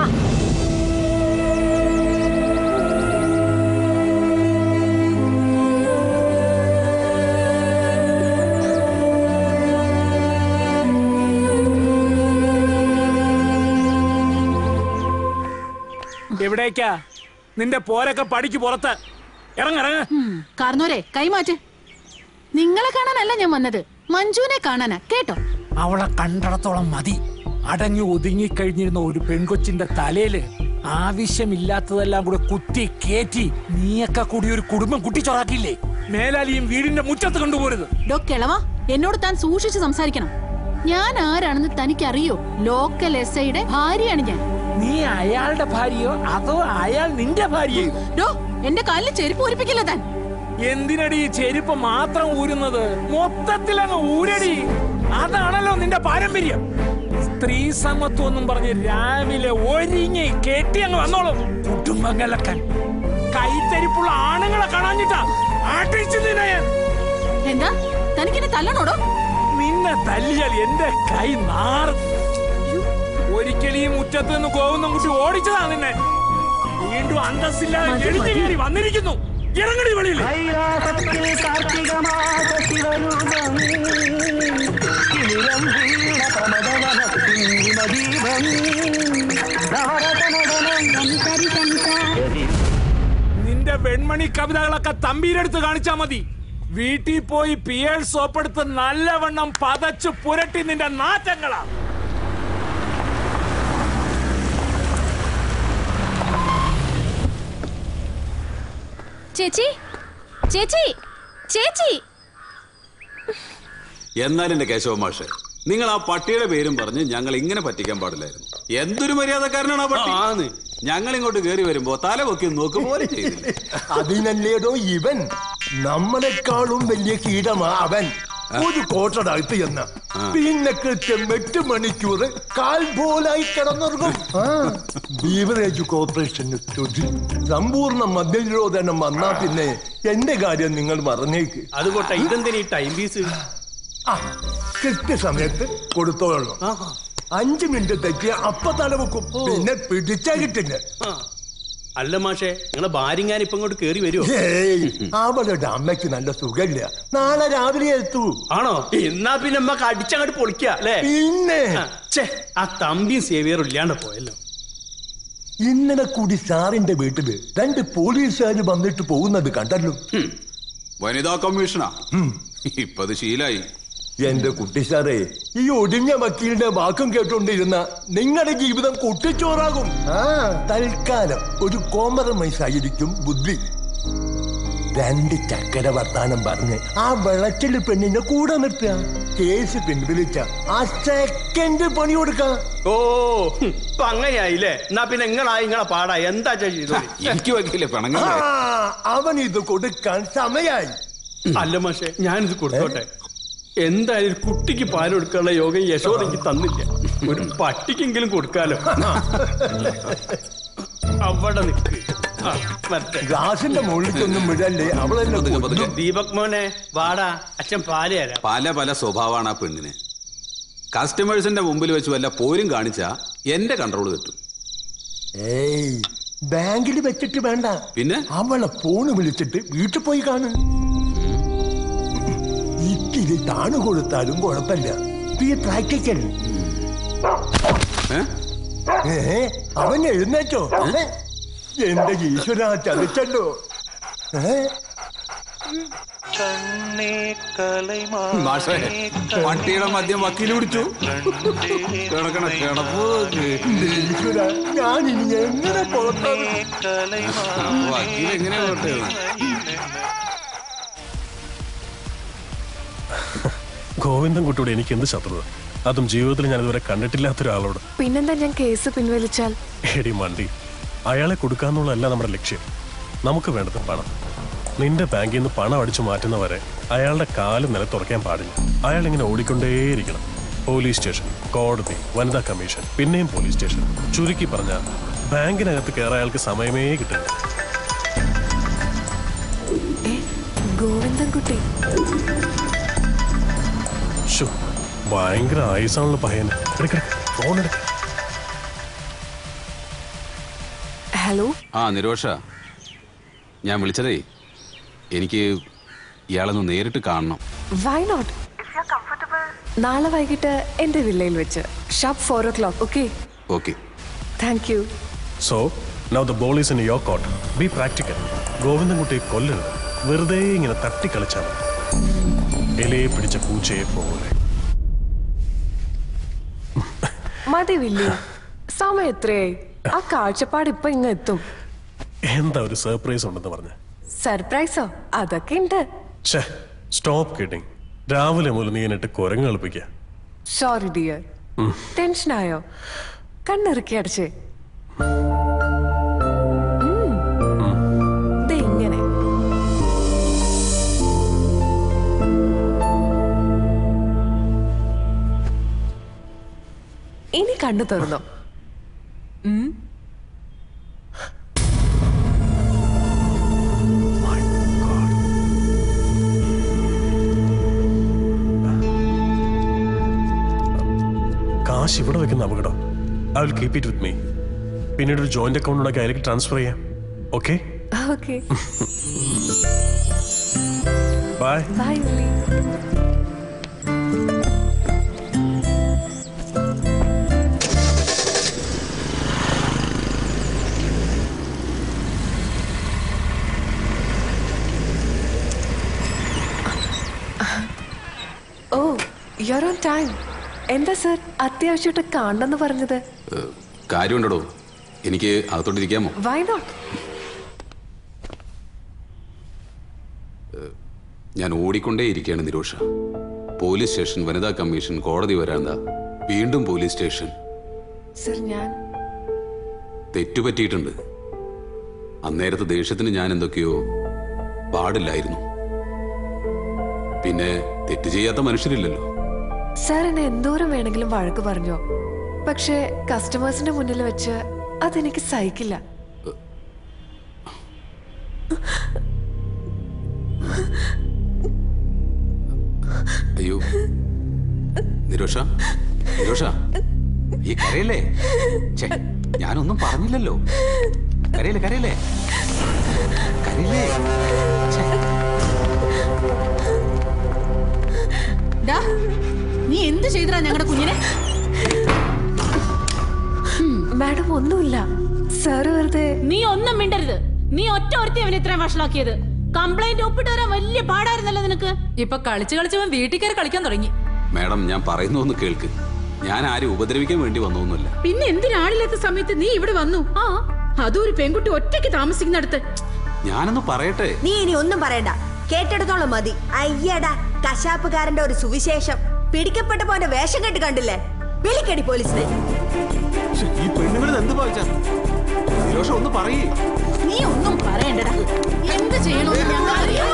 എവിടേക്കാ നിന്റെ പോരൊക്കെ പടിക്ക് പുറത്ത് ഇറങ്ങിറങ്ങ കാർന്നോരെ കൈമാറ്റ് നിങ്ങളെ കാണാനല്ല ഞാൻ വന്നത് മഞ്ജുവിനെ കാണാനാ കേട്ടോ അവളെ കണ്ടിടത്തോളം മതി അടങ്ങി ഒതുങ്ങി കഴിഞ്ഞിരുന്ന ഒരു പെൺകൊച്ചിന്റെ തലയില് ആവശ്യമില്ലാത്തതെല്ലാം കൂടെ കുത്തി കേറ്റി നീയൊക്കെ കൂടി ഒരു കുടുംബം കുട്ടിച്ചൊറാക്കില്ലേ മേലാലിയും വീടിന്റെ മുറ്റത്ത് കൊണ്ടുപോരുത് ഡോ കിളവ എന്നോട് താൻ സൂക്ഷിച്ച് സംസാരിക്കണം ഞാൻ ആരാണെന്ന് തനിക്കറിയോ ലോക്കൽ എസ് ഐയുടെ ഭാര്യയാണ് ഞാൻ നീ അയാളുടെ ഭാര്യയോ അതോ അയാൾ നിന്റെ ഭാര്യയോ ഡോ എന്റെ കാലിൽ ചെരുപ്പ് ഒരിപ്പിക്കില്ല താൻ എന്തിനടി ഈ ചെരുപ്പ് മാത്രം ഊരുന്നത് മൊത്തത്തിൽ അങ്ങ് ഊരടി അതാണല്ലോ നിന്റെ പാരമ്പര്യം സ്ത്രീ സമത്വം എന്നും പറഞ്ഞ് രാവിലെ ഒരുങ്ങി കെട്ടി അങ്ങ് വന്നോളും കുടുംബം കലക്കാൻ കൈത്തരിപ്പുള്ള ആണുങ്ങളെ കാണാഞ്ഞിട്ടാ ആട്ടിച്ചു നിന്നെ ഞാൻ എന്താ തനിക്കെന്നെ തല്ലണോടോ നിന്നെ തല്ലിയാൽ എന്റെ കൈ നാറും ഒരിക്കലും ഈ മുറ്റത്ത് നിന്ന് കോവുന്ന കുട്ടി ഓടിച്ചതാ നിന്നെ വീണ്ടും അന്തസ്സില്ലാതെ എഴുതി കയറി വന്നിരിക്കുന്നു ഇറങ്ങടി വെളിയിൽ നിന്റെ വെൺമണി കവിതകളൊക്കെ തമ്പീരെടുത്ത് കാണിച്ചാ മതി വീട്ടിൽ പോയി പിയേൾ സോപ്പെടുത്ത് നല്ലവണ്ണം പതച്ചു പുരട്ടി നിന്റെ നാറ്റങ്ങളാ ചേച്ചി ചേച്ചി ചേച്ചി എന്നാലും എന്റെ കേശവ മാഷെ നിങ്ങൾ ആ പട്ടിയുടെ പേരും പറഞ്ഞ് ഞങ്ങൾ ഇങ്ങനെ പറ്റിക്കാൻ പാടില്ലായിരുന്നു എന്തൊരു മര്യാദക്കാരനാണ് ആ പട്ടി ഞങ്ങൾ ഇങ്ങോട്ട് കയറി വരുമ്പോ തല പൊക്കി നോക്കും പോലെ ചെയ്തില്ല അതിനല്ലേടോ ഇവൻ നമ്മളെക്കാളും വലിയ കീടമാ അവൻ ഒരു കോട്ടടകത്ത് എന്ന പിന്നെ കൃത്യം എട്ട് മണിക്കൂർ കാൽ പോലായി കിടന്നുറങ്ങും ആ, ബീവറേജ് കോർപ്പറേഷന് സ്തുതി സമ്പൂർണ്ണ മദ്യനിരോധനം വന്നാ പിന്നെ എന്റെ കാര്യം നിങ്ങൾ മറന്നേക്ക് അതുകൊട്ടെ ഇതെന്തിനാ ഈ ടൈം പീസ് ആ കൃത്യസമയത്ത് കൊടുത്തോളണം അഞ്ചു മിനിറ്റ് തെറ്റിയ അപ്പ തല വെക്കും പിന്നെ പിടിച്ചാ കിട്ടില്ല അല്ല മാഷേ നിങ്ങളെ ഭാര്യങ്ങാൻ ഇപ്പൊ ഇങ്ങോട്ട് കേറി വരുമോ ഏയ് അവളുടെ അമ്മയ്ക്ക് നല്ല സുഖമില്ല നാളെ രാവിലെ എത്തൂ ആണോ എന്നാ പിന്നെ നമ്മക്ക് അടിച്ചങ്ങോട്ട് പൊളിക്ക അല്ലേ പിന്നെ ഛേ ആ തമ്പിയും സേവിയറും ഇല്ലാണ്ട് പോയല്ലോ ഇന്നലെ കൂടി സാറിന്റെ വീട്ടില് രണ്ട് പോലീസുകാർ വന്നിട്ട് പോകുന്നത് കണ്ടല്ലോ വനിതാ കമ്മീഷനാ ഇപ്പൊ അത് ശീലായി എന്റെ കുട്ടി സാറേ ഈ ഒടിഞ്ഞ വക്കീലിന്റെ വാക്കും കേട്ടോണ്ടിരുന്ന നിങ്ങളുടെ ജീവിതം കുട്ടിച്ചോറാകും ആ തൽക്കാലം ഒരു കോംപ്രമൈസ് ആയിരിക്കും ബുദ്ധി രണ്ട് ചക്കര വർത്താനം പറഞ്ഞ് ആ വെളച്ചിൽ പെണ്ണിനെ കൂടെ നിർത്തുക കേസ് പിൻവലിച്ച ആ സെക്കൻഡ് പണി കൊടുക്കാം ഓ ഹും, ഇപ്പൊ അങ്ങനെയായില്ലേ എന്നാ പിന്നെ നിങ്ങളായി നിങ്ങളെ പാടാ എന്താ ചെയ്തു എനിക്ക് വയ്ക്കില്ലേ ആ, അവൻ ഇത് കൊടുക്കാൻ സമയായി അല്ല മാഷെ ഞാനിത് കൊടുത്തോട്ടെ എന്തായാലും ഒരു കുട്ടിക്ക് പാൽ കൊടുക്കാനുള്ള യോഗം യശോദ എനിക്ക് തന്നില്ല ഒരു പട്ടിക്കെങ്കിലും കൊടുക്കാലോ അവിടെ നിക്ക് ആ, വരട്ടെ. ഗ്ലാസിന്റെ മുകളിലേക്കൊന്നും വിടല്ലേ അവളെന്നെ കൊല്ലും. ദീപക് മോനെ വാടാ അച്ഛൻ പാല് തരാം പല പല സ്വഭാവമാണ് ആ പെണ്ണിന് കസ്റ്റമേഴ്സിന്റെ മുമ്പിൽ വെച്ച് വല്ല പോരും കാണിച്ചാ എന്റെ കൺട്രോൾ കിട്ടും ഏയ് ബാങ്കിൽ വെച്ചിട്ട് വേണ്ട പിന്നെ അവളെ ഫോണ് വിളിച്ചിട്ട് വീട്ടിൽ പോയി കാണു ഇത്തിരി താണു കൊടുത്താലും കുഴപ്പമില്ല ബി പ്രാക്ടിക്കൽ ഏ അവൻ എഴുന്നേറ്റോ ഏ? എന്റെ ഈശ്വര ചതിച്ചല്ലോ ഏ മാഷേ പട്ടിയുടെ മദ്യം വക്കീൽ പിടിച്ചു കിടക്കണ കിടപ്പ് ഈശ്വര ഞാൻ ഇനി എങ്ങനെ പുറത്താണ് വക്കീൽ എങ്ങനെയാ പുറത്തേത് ഗോവിന്ദൻകുട്ടിയോട് എനിക്ക് എന്ത് ശത്രുത അതും ജീവിതത്തിൽ ഞാൻ ഇതുവരെ കണ്ടിട്ടില്ലാത്ത ഒരാളോട് പിന്നെന്താ ഞാൻ കേസ് പിൻവലിച്ചാൽ എടി മണ്ടി അയാളെ കൊടുക്കാന്നുള്ളതല്ല നമ്മുടെ ലക്ഷ്യം നമുക്ക് വേണ്ടത് പണം നിന്റെ ബാങ്കിൽ നിന്ന് പണം അടിച്ചു മാറ്റുന്നവരെ അയാളുടെ കാല് നിലത്തുറക്കാൻ പാടില്ല അയാൾ ഇങ്ങനെ ഓടിക്കൊണ്ടേയിരിക്കണം പോലീസ് സ്റ്റേഷൻ കോടതി വനിതാ കമ്മീഷൻ പിന്നെയും പോലീസ് സ്റ്റേഷൻ ചുരുക്കി പറഞ്ഞ ബാങ്കിനകത്ത് കയറാൻ അയാൾക്ക് സമയമേ കിട്ടില്ല ഗോവിന്ദൻകുട്ടി ശോ, ഭയങ്കര ആയുസാണല്ലോ പയ്യന് എടുക്ക ഫോൺ എടുക്ക ഹലോ ആ നിരോഷ ഞാൻ വിളിച്ചതേ എനിക്ക് ഇയാളൊന്ന് നേരിട്ട് കാണണം വൈ നോട്ട് നാളെ വൈകിട്ട് എന്റെ വില്ലയിൽ വെച്ച് sharp four o'clock okay okay thank you so now the ball is in your court be practical ഗോവിന്ദൻകുട്ടിയെ കൊല്ലരുത് വെറുതെ ഇങ്ങനെ തട്ടിക്കളിച്ചാൽ മതി ഇലയെ പിടിച്ച പൂച്ചയെ പോലെ മതി വില്ലി സമയം എത്രയായി ആ കാഴ്ചപ്പാട് ഇപ്പൊ ഇങ്ങ് എത്തും എന്താ ഒരു സർപ്രൈസ് ഉണ്ടെന്ന് പറഞ്ഞ് സർപ്രൈസോ അതൊക്കെ ഉണ്ട് ഛേ സ്റ്റോപ്പ് കിട്ടിങ് രാവിലെ മുതൽ നീ എന്നിട്ട് കുരങ്ങ് കളിപ്പിക്കുക സോറി ഡിയർ ടെൻഷനായോ കണ്ണിറുക്കി അടച്ചേ ഉം. ദേ ഇങ്ങനെ ഇനി കണ്ണു തുറന്നോ ഉം. കാശ് ഇവിടെ വെക്കുന്ന അപകടം I will keep it with me പിന്നീട് ഒരു ജോയിന്റ് അക്കൗണ്ട് ഉണ്ടാക്കി അതിലേക്ക് ട്രാൻസ്ഫർ ചെയ്യാം okay okay bye bye Willy oh you on time എന്താ സർ അത്യാവശ്യമായിട്ട് കാണണമെന്ന് പറഞ്ഞത് കാര്യമുണ്ടോ എനിക്ക് അകത്തോട്ടിരിക്കാമോ വൈ നോട്ട് ഞാൻ ഓടിക്കൊണ്ടേ ഇരിക്കുകയാണ് നിരോഷ പോലീസ് സ്റ്റേഷൻ വനിതാ കമ്മീഷൻ കോടതി വരാന്ത വീണ്ടും പോലീസ് സ്റ്റേഷൻ സർ ഞാൻ തെറ്റുപറ്റിയിട്ടുണ്ട് അന്നേരത്തെ ദേഷ്യത്തിന് ഞാൻ എന്തൊക്കെയോ പാടില്ലായിരുന്നു പിന്നെ തെറ്റ് ചെയ്യാത്ത മനുഷ്യരില്ലല്ലോ സാർ എന്നെ എന്തോരം വേണമെങ്കിലും വഴക്ക് പറഞ്ഞോ പക്ഷേ കസ്റ്റമേഴ്സിന്റെ മുന്നിൽ വെച്ച് അതെനിക്ക് സഹിക്കില്ല അയ്യോ നിരോഷ നിരോഷ ഈ കരയല്ലേ ഛെ, ഞാനൊന്നും പറഞ്ഞില്ലല്ലോ കരയല്ലേ കരയല്ലേ കരയല്ലേ ഡാ, നീ എന്ത് ചെയ്തടാ ഞങ്ങളുടെ കുഞ്ഞിനെ മാഡം ഒന്നുമില്ല സാറ് വെറുതെ നീ ഒന്നും മിണ്ടരുത് നീ ഒറ്റ ഒരുത്തി അവനെ ഇത്രയും വഷളാക്കിയത് കംപ്ലൈന്റ് ഒപ്പിട്ട് വരാൻ വലിയ പാടായിരുന്നല്ലോ നിനക്ക് ഇപ്പൊ കളിച്ച് കളിച്ചവൻ വീട്ടിൽ കയറി കളിക്കാൻ തുടങ്ങി മാഡം ഞാൻ പറയുന്ന ഒന്ന് കേൾക്ക് ഞാൻ ആരും ഉപദ്രവിക്കാൻ വേണ്ടി വന്നൊന്നുമല്ല പിന്നെ എന്തിനാളില്ലാത്ത സമയത്ത് നീ ഇവിടെ വന്നു ആ അതും ഒരു പെൺകുട്ടി ഒറ്റയ്ക്ക് താമസിക്കുന്നിടത്ത് ഞാനൊന്ന് പറയട്ടെ നീ ഇനി ഒന്നും പറയണ്ട കേട്ടെടുത്തോളം മതി അയ്യടാ കശാപ്പുകാരന്റെ ഒരു സുവിശേഷം പിടിക്കപ്പെട്ട പോന്റെ വേഷം കെട്ട് കണ്ടില്ലേ വിളിക്കടി പോലീസിനെ ശ്ശെ, ഈ പെണ്ണുങ്ങൾ എന്ത് ഭാവിച്ച നിരോഷ ഒന്ന് പറയേ നീ ഒന്നും പറയണ്ടടാ എന്ത് ചെയ്യണമെന്ന് ഞങ്ങൾ അറിയാം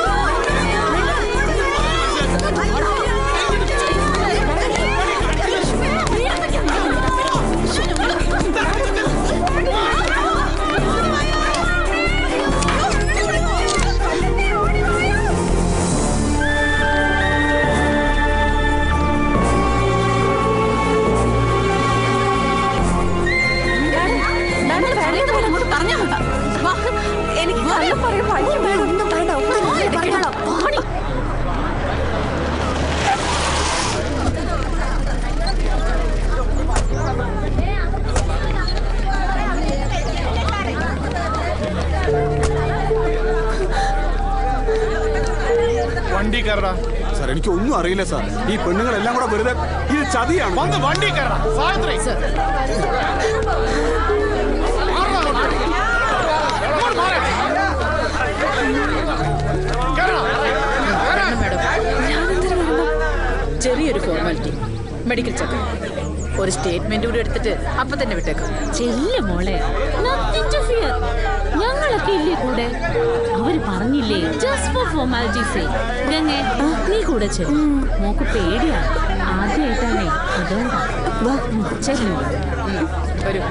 എനിക്ക് കള്ളം പറയാൻ വഴി വേണം ഒന്നും വേണ്ട ഒന്നും വേണ്ട, പറഞ്ഞോളാം ഓടി. വണ്ടി കയറടാ സാർ എനിക്ക് ഒന്നും അറിയില്ല സാർ ഈ പെണ്ണുങ്ങളെല്ലാം കൂടെ വെറുതെ ഇത് ചതിയാണ് വന്ന് വണ്ടി കയറടാ സാവിത്രി ചെറിയൊരു ഫോർമാലിറ്റി മെഡിക്കൽ ചെക്കപ്പ് ഒരു സ്റ്റേറ്റ്മെന്റ് കൂടി എടുത്തിട്ട് അപ്പൊ തന്നെ വിട്ടേക്കാം ചെല്ല മോളെ Nothing to fear. ഞങ്ങളൊക്കെ ഇല്ലേ കൂടെ അവര് പറഞ്ഞില്ലേ ജസ്റ്റ് ഫോർ ഫോർമാലിറ്റീസ് ഗംഗേ നീ കൂടെ ചെല്ലു മോക്ക് പേടിയാ ആദ്യമായിട്ടാണേ അതുകൊണ്ടാ ചെല്ലു വരൂ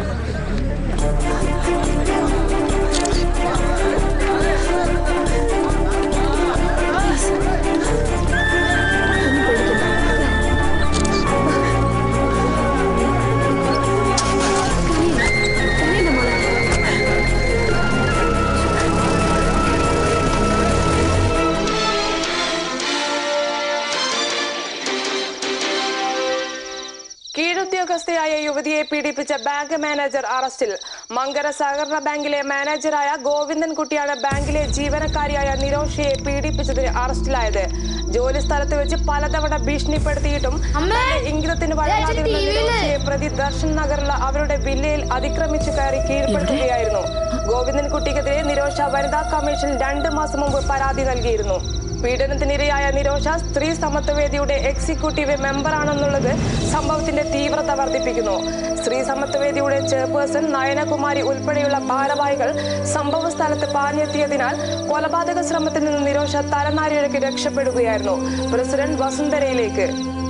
കീഴുദ്യോഗസ്ഥയായ യുവതിയെ പീഡിപ്പിച്ച ബാങ്ക് മാനേജർ അറസ്റ്റിൽ മങ്കര സഹകരണ ബാങ്കിലെ മാനേജറായ ഗോവിന്ദൻകുട്ടിയാണ് ബാങ്കിലെ ജീവനക്കാരിയായ നിരോഷയെ പീഡിപ്പിച്ചതിന് അറസ്റ്റിലായത് ജോലി സ്ഥലത്ത് വെച്ച് പലതവണ ഭീഷണിപ്പെടുത്തിയിട്ടും തന്റെ ഇംഗിതത്തിന് വഴങ്ങാതിരുന്ന നിരോഷയെ പ്രതി ദർശൻ നഗറിലെ അവരുടെ വില്ലയിൽ അതിക്രമിച്ചു കയറി കീഴ്പ്പെടുത്തുകയായിരുന്നു ഗോവിന്ദൻകുട്ടിക്കെതിരെ നിരോഷ വനിതാ കമ്മീഷൻ രണ്ട് മാസം മുമ്പ് പരാതി നൽകിയിരുന്നു പീഡനത്തിനിരയായ നിരോഷ സ്ത്രീ സമത്വവേദിയുടെ എക്സിക്യൂട്ടീവ് മെമ്പറാണെന്നുള്ളത് സംഭവത്തിന്റെ തീവ്രത വർദ്ധിപ്പിക്കുന്നു സ്ത്രീ സമത്വവേദിയുടെ ചെയർപേഴ്സൺ നയനകുമാരി ഉൾപ്പെടെയുള്ള ഭാരവാഹികൾ സംഭവ സ്ഥലത്ത് പാഞ്ഞെത്തിയതിനാൽ കൊലപാതക ശ്രമത്തിൽ നിന്ന് നിരോഷ തലനാരിഴയ്ക്ക് രക്ഷപ്പെടുകയായിരുന്നു പ്രസിഡന്റ് വസുന്ധരയിലേക്ക്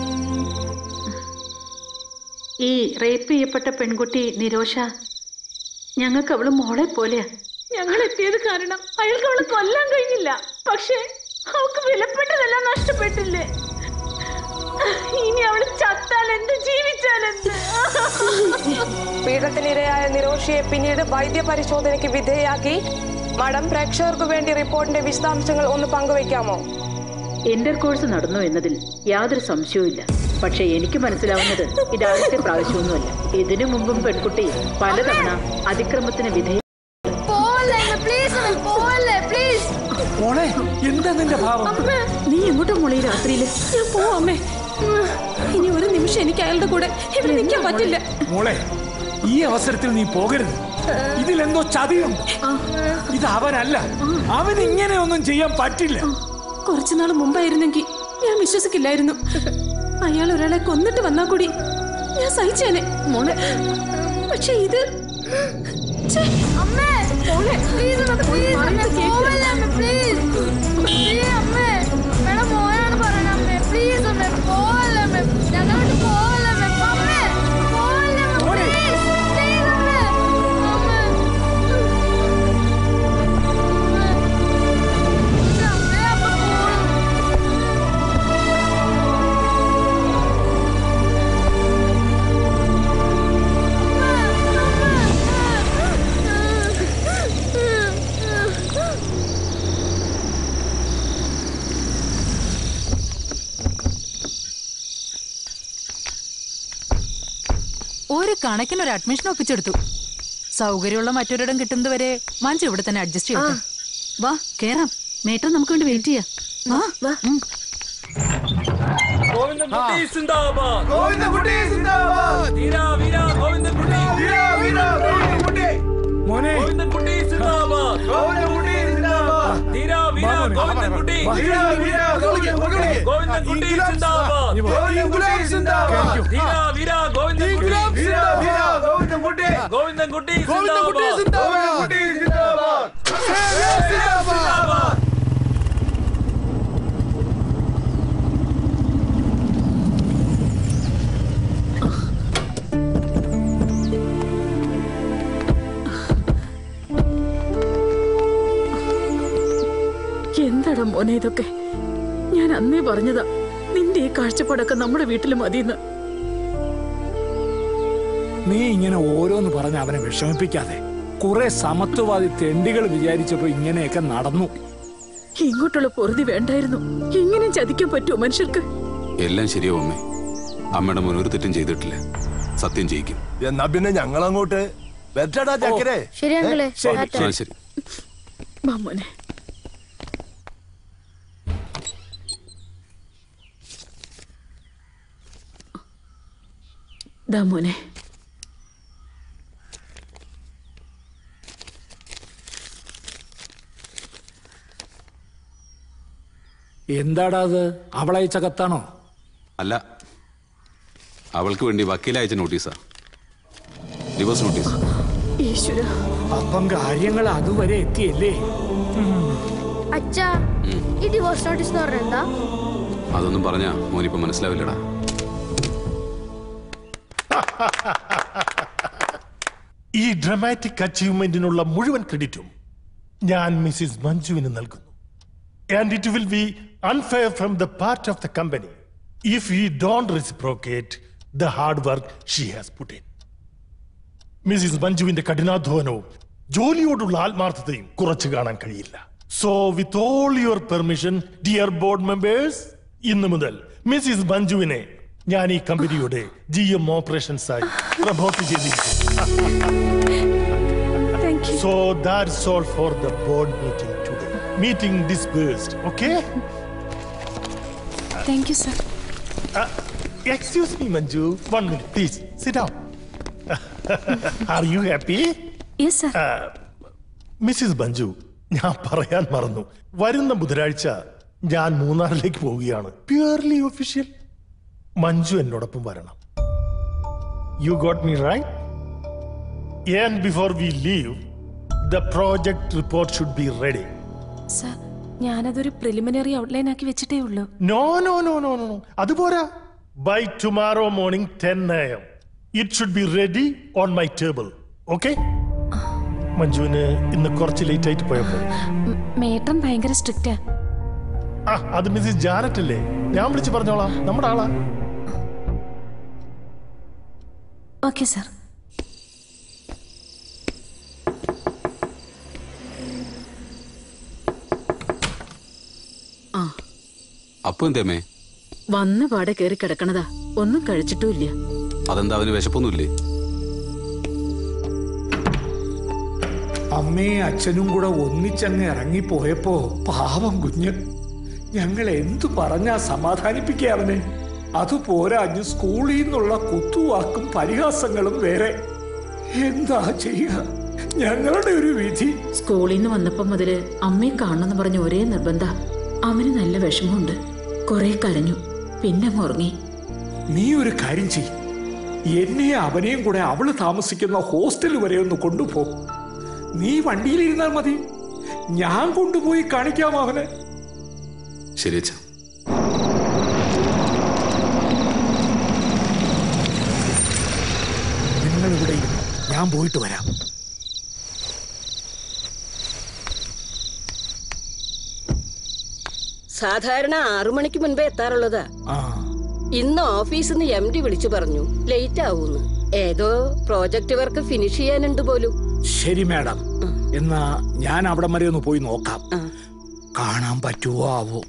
ഈ റേപ്പ് ചെയ്യപ്പെട്ട പെൺകുട്ടി നിരോഷ ഞങ്ങൾക്ക് അവള് മോളെ പോലെയാ ഞങ്ങൾ എത്തിയത് കാരണം അയാൾക്ക് അവളെ കൊല്ലാൻ കഴിഞ്ഞില്ല പക്ഷേ അവൾക്ക് വിലപ്പെട്ടതെല്ലാം നഷ്ടപ്പെട്ടില്ലേ ഇനി അവള് ചത്താൽ എന്ത് ജീവിച്ചാൽ എന്ത് പീഡനത്തിനിരയായ നിരോഷയെ പിന്നീട് വൈദ്യപരിശോധനയ്ക്ക് വിധേയാക്കി മഠം പ്രേക്ഷകർക്ക് വേണ്ടി റിപ്പോർട്ടിന്റെ വിശദാംശങ്ങൾ ഒന്ന് പങ്കുവയ്ക്കാമോ ഇന്റർ കോഴ്സ് നടന്നു എന്നതിൽ യാതൊരു സംശയവുമില്ല പക്ഷെ എനിക്ക് മനസ്സിലാവുന്നത് ഇത് ആദ്യത്തെ പ്രാവശ്യമൊന്നുമല്ല ഇതിനു മുമ്പും പെൺകുട്ടി പലതവണ അതിക്രമത്തിന് വിധേയ മോളെ എന്താ നിന്റെ ഭാവം നീ എങ്ങോട്ടാ മോളെ ഈ രാത്രിയില് ഞാൻ പോവാമേ ഇനി ഒരു നിമിഷം എനിക്ക് അയാളുടെ കൂടെ ഇവിടെ നിൽക്കാൻ പറ്റില്ല മോളെ ഈ അവസരത്തിൽ നീ പോകരുത് ഇതിലെന്തോ ചതിയുണ്ട് ഇത് അവനല്ല അവൻ ഇങ്ങനെയൊന്നും ചെയ്യാൻ പറ്റില്ല കുറച്ചു നാൾ മുമ്പായിരുന്നെങ്കിൽ ഞാൻ വിശ്വസിക്കില്ലായിരുന്നു അയാൾ ഒരാളെ കൊന്നിട്ട് വന്നാ കൂടി ഞാൻ സഹിച്ചേനെ മോളെ പക്ഷെ ഇത് ഛെ, മോളെ, പോയി മറുത്ത് കേക്ക്. ഒരു കണക്കിന് ഒരു അഡ്മിഷൻ ഒപ്പിച്ചെടുത്തു സൗകര്യമുള്ള മറ്റൊരിടം കിട്ടുന്നത് വരെ മഞ്ജു ഇവിടെ തന്നെ അഡ്ജസ്റ്റ് ചെയ്യട്ടെ വാ കേറാം മേട്ടൻ നമുക്ക് വേണ്ടി വെയിറ്റ് ചെയ്യാം വാ വാ ഗോവിന്ദൻകുട്ടി സിന്ദാബാദ് ഗോവിന്ദൻകുട്ടി സിന്ദാബാദ് വീരാ വീരാ ഗോവിന്ദൻകുട്ടി വീരാ വീരാ ഗോവിന്ദൻകുട്ടി മോനെ ഗോവിന്ദൻകുട്ടി സിന്ദാബാദ് ഗോവിന്ദൻകുട്ടി സിന്ദാബാദ് ഗോവിന്ദൻകുട്ടി ഗോവിന്ദൻകുട്ടി സിന്ദാബാദ് ധീര വീര ഗോവിന്ദൻകുട്ടി ഗോവിന്ദൻകുട്ടി സിന്ദാബാദ് സിന്ദാബാദ് എന്താടാ മോനെ ഇതൊക്കെ ഞാൻ അന്നേ പറഞ്ഞതാ നിന്റെ ഈ കാഴ്ചപ്പാടൊക്കെ നമ്മുടെ വീട്ടിൽ മതിയെന്ന് നീ ഇങ്ങനെ ഓരോന്ന് പറഞ്ഞ് അവനെ വിഷമിപ്പിക്കാതെ കുറെ സമത്വവാദി തെണ്ടികൾ വിചാരിച്ചപ്പോ ഇങ്ങനെയൊക്കെ നടന്നു ഇങ്ങോട്ടുള്ള പൊറുതി വേണ്ടായിരുന്നു ഇങ്ങനെയും ചതിക്കാൻ പറ്റുമോ മനുഷ്യർക്ക് എല്ലാം ശരിയാവും അമ്മേ അമ്മയുടെ മുൻ ഒരു തെറ്റും ചെയ്തിട്ടില്ല സത്യം ചെയ്യിക്കും എന്നാ പിന്നെ ഞങ്ങൾ അങ്ങോട്ട് വെറ്റടാ ചക്കരെ ശരി, അങ്കിളേ. ഏ? ശരി. ശരി ശരി വാ മോനെ ദാ മോനെ എന്താടാ അത് അവളയച്ച കത്താണോ അല്ല അവൾക്ക് വേണ്ടി വക്കീലയച്ച നോട്ടീസാ ഡിവോഴ്സ് നോട്ടീസ് ഈശ്വര അപ്പം കാര്യങ്ങൾ അതുവരെ എത്തിയല്ലേ അച്ഛാ ഈ ഡിവോഴ്സ് നോട്ടീസ് എന്ന് പറഞ്ഞാൽ എന്താ അതൊന്നും പറഞ്ഞാ മോനിപ്പോ മനസ്സിലാവില്ലടാ ഈ ഡ്രമാറ്റിക് അച്ചീവ്മെന്റിനുള്ള മുഴുവൻ ക്രെഡിറ്റും ഞാൻ മിസ്സിസ് മഞ്ജുവിന് നൽകുന്നു and it will be unfair from the part of the company if you don't reciprocate the hard work she has put in Mrs മഞ്ജുവിന്റെ കഠിനാധ്വാനവും ജോലിയോടുള്ള ആത്മാർത്ഥതയും കുറച്ചു കാണാൻ കഴിയില്ല so with all your permission dear board members ഇന്ന് മുതൽ Mrs മഞ്ജുവിനെ ഞാൻ ഈ കമ്പനിയുടെ ജി എം ഓപ്പറേഷൻസ് ആയി പ്രമോട്ട് ചെയ്തിരിക്കുന്നു so that's all for the board meeting today meeting dispersed okay thank you sir excuse me Manju one minute please sit down are you happy yes sir Mrs Manju ഞാൻ പറയാൻ മറന്നു വരുന്ന ബുധനാഴ്ച ഞാൻ മൂന്നാറിലേക്ക് പോവുകയാണ് പ്യുവർലി ഒഫീഷ്യൽ മഞ്ജു എന്നോടൊപ്പം വരണം you got me right and before we leave the project report should be ready sir ഞാനതൊരു പ്രിലിമിനറി ഔട്ട്ലൈൻ ആക്കി വെച്ചിട്ടേ ഉള്ളൂ no no no no no അതുപോരാ by tomorrow morning ten A M it should be ready on my table okay മഞ്ജുവിന് ഇന്ന് കുറച്ച് late ആയിട്ട് പോയപ്പോ മ്, മേട്ടൻ ഭയങ്കര സ്ട്രിക്റ്റാ ആ അത് മിസ്സിസ് ജാനറ്റ് അല്ലേ ഞാൻ വിളിച്ച് പറഞ്ഞോളാം നമ്മുടെ ആളാ ഓക്കെ സർ ആ അപ്പൊ എന്തേമേ വന്ന പാടെ കയറി കിടക്കണതാ ഒന്നും കഴിച്ചിട്ടുമില്ല അതെന്താ അവന് വിശപ്പൊന്നുമില്ലേ അമ്മയും അച്ഛനും കൂടെ ഒന്നിച്ചങ്ങ് ഇറങ്ങിപ്പോയപ്പോ പാവം കുഞ്ഞ് ഞങ്ങൾ എന്തു പറഞ്ഞാ സമാധാനിപ്പിക്കുക അവനെ അതുപോരാഞ്ഞ് സ്കൂളിൽ നിന്നുള്ള കുത്തുവാക്കും പരിഹാസങ്ങളും വേറെ എന്താ ചെയ്യുക ഞങ്ങളുടെ ഒരു വിധി സ്കൂളിൽ നിന്ന് വന്നപ്പം മുതല് അമ്മയെ കാണണമെന്ന് പറഞ്ഞ ഒരേ നിർബന്ധ അവന് നല്ല വിഷമമുണ്ട് കുറെ കരഞ്ഞു പിന്നെ മുറങ്ങി നീ ഒരു കാര്യം ചെയ് എന്നെ അവനെയും കൂടെ അവള് താമസിക്കുന്ന ഹോസ്റ്റൽ വരെ ഒന്ന് കൊണ്ടുപോ നീ വണ്ടിയിലിരുന്നാൽ മതി ഞാൻ കൊണ്ടുപോയി കാണിക്കാം അവനെ ശരി അച്ഛാ നിങ്ങൾ ഇവിടെ ഇരുന്നോ. ഞാൻ പോയിട്ട് വരാം സാധാരണ ആറു മണിക്ക് മുൻപേ എത്താറുള്ളതാ ആ ഇന്ന് ഓഫീസിൽ നിന്ന് എം ഡി വിളിച്ചു പറഞ്ഞു ലേറ്റ് ആവൂന്ന് ഏതോ പ്രോജക്റ്റ് വർക്ക് ഫിനിഷ് ചെയ്യാനുണ്ട് പോലും ശരി മാഡം എന്നാ ഞാൻ അവിടം വരെ ഒന്ന് പോയി നോക്കാം കാണാൻ പറ്റുമോ ആവോ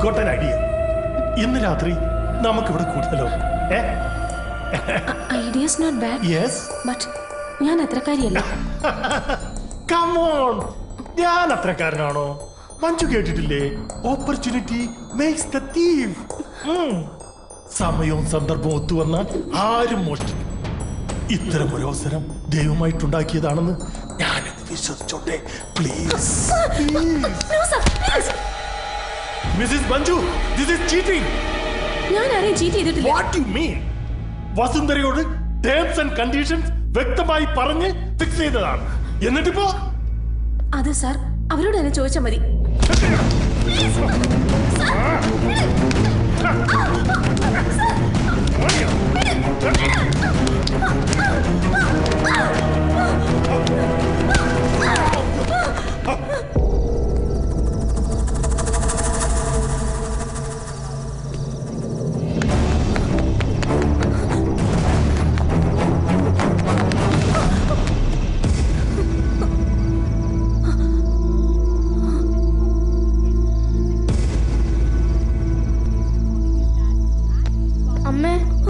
ഗോട്ട് an ഐഡിയ ഇന്ന് രാത്രി നമുക്കിവിടെ കൂടുതലോ a ideas not bad yes but ഞാൻ അത്രക്കാരിയല്ല കമോൺ ഞാൻ അത്രക്കാരനാണോ മഞ്ജു കേട്ടിട്ടില്ലേ ഓപ്പർച്യൂണിറ്റി മേക്സ് ദ തീവ് സമയവും സന്ദർഭവും ഒത്തുവന്നാൽ ആരും മോഷ്ടിക്കും ഇത്തരം ഒരു അവസരം ദൈവമായിട്ടുണ്ടാക്കിയതാണെന്ന് ഞാനിത് വിശ്വസിച്ചോട്ടെ please Mrs Manju this is cheating ഞാൻ ആരെയും ചീറ്റ് ചെയ്തിട്ടില്ല വാട്ട് യു മീൻ വസുന്ധരയോട് ടേംസ് ആൻഡ് കണ്ടീഷൻസ് വ്യക്തമായി പറഞ്ഞ് ഫിക്സ് ചെയ്തതാണ് എന്നിട്ടിപ്പോ അത് സാർ അവരോട് തന്നെ ചോദിച്ചാൽ മതി അമ്മേ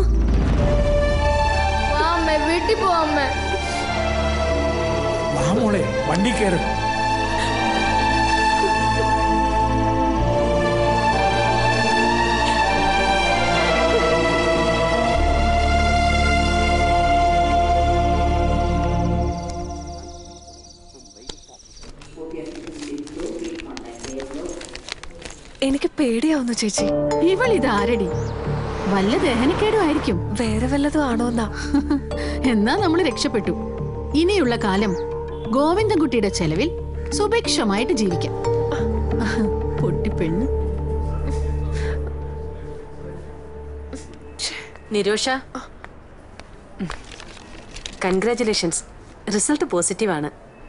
വാ അമ്മേ വീട്ടിൽ പോവാ അമ്മേ വാ മോളെ വണ്ടി കയറ് എനിക്ക് പേടിയാവുന്നു ചേച്ചി ഇവളിത് ആരടി വല്ല ദഹനക്കേടും ആയിരിക്കും വേറെ വല്ലതും ആണോന്നാ എന്നാ നമ്മൾ രക്ഷപ്പെട്ടു ഇനിയുള്ള കാലം ഗോവിന്ദൻകുട്ടിയുടെ ചെലവിൽ സുഭിക്ഷമായിട്ട് ജീവിക്കാം പൊട്ടിപ്പെണ്ണ് നിരോഷ കൺഗ്രാറ്റുലേഷൻസ് റിസൾട്ട് പോസിറ്റീവ് ആണ്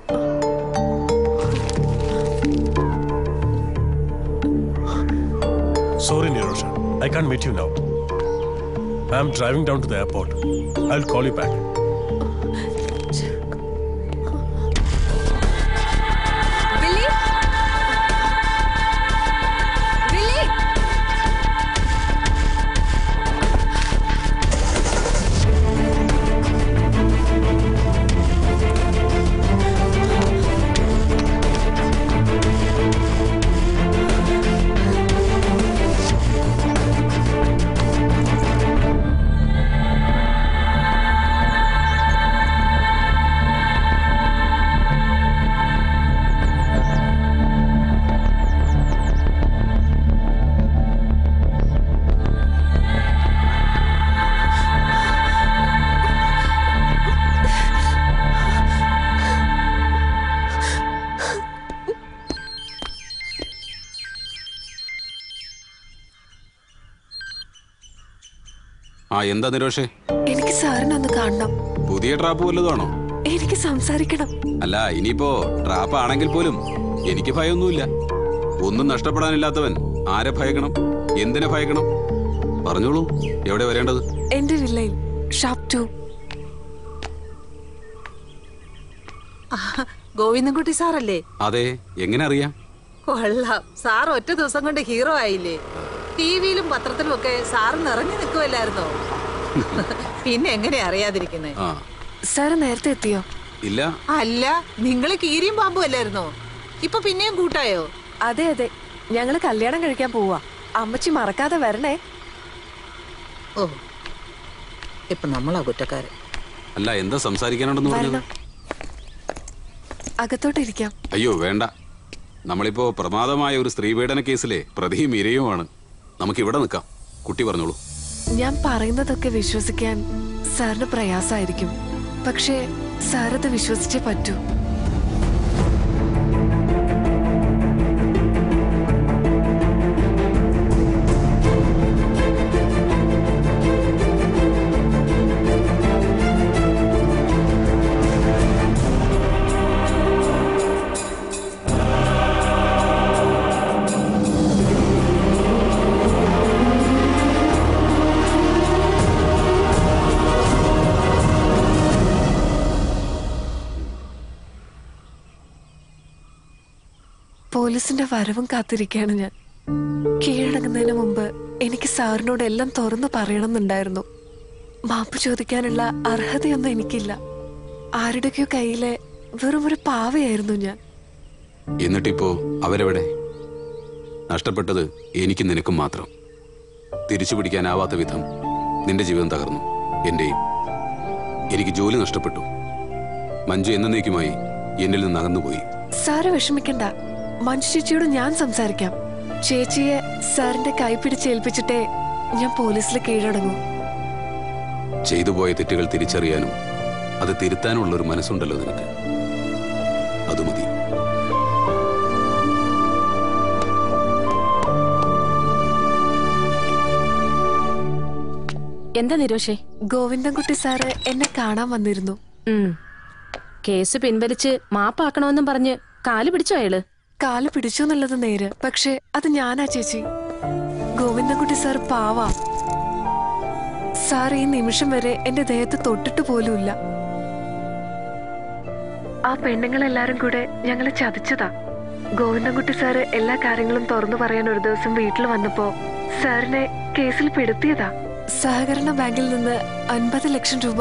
Sorry, Nirosha. I can't meet you now. I'm driving down to the airport. I'll call you back. വില്ലി വില്ലി ആ എന്താ നിരോഷേ എനിക്ക് സാറിനെ ഒന്ന് കാണണം പുതിയ ട്രാപ്പ് വല്ലതുമാണോ എനിക്ക് സംസാരിക്കണം അല്ല ഇനിയിപ്പോ ട്രാപ്പ് ആണെങ്കിൽ പോലും എനിക്ക് ഭയമൊന്നുമില്ല ഒന്നും നഷ്ടപ്പെടാനില്ലാത്തവൻ ആരെ ഭയക്കണം എന്തിനെ ഭയക്കണം പറഞ്ഞോളൂ എവിടെ വരേണ്ടത് എന്റെ വില്ലയിൽ ഷാപ്പ് ടു ഗോവിന്ദൻകുട്ടി സാറല്ലേ അതെ എങ്ങനെ അറിയാം കൊള്ളാം സാർ ഒറ്റ ദിവസം കൊണ്ട് ഹീറോ ആയില്ലേ ടി വിയിലും പത്രത്തിലും ഒക്കെ സാർ നിറഞ്ഞു നിൽക്കുമല്ലായിരുന്നോ പിന്നെ എങ്ങനെ അറിയാതിരിക്കുന്നേ ആ സാറ് നേരത്തെ എത്തിയോ ഇല്ല അല്ല നിങ്ങൾ കീരിയും പാമ്പും അല്ലായിരുന്നോ ഇപ്പൊ പിന്നെയും കൂട്ടായോ അതെ അതെ ഞങ്ങള് കല്യാണം കഴിക്കാൻ പോവാ അമ്മച്ചി മറക്കാതെ വരണേ ഓ ഇപ്പൊ നമ്മളാ കുറ്റക്കാരൻ അല്ല എന്താ സംസാരിക്കാനുണ്ടെന്ന് പറഞ്ഞത് വരണം അകത്തോട്ടിരിക്കാം അയ്യോ വേണ്ട നമ്മളിപ്പോ പ്രമാദമായ ഒരു സ്ത്രീപീഡന കേസിലെ പ്രതിയും ഇരയുമാണ് നമുക്ക് ഇവിടെ നിൽക്കാം കുട്ടി പറഞ്ഞോളൂ ഞാൻ പറയുന്നതൊക്കെ വിശ്വസിക്കാൻ സാറിന് പ്രയാസമായിരിക്കും പക്ഷേ സാറത് വിശ്വസിച്ചേ പറ്റൂ പോലീസിന്റെ വരവും കാത്തിരിക്കുകയാണ് ഞാൻ കീഴടങ്ങുന്നതിന് മുമ്പ് എനിക്ക് സാറിനോട് എല്ലാം തുറന്നു പറയണമെന്നുണ്ടായിരുന്നു മാപ്പ് ചോദിക്കാനുള്ള അർഹതയൊന്നും എനിക്കില്ല ആരുടെയൊക്കെയോ കയ്യിലെ വെറും ഒരു പാവയായിരുന്നു ഞാൻ എന്നിട്ടിപ്പോ അവരെവിടെ നഷ്ടപ്പെട്ടത് എനിക്കും നിനക്കും മാത്രം തിരിച്ചു പിടിക്കാനാവാത്ത വിധം നിന്റെ ജീവിതം തകർന്നു എന്റെയും എനിക്ക് ജോലി നഷ്ടപ്പെട്ടു മഞ്ജു എന്നേക്കുമായി എന്നിൽ നിന്ന് അകന്നുപോയി സാറ് വിഷമിക്കണ്ട മഞ്ജു ചേച്ചിയോട് ഞാൻ സംസാരിക്കാം ചേച്ചിയെ സാറിന്റെ കൈ പിടിച്ചേൽപ്പിച്ചിട്ടേ ഞാൻ പോലീസിൽ കീഴടങ്ങൂ ചെയ്തു പോയ തെറ്റുകൾ തിരിച്ചറിയാനും അത് തിരുത്താനുള്ള ഒരു മനസ്സുണ്ടല്ലോ നിനക്ക് അത് മതി എന്താ നിരോഷേ ഗോവിന്ദൻകുട്ടി സാറ് എന്നെ കാണാൻ വന്നിരുന്നു ഉം. കേസ് പിൻവലിച്ച് മാപ്പാക്കണമെന്നും പറഞ്ഞ് കാല് പിടിച്ചോ അയാള് കാല് പിടിച്ചു എന്നുള്ളത് നേര് പക്ഷെ അത് ഞാനാ ചേച്ചി ഗോവിന്ദൻകുട്ടി സാർ പാവാ സാർ ഈ നിമിഷം വരെ എന്റെ ദേഹത്ത് തൊട്ടിട്ട് പോലുമില്ല ആ പെണ്ണുങ്ങളെല്ലാരും കൂടെ ഞങ്ങളെ ചതിച്ചതാ ഗോവിന്ദൻകുട്ടി സാറ് എല്ലാ കാര്യങ്ങളും തുറന്നു പറയാൻ ഒരു ദിവസം വീട്ടിൽ വന്നപ്പോ സാറിനെ കേസിൽ പെടുത്തിയതാ സഹകരണ ബാങ്കിൽ നിന്ന് അൻപത് ലക്ഷം രൂപ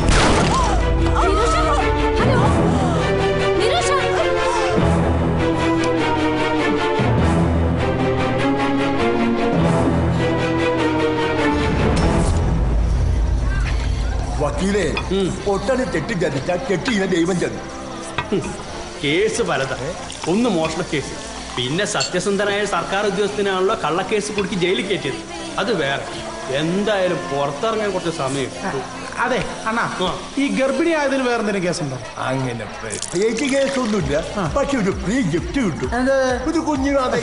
വക്കീലേ ഒട്ടനെ തെറ്റി ചതിച്ച കെട്ടിയിനെ ദൈവം ചതി കേസ് പലതാ ഒന്ന് മോഷണ കേസ് പിന്നെ സത്യസന്ധനായ സർക്കാർ ഉദ്യോഗസ്ഥനാണല്ലോ കള്ളക്കേസ് കുടുക്കി ജയിലിൽ കയറ്റിയത് അത് വേറെ എന്തായാലും പുറത്തിറങ്ങാൻ കുറച്ച് സമയം എടുക്കും. അതെ അണ്ണാ ഈ ഗർഭിണി ആയതിന് വേറെ എന്തെങ്കിലും കേസുണ്ടോ അങ്ങനെ പ്രത്യേകിച്ച് കേസൊന്നുമില്ല പക്ഷെ ഒരു ഫ്രീ ഗിഫ്റ്റ് കിട്ടും ഒരു കുഞ്ഞിനാഥ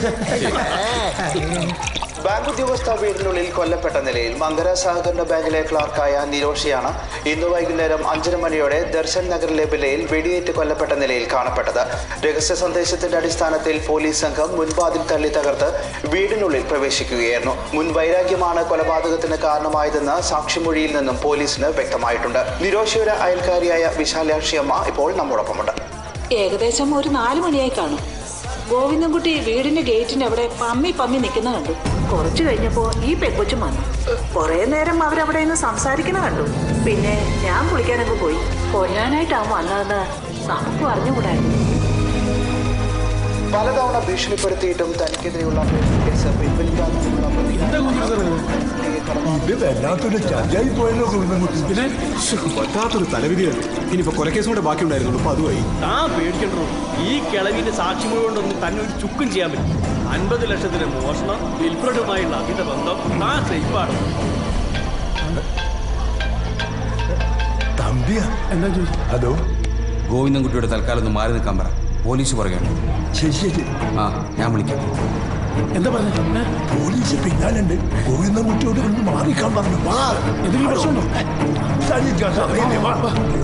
ബാങ്ക് ഉദ്യോഗസ്ഥ വീടിനുള്ളിൽ കൊല്ലപ്പെട്ട നിലയിൽ മങ്കര സഹകരണ ബാങ്കിലെ ക്ലാർക്കായ നിരോഷിയാണ് ഇന്ന് വൈകുന്നേരം അഞ്ചര മണിയോടെ ദർശൻ നഗറിലെ വിലയിൽ വെടിയേറ്റ് കൊല്ലപ്പെട്ട നിലയിൽ കാണപ്പെട്ടത് രഹസ്യ സന്ദേശത്തിന്റെ അടിസ്ഥാനത്തിൽ പോലീസ് സംഘം മുൻവാതിൽ തള്ളി തകർത്ത് വീടിനുള്ളിൽ പ്രവേശിക്കുകയായിരുന്നു മുൻ വൈരാഗ്യമാണ് കൊലപാതകത്തിന് കാരണമായതെന്ന് സാക്ഷിമൊഴിയിൽ നിന്നും പോലീസിന് വ്യക്തമായിട്ടുണ്ട് നിരോഷിയുടെ അയൽക്കാരിയായ വിശാലാക്ഷി അമ്മ ഇപ്പോൾ നമ്മോടൊപ്പമുണ്ട് ഏകദേശം ഒരു നാല് മണിയായി കാണും ഗോവിന്ദൻകുട്ടി വീടിന്റെ ഗേറ്റിന്റെ അവിടെ പമ്മി പമ്മി നിൽക്കുന്ന കണ്ടു കുറച്ചു കഴിഞ്ഞപ്പോ ഈ പെക്കൊച്ചും വന്നു കുറെ നേരം അവരവിടെ നിന്ന് സംസാരിക്കുന്ന കണ്ടു പിന്നെ ഞാൻ കുളിക്കാനൊക്കെ പോയി കൊല്ലാനായിട്ടാവും വന്നതെന്ന് നമുക്ക് അറിഞ്ഞുകൂടായിരുന്നു പലതവണ ഭീഷണിപ്പെടുത്തിയിട്ടും തനിക്കെതിരെയുള്ള കേസ് പിൻവലിക്കാനുള്ള ഇത് വല്ലാത്തൊരു ചതിയായി പോയല്ലോ ഗോവിന്ദൻകുട്ടി പിന്നെ പറ്റാത്തൊരു തലവിധിയാണ് ഇനിയിപ്പോ കൊലക്കേസും കൂടെ ബാക്കിയുണ്ടായിരുന്നു അപ്പൊ അതുമായി താൻ പേടിക്കണ്ടോ ഈ കിളവിന്റെ സാക്ഷി കൊണ്ടൊന്നും തന്നെ ഒരു ചുക്കും ചെയ്യാൻ പറ്റും അൻപത് ലക്ഷത്തിന് മോഷണം വിൽപ്പനയുമായുള്ള അമിത ബന്ധം താൻ സേഫാണ് തമ്പിയാ എന്താ ചോദിച്ചു അതോ ഗോവിന്ദൻകുട്ടിയുടെ തൽക്കാലം ഒന്ന് മാറി നിൽക്കാൻ പറ പോലീസ് പറയുകയാണ് ശരി ശരി ആ ഞാൻ വിളിക്കാം എന്താ പറഞ്ഞ പോലീസ് പിന്നാലുണ്ട് ഗോവിന്ദൻകുട്ടിയോട് ഒന്ന് മാറിക്കാൻ പറഞ്ഞു വാ എന്തെങ്കിലും പ്രശ്നമുണ്ടോ തനിക്കാൻ സമയമേ വാ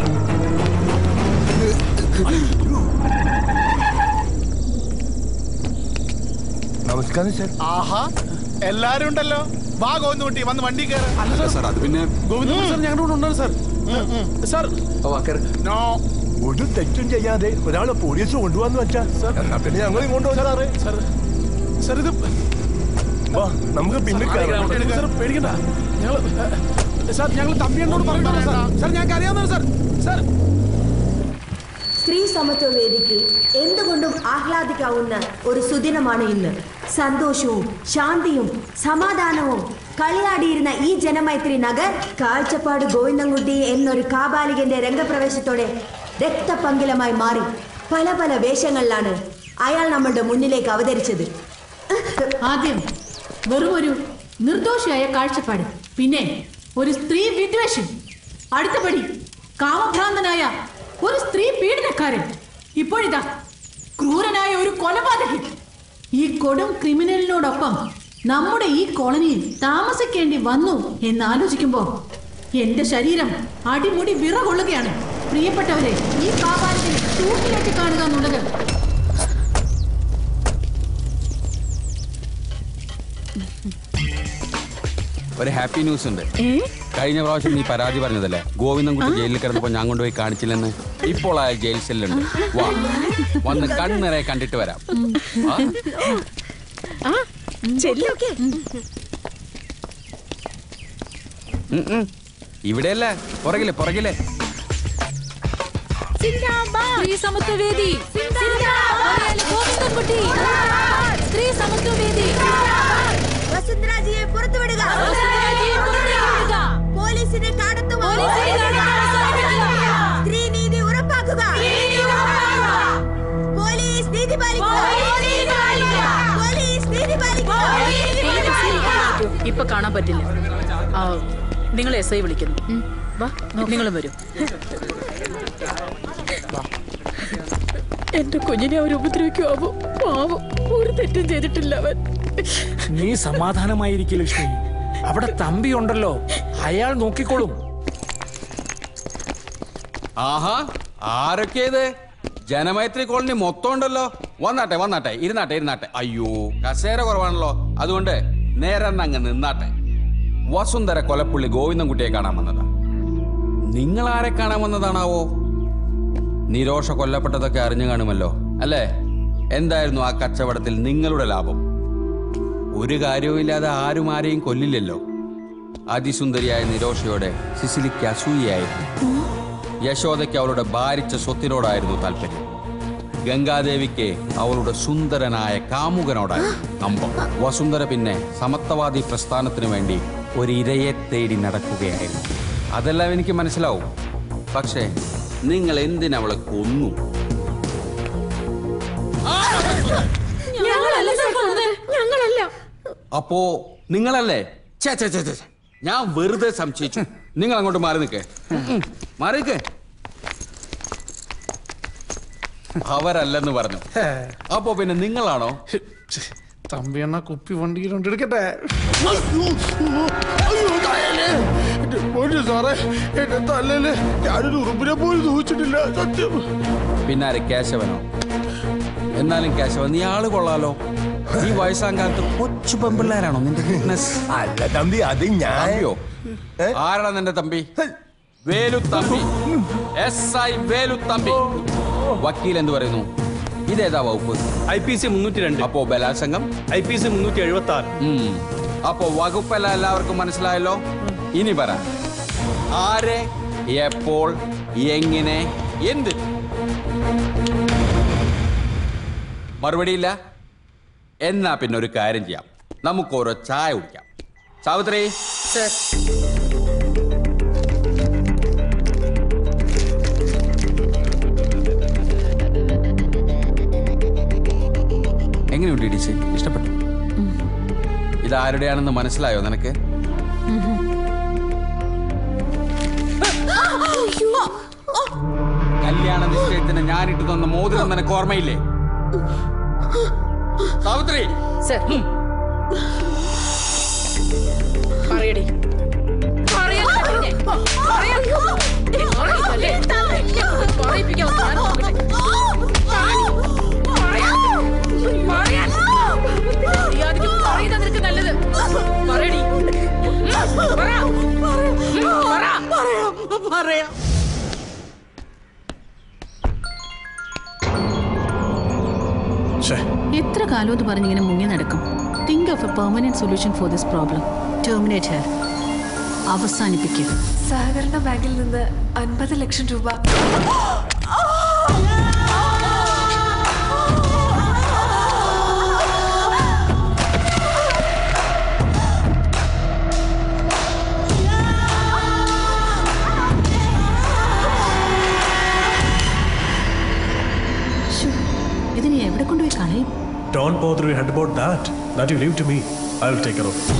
നമസ്കാരം സാർ ആഹാ എല്ലാരും ഉണ്ടല്ലോ വാ ഗോവിന്ദകുട്ടി വന്ന് വണ്ടി കയറി അല്ല സാർ അത് പിന്നെ ഗോവിന്ദകുട്ടി സാർ ഞങ്ങളുടെ കൂടെ ഉണ്ടല്ലോ സാർ സാർ നോ ഒരു തെറ്റും ചെയ്യാതെ ഒരാളെ പോലീസ് കൊണ്ടുപോകാന്ന് വെച്ചാ എന്നാ പിന്നെ ഞങ്ങൾ ഇങ്ങോട്ട് വരാം സാറേ സാർ സാർ ഇത് വാ നമുക്ക് പിന്നെ കയറാം. സാർ പേടിക്കണ്ട ഞങ്ങൾ സാർ ഞങ്ങൾ തമ്പിയണ്ണോട് പറഞ്ഞു സാർ സാർ ഞങ്ങൾക്ക് അറിയാവുന്ന സാർ സാർ സ്ത്രീ സമത്വ വേദിക്ക് എന്തുകൊണ്ടും ആഹ്ലാദിക്കാവുന്ന ഒരു സുദിനമാണ് ഇന്ന് സന്തോഷവും ശാന്തിയും സമാധാനവും കളിയാടിയിരുന്ന ഈ ജനമൈത്രി നഗർ കാഴ്ചപ്പാട് ഗോവിന്ദൻകുട്ടി എന്നൊരു കാബാലികന്റെ രംഗപ്രവേശത്തോടെ രക്തപങ്കിലമായി മാറി പല പല വേഷങ്ങളിലാണ് അയാൾ നമ്മളുടെ മുന്നിലേക്ക് അവതരിച്ചത് ആദ്യം വെറും ഒരു നിർദോഷിയായ കാഴ്ചപ്പാട് പിന്നെ ഒരു സ്ത്രീ വിദ്വേഷൻ അടുത്തപടി കാമഭ്രാന്തനായ ഒരു സ്ത്രീ പീഡനക്കാരൻ ഇപ്പോഴിതാ ക്രൂരനായ ഒരു കൊലപാതകൻ ഈ കൊടും ക്രിമിനലിനോടൊപ്പം നമ്മുടെ ഈ കോളനിയിൽ താമസിക്കേണ്ടി വന്നു എന്നാലോചിക്കുമ്പോ എന്റെ ശരീരം അടിമുടി വിറകൊള്ളുകയാണ് പ്രിയപ്പെട്ടവരെ ഈ കാപാലത്തിൽ തൂക്കിലേറ്റി കാണുക എന്നുള്ളത് ഒരു ഹാപ്പി ന്യൂസ് ഉണ്ട് കഴിഞ്ഞ പ്രാവശ്യം നീ പരാതി പറഞ്ഞതല്ലേ ഗോവിന്ദൻകുട്ടി ജയിലിൽ കിടന്നപ്പോ ഞാൻ കൊണ്ടുപോയി കാണിച്ചില്ലെന്ന് ഇപ്പോൾ അയാൾ ജയിൽ സെല്ലുണ്ട് വാ വന്ന് കണ്ണിറയെ കണ്ടിട്ട് വരാം ആ? ആ ചെല്ലൊക്കെ ഉം, ഉം. ഇവിടെയല്ല പുറകിലെ പുറകിലെ സ്ത്രീ സമത്വവേദി മലയാളി ഗോവിന്ദൻകുട്ടി സ്ത്രീ സമത്വവേദി വസുന്ധരാജിയെ പുറത്തുവിടുക വസുന്ധരാജിയെ പുറത്തുവിടുക. പോലീസിനെ കടത്തുക പോലീസിനെ കടത്തുക. അവസാനിപ്പിക്കുക. സ്ത്രീ നീതി ഉറപ്പാക്കുക പോലീസ് നീതി പാലിക്കുക പോലീസ് നീതി പാലിക്കുക ഇപ്പൊ കാണാൻ പറ്റില്ല ആ, നിങ്ങൾ എസ് ഐ വിളിക്കുന്നു വാ നിങ്ങളും വരൂ എന്റെ കുഞ്ഞിനെ അവർ ഉപദ്രവിക്കുവാവോ പാവം ഒരു തെറ്റും ചെയ്തിട്ടില്ല അവൻ നീ സമാധാനമായിരിക്കും ലക്ഷ്മി അവിടെ തമ്പി ഉണ്ടല്ലോ അയാൾ നോക്കിക്കോളും ആഹാ ആരൊക്കെ ഇത് ജനമൈത്രി കോളനി മൊത്തം ഉണ്ടല്ലോ വന്നാട്ടെ വന്നാട്ടെ ഇരുന്നാട്ടെ ഇരുന്നാട്ടെ അയ്യോ കസേര കുറവാണല്ലോ അതുകൊണ്ട് നേരെ അങ്ങ് നിന്നാട്ടെ വസുന്ധര കൊലപ്പുള്ളി ഗോവിന്ദൻകുട്ടിയെ കാണാൻ വന്നതാ നിങ്ങൾ ആരെ കാണാൻ വന്നതാണാവോ നിരോഷ കൊല്ലപ്പെട്ടതൊക്കെ അറിഞ്ഞു കാണുമല്ലോ അല്ലേ എന്തായിരുന്നു ആ കച്ചവടത്തിൽ നിങ്ങളുടെ ലാഭം ഒരു കാര്യവുമില്ലാതെ ആരും ആരെയും കൊല്ലില്ലല്ലോ അതിസുന്ദരിയായ നിരോഷയോടെ സിസിലിക്ക് അസൂയായിരുന്നു യശോദയ്ക്ക് അവളുടെ ഭാരിച്ച സ്വത്തിനോടായിരുന്നു താല്പര്യം ഗംഗാദേവിക്ക് അവളുടെ സുന്ദരനായ കാമുകനോടായിരുന്നു കമ്പം വസുന്ധര പിന്നെ സമത്വവാദി പ്രസ്ഥാനത്തിനു വേണ്ടി ഒരു ഇരയെ തേടി നടക്കുകയായിരുന്നു അതെല്ലാം എനിക്ക് മനസ്സിലാവും പക്ഷേ നിങ്ങൾ എന്തിനവളെ കൊന്നു ഞങ്ങളല്ല സാർ കൊന്നത്. ഞങ്ങളല്ല അപ്പോ നിങ്ങളല്ലേ ഛെ, ഛെ, ഛെ, ഛെ, ഛെ. ഞാൻ വെറുതെ സംശയിച്ചു നിങ്ങൾ അങ്ങോട്ട് മാറി നിൽക്കേ മാറി നിൽക്കേ അവരല്ലെന്ന് പറഞ്ഞു അപ്പോ പിന്നെ നിങ്ങളാണോ തമ്പിയണ്ണ കുപ്പി വണ്ടിയിലുണ്ട് എടുക്കട്ടെ സാറേ എന്റെ തല്ലല് ഞാനൊരു ഉറുപ്പിനെ പോലും സൂചിച്ചിട്ടില്ല സത്യം പിന്നാരെ കേശവനോ എന്നാലും കേശവൻ നീ ആള് കൊള്ളാലോ ഈ വയസ്സാം കാലത്ത് കൊച്ചു പെമ്പിള്ളേരാണോ നിന്റെ ഫിറ്റ്നസ് അല്ല തമ്പി അത് ഞാൻ തമ്പിയോ ആരാണ് നിന്റെ തമ്പി വേലു തമ്പി എസ് ഐ വേലു തമ്പി വക്കീൽ എന്ത് പറയുന്നു ഇതേതാ വകുപ്പ് ഐ പി സി മുന്നൂറ്റി രണ്ട് അപ്പോ ബലാത്സംഗം ഐ പി സി മുന്നൂറ്റി എഴുപത്തി ആറ് അപ്പോ വകുപ്പെല്ലാം എല്ലാവർക്കും മനസ്സിലായല്ലോ ഇനി പറ ആരെ എപ്പോൾ എങ്ങനെ എന്ത് മറുപടിയില്ല എന്നാ പിന്നെ ഒരു കാര്യം ചെയ്യാം നമുക്ക് ഓരോ ചായ കുടിക്കാം സാവിത്രി എങ്ങനെയുണ്ട് ഈ ഡിസൈൻ ഇഷ്ടപ്പെട്ടു ഇത് ആരുടെയാണെന്ന് മനസ്സിലായോ നിനക്ക് കല്യാണ നിശ്ചയത്തിന് ഞാനിട്ട് തന്ന മോതിരം നിനക്ക് ഓർമ്മയില്ലേ സാവിത്രി സർ പറയടി പറയാൻ പറഞ്ഞേ. പറയാൻ. പറയില്ലല്ലേ? പറയിപ്പിക്കാൻ ഞാൻ നോക്കട്ടെ. പറയാൻ. പറയാൻ. മര്യാദയ്ക്ക് പറയുന്നതാ നിനക്ക് നല്ലത് പറയടി ഉം, പറ. ഉം, പറ. പറയാം എത്ര കാലം എന്ന് പറഞ്ഞിങ്ങനെ മുങ്ങി നടക്കും think of a permanent solution for this problem terminate here അവസാനിപ്പിക്കുക സഹകരണ ബാങ്കിൽ നിന്ന് അൻപത് ലക്ഷം രൂപ ശ്ശോ, ഇതിനെ എവിടെ കൊണ്ടുപോയി കളയും Don't bother your head about that. That you leave to me. I'll take care of it.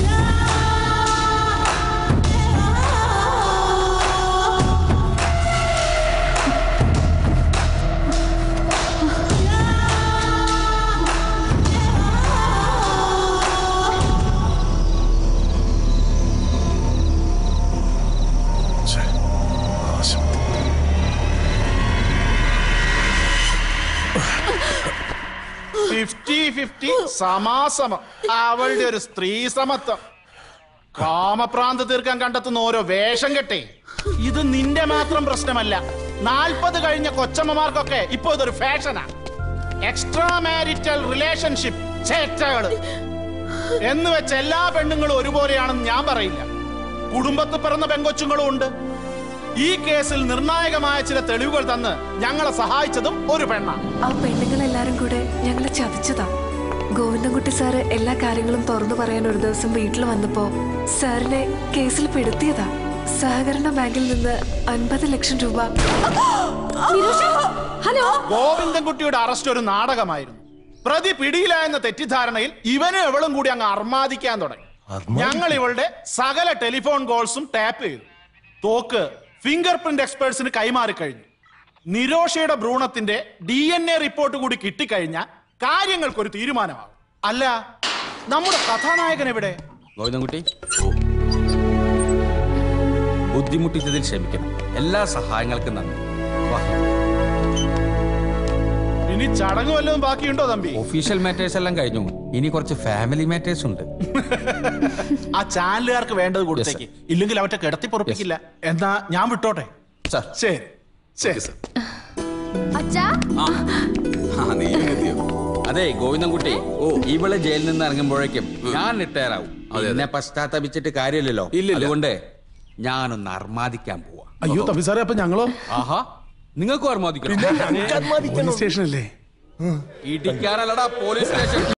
ഛെ, നാശം. ഫിഫ്റ്റി ഫിഫ്റ്റി സമാസമം അവളുടെ ഒരു സ്ത്രീ സമത്വം കാമപ്രാന്ത് തീർക്കാൻ കണ്ടെത്തുന്ന ഓരോ വേഷം കെട്ടേ ഇത് നിന്റെ മാത്രം പ്രശ്നമല്ല നാൽപ്പത് കഴിഞ്ഞ കൊച്ചമ്മമാർക്കൊക്കെ ഇപ്പൊ ഇതൊരു ഫാഷനാ എക്സ്ട്രാ മാരിറ്റൽ റിലേഷൻഷിപ്പ് ചേറ്റകള് എന്ന് വെച്ച് എല്ലാ പെണ്ണുങ്ങളും ഒരുപോലെയാണെന്ന് ഞാൻ പറയില്ല കുടുംബത്തിൽ പിറന്ന പെങ്കൊച്ചുങ്ങളും ഉണ്ട് ഈ കേസിൽ നിർണായകമായ ചില തെളിവുകൾ തന്ന് ഞങ്ങളെ സഹായിച്ചതും ഒരു പെണ്ണാണ് ആ പെണ്ണുങ്ങളെല്ലാരും കൂടെ ഞങ്ങളെ ചതിച്ചതാ ഗോവിന്ദൻകുട്ടി സാറ് എല്ലാ കാര്യങ്ങളും തുറന്നു പറയാൻ ഒരു ദിവസം വീട്ടിൽ വന്നപ്പോ സാറിനെ കേസിൽ പെടുത്തിയതാ സഹകരണ ബാങ്കിൽ നിന്ന് അൻപത് ലക്ഷം രൂപ ഹലോ ഗോവിന്ദൻകുട്ടിയുടെ അറസ്റ്റ് ഒരു നാടകമായിരുന്നു പ്രതി പിടിയിലായെന്ന തെറ്റിദ്ധാരണയിൽ ഇവനും എവളും കൂടി അങ്ങ് അർമാദിക്കാൻ തുടങ്ങി ഞങ്ങൾ ഇവളുടെ സകല ടെലിഫോൺ കോൾസും ടാപ്പ് ചെയ്തു തോക്ക് ഫിംഗർ പ്രിന്റ് എക്സ്പേർട്സിന് കൈമാറി കഴിഞ്ഞു നിരോഷയുടെ ഭ്രൂണത്തിന്റെ ഡി എൻ എ റിപ്പോർട്ട് കൂടി കിട്ടിക്കഴിഞ്ഞാൽ കാര്യങ്ങൾക്കൊരു തീരുമാനമാകും അല്ല നമ്മുടെ കഥാനായകൻ എവിടെ ഗോവിന്ദൻകുട്ടി ബുദ്ധിമുട്ടിച്ചതിൽ ക്ഷമിക്കണം എല്ലാ സഹായങ്ങൾക്കും നന്ദി വാ. ഇനി ചടങ്ങ് വല്ലതും ബാക്കിയുണ്ടോ തമ്പി ഒഫീഷ്യൽ മാറ്റേഴ്സ് എല്ലാം കഴിഞ്ഞു ഇനി കുറച്ച് ഫാമിലി മാറ്റേഴ്സ് ഉണ്ട് ആ ചാനലുകാർക്ക് വേണ്ടത് കൊടുത്തേക്ക് ഇല്ലെങ്കിൽ അവറ്റ കിടത്തി പൊറപ്പിക്കില്ല എന്നാ ഞാൻ വിട്ടോട്ടെ ശരി ശരി അച്ഛാ അതെ ഗോവിന്ദൻകുട്ടി ഓ ഇവള് ജയിലിൽ നിന്ന് ഇറങ്ങുമ്പോഴേക്കും ഞാൻ റിട്ടയർ ആവും എന്നെ പശ്ചാത്തപിച്ചിട്ട് കാര്യമില്ലല്ലോ അതുകൊണ്ട് ഞാനൊന്ന് അർമാദിക്കാൻ പോവാ അയ്യോ തമ്പി സാറേ അപ്പൊ ഞങ്ങളോ ആഹാ നിങ്ങൾക്കും അർമാദിക്കണം പോലീസ് സ്റ്റേഷനല്ലേ ഇടിക്കാനല്ലടാ പോലീസ് സ്റ്റേഷൻ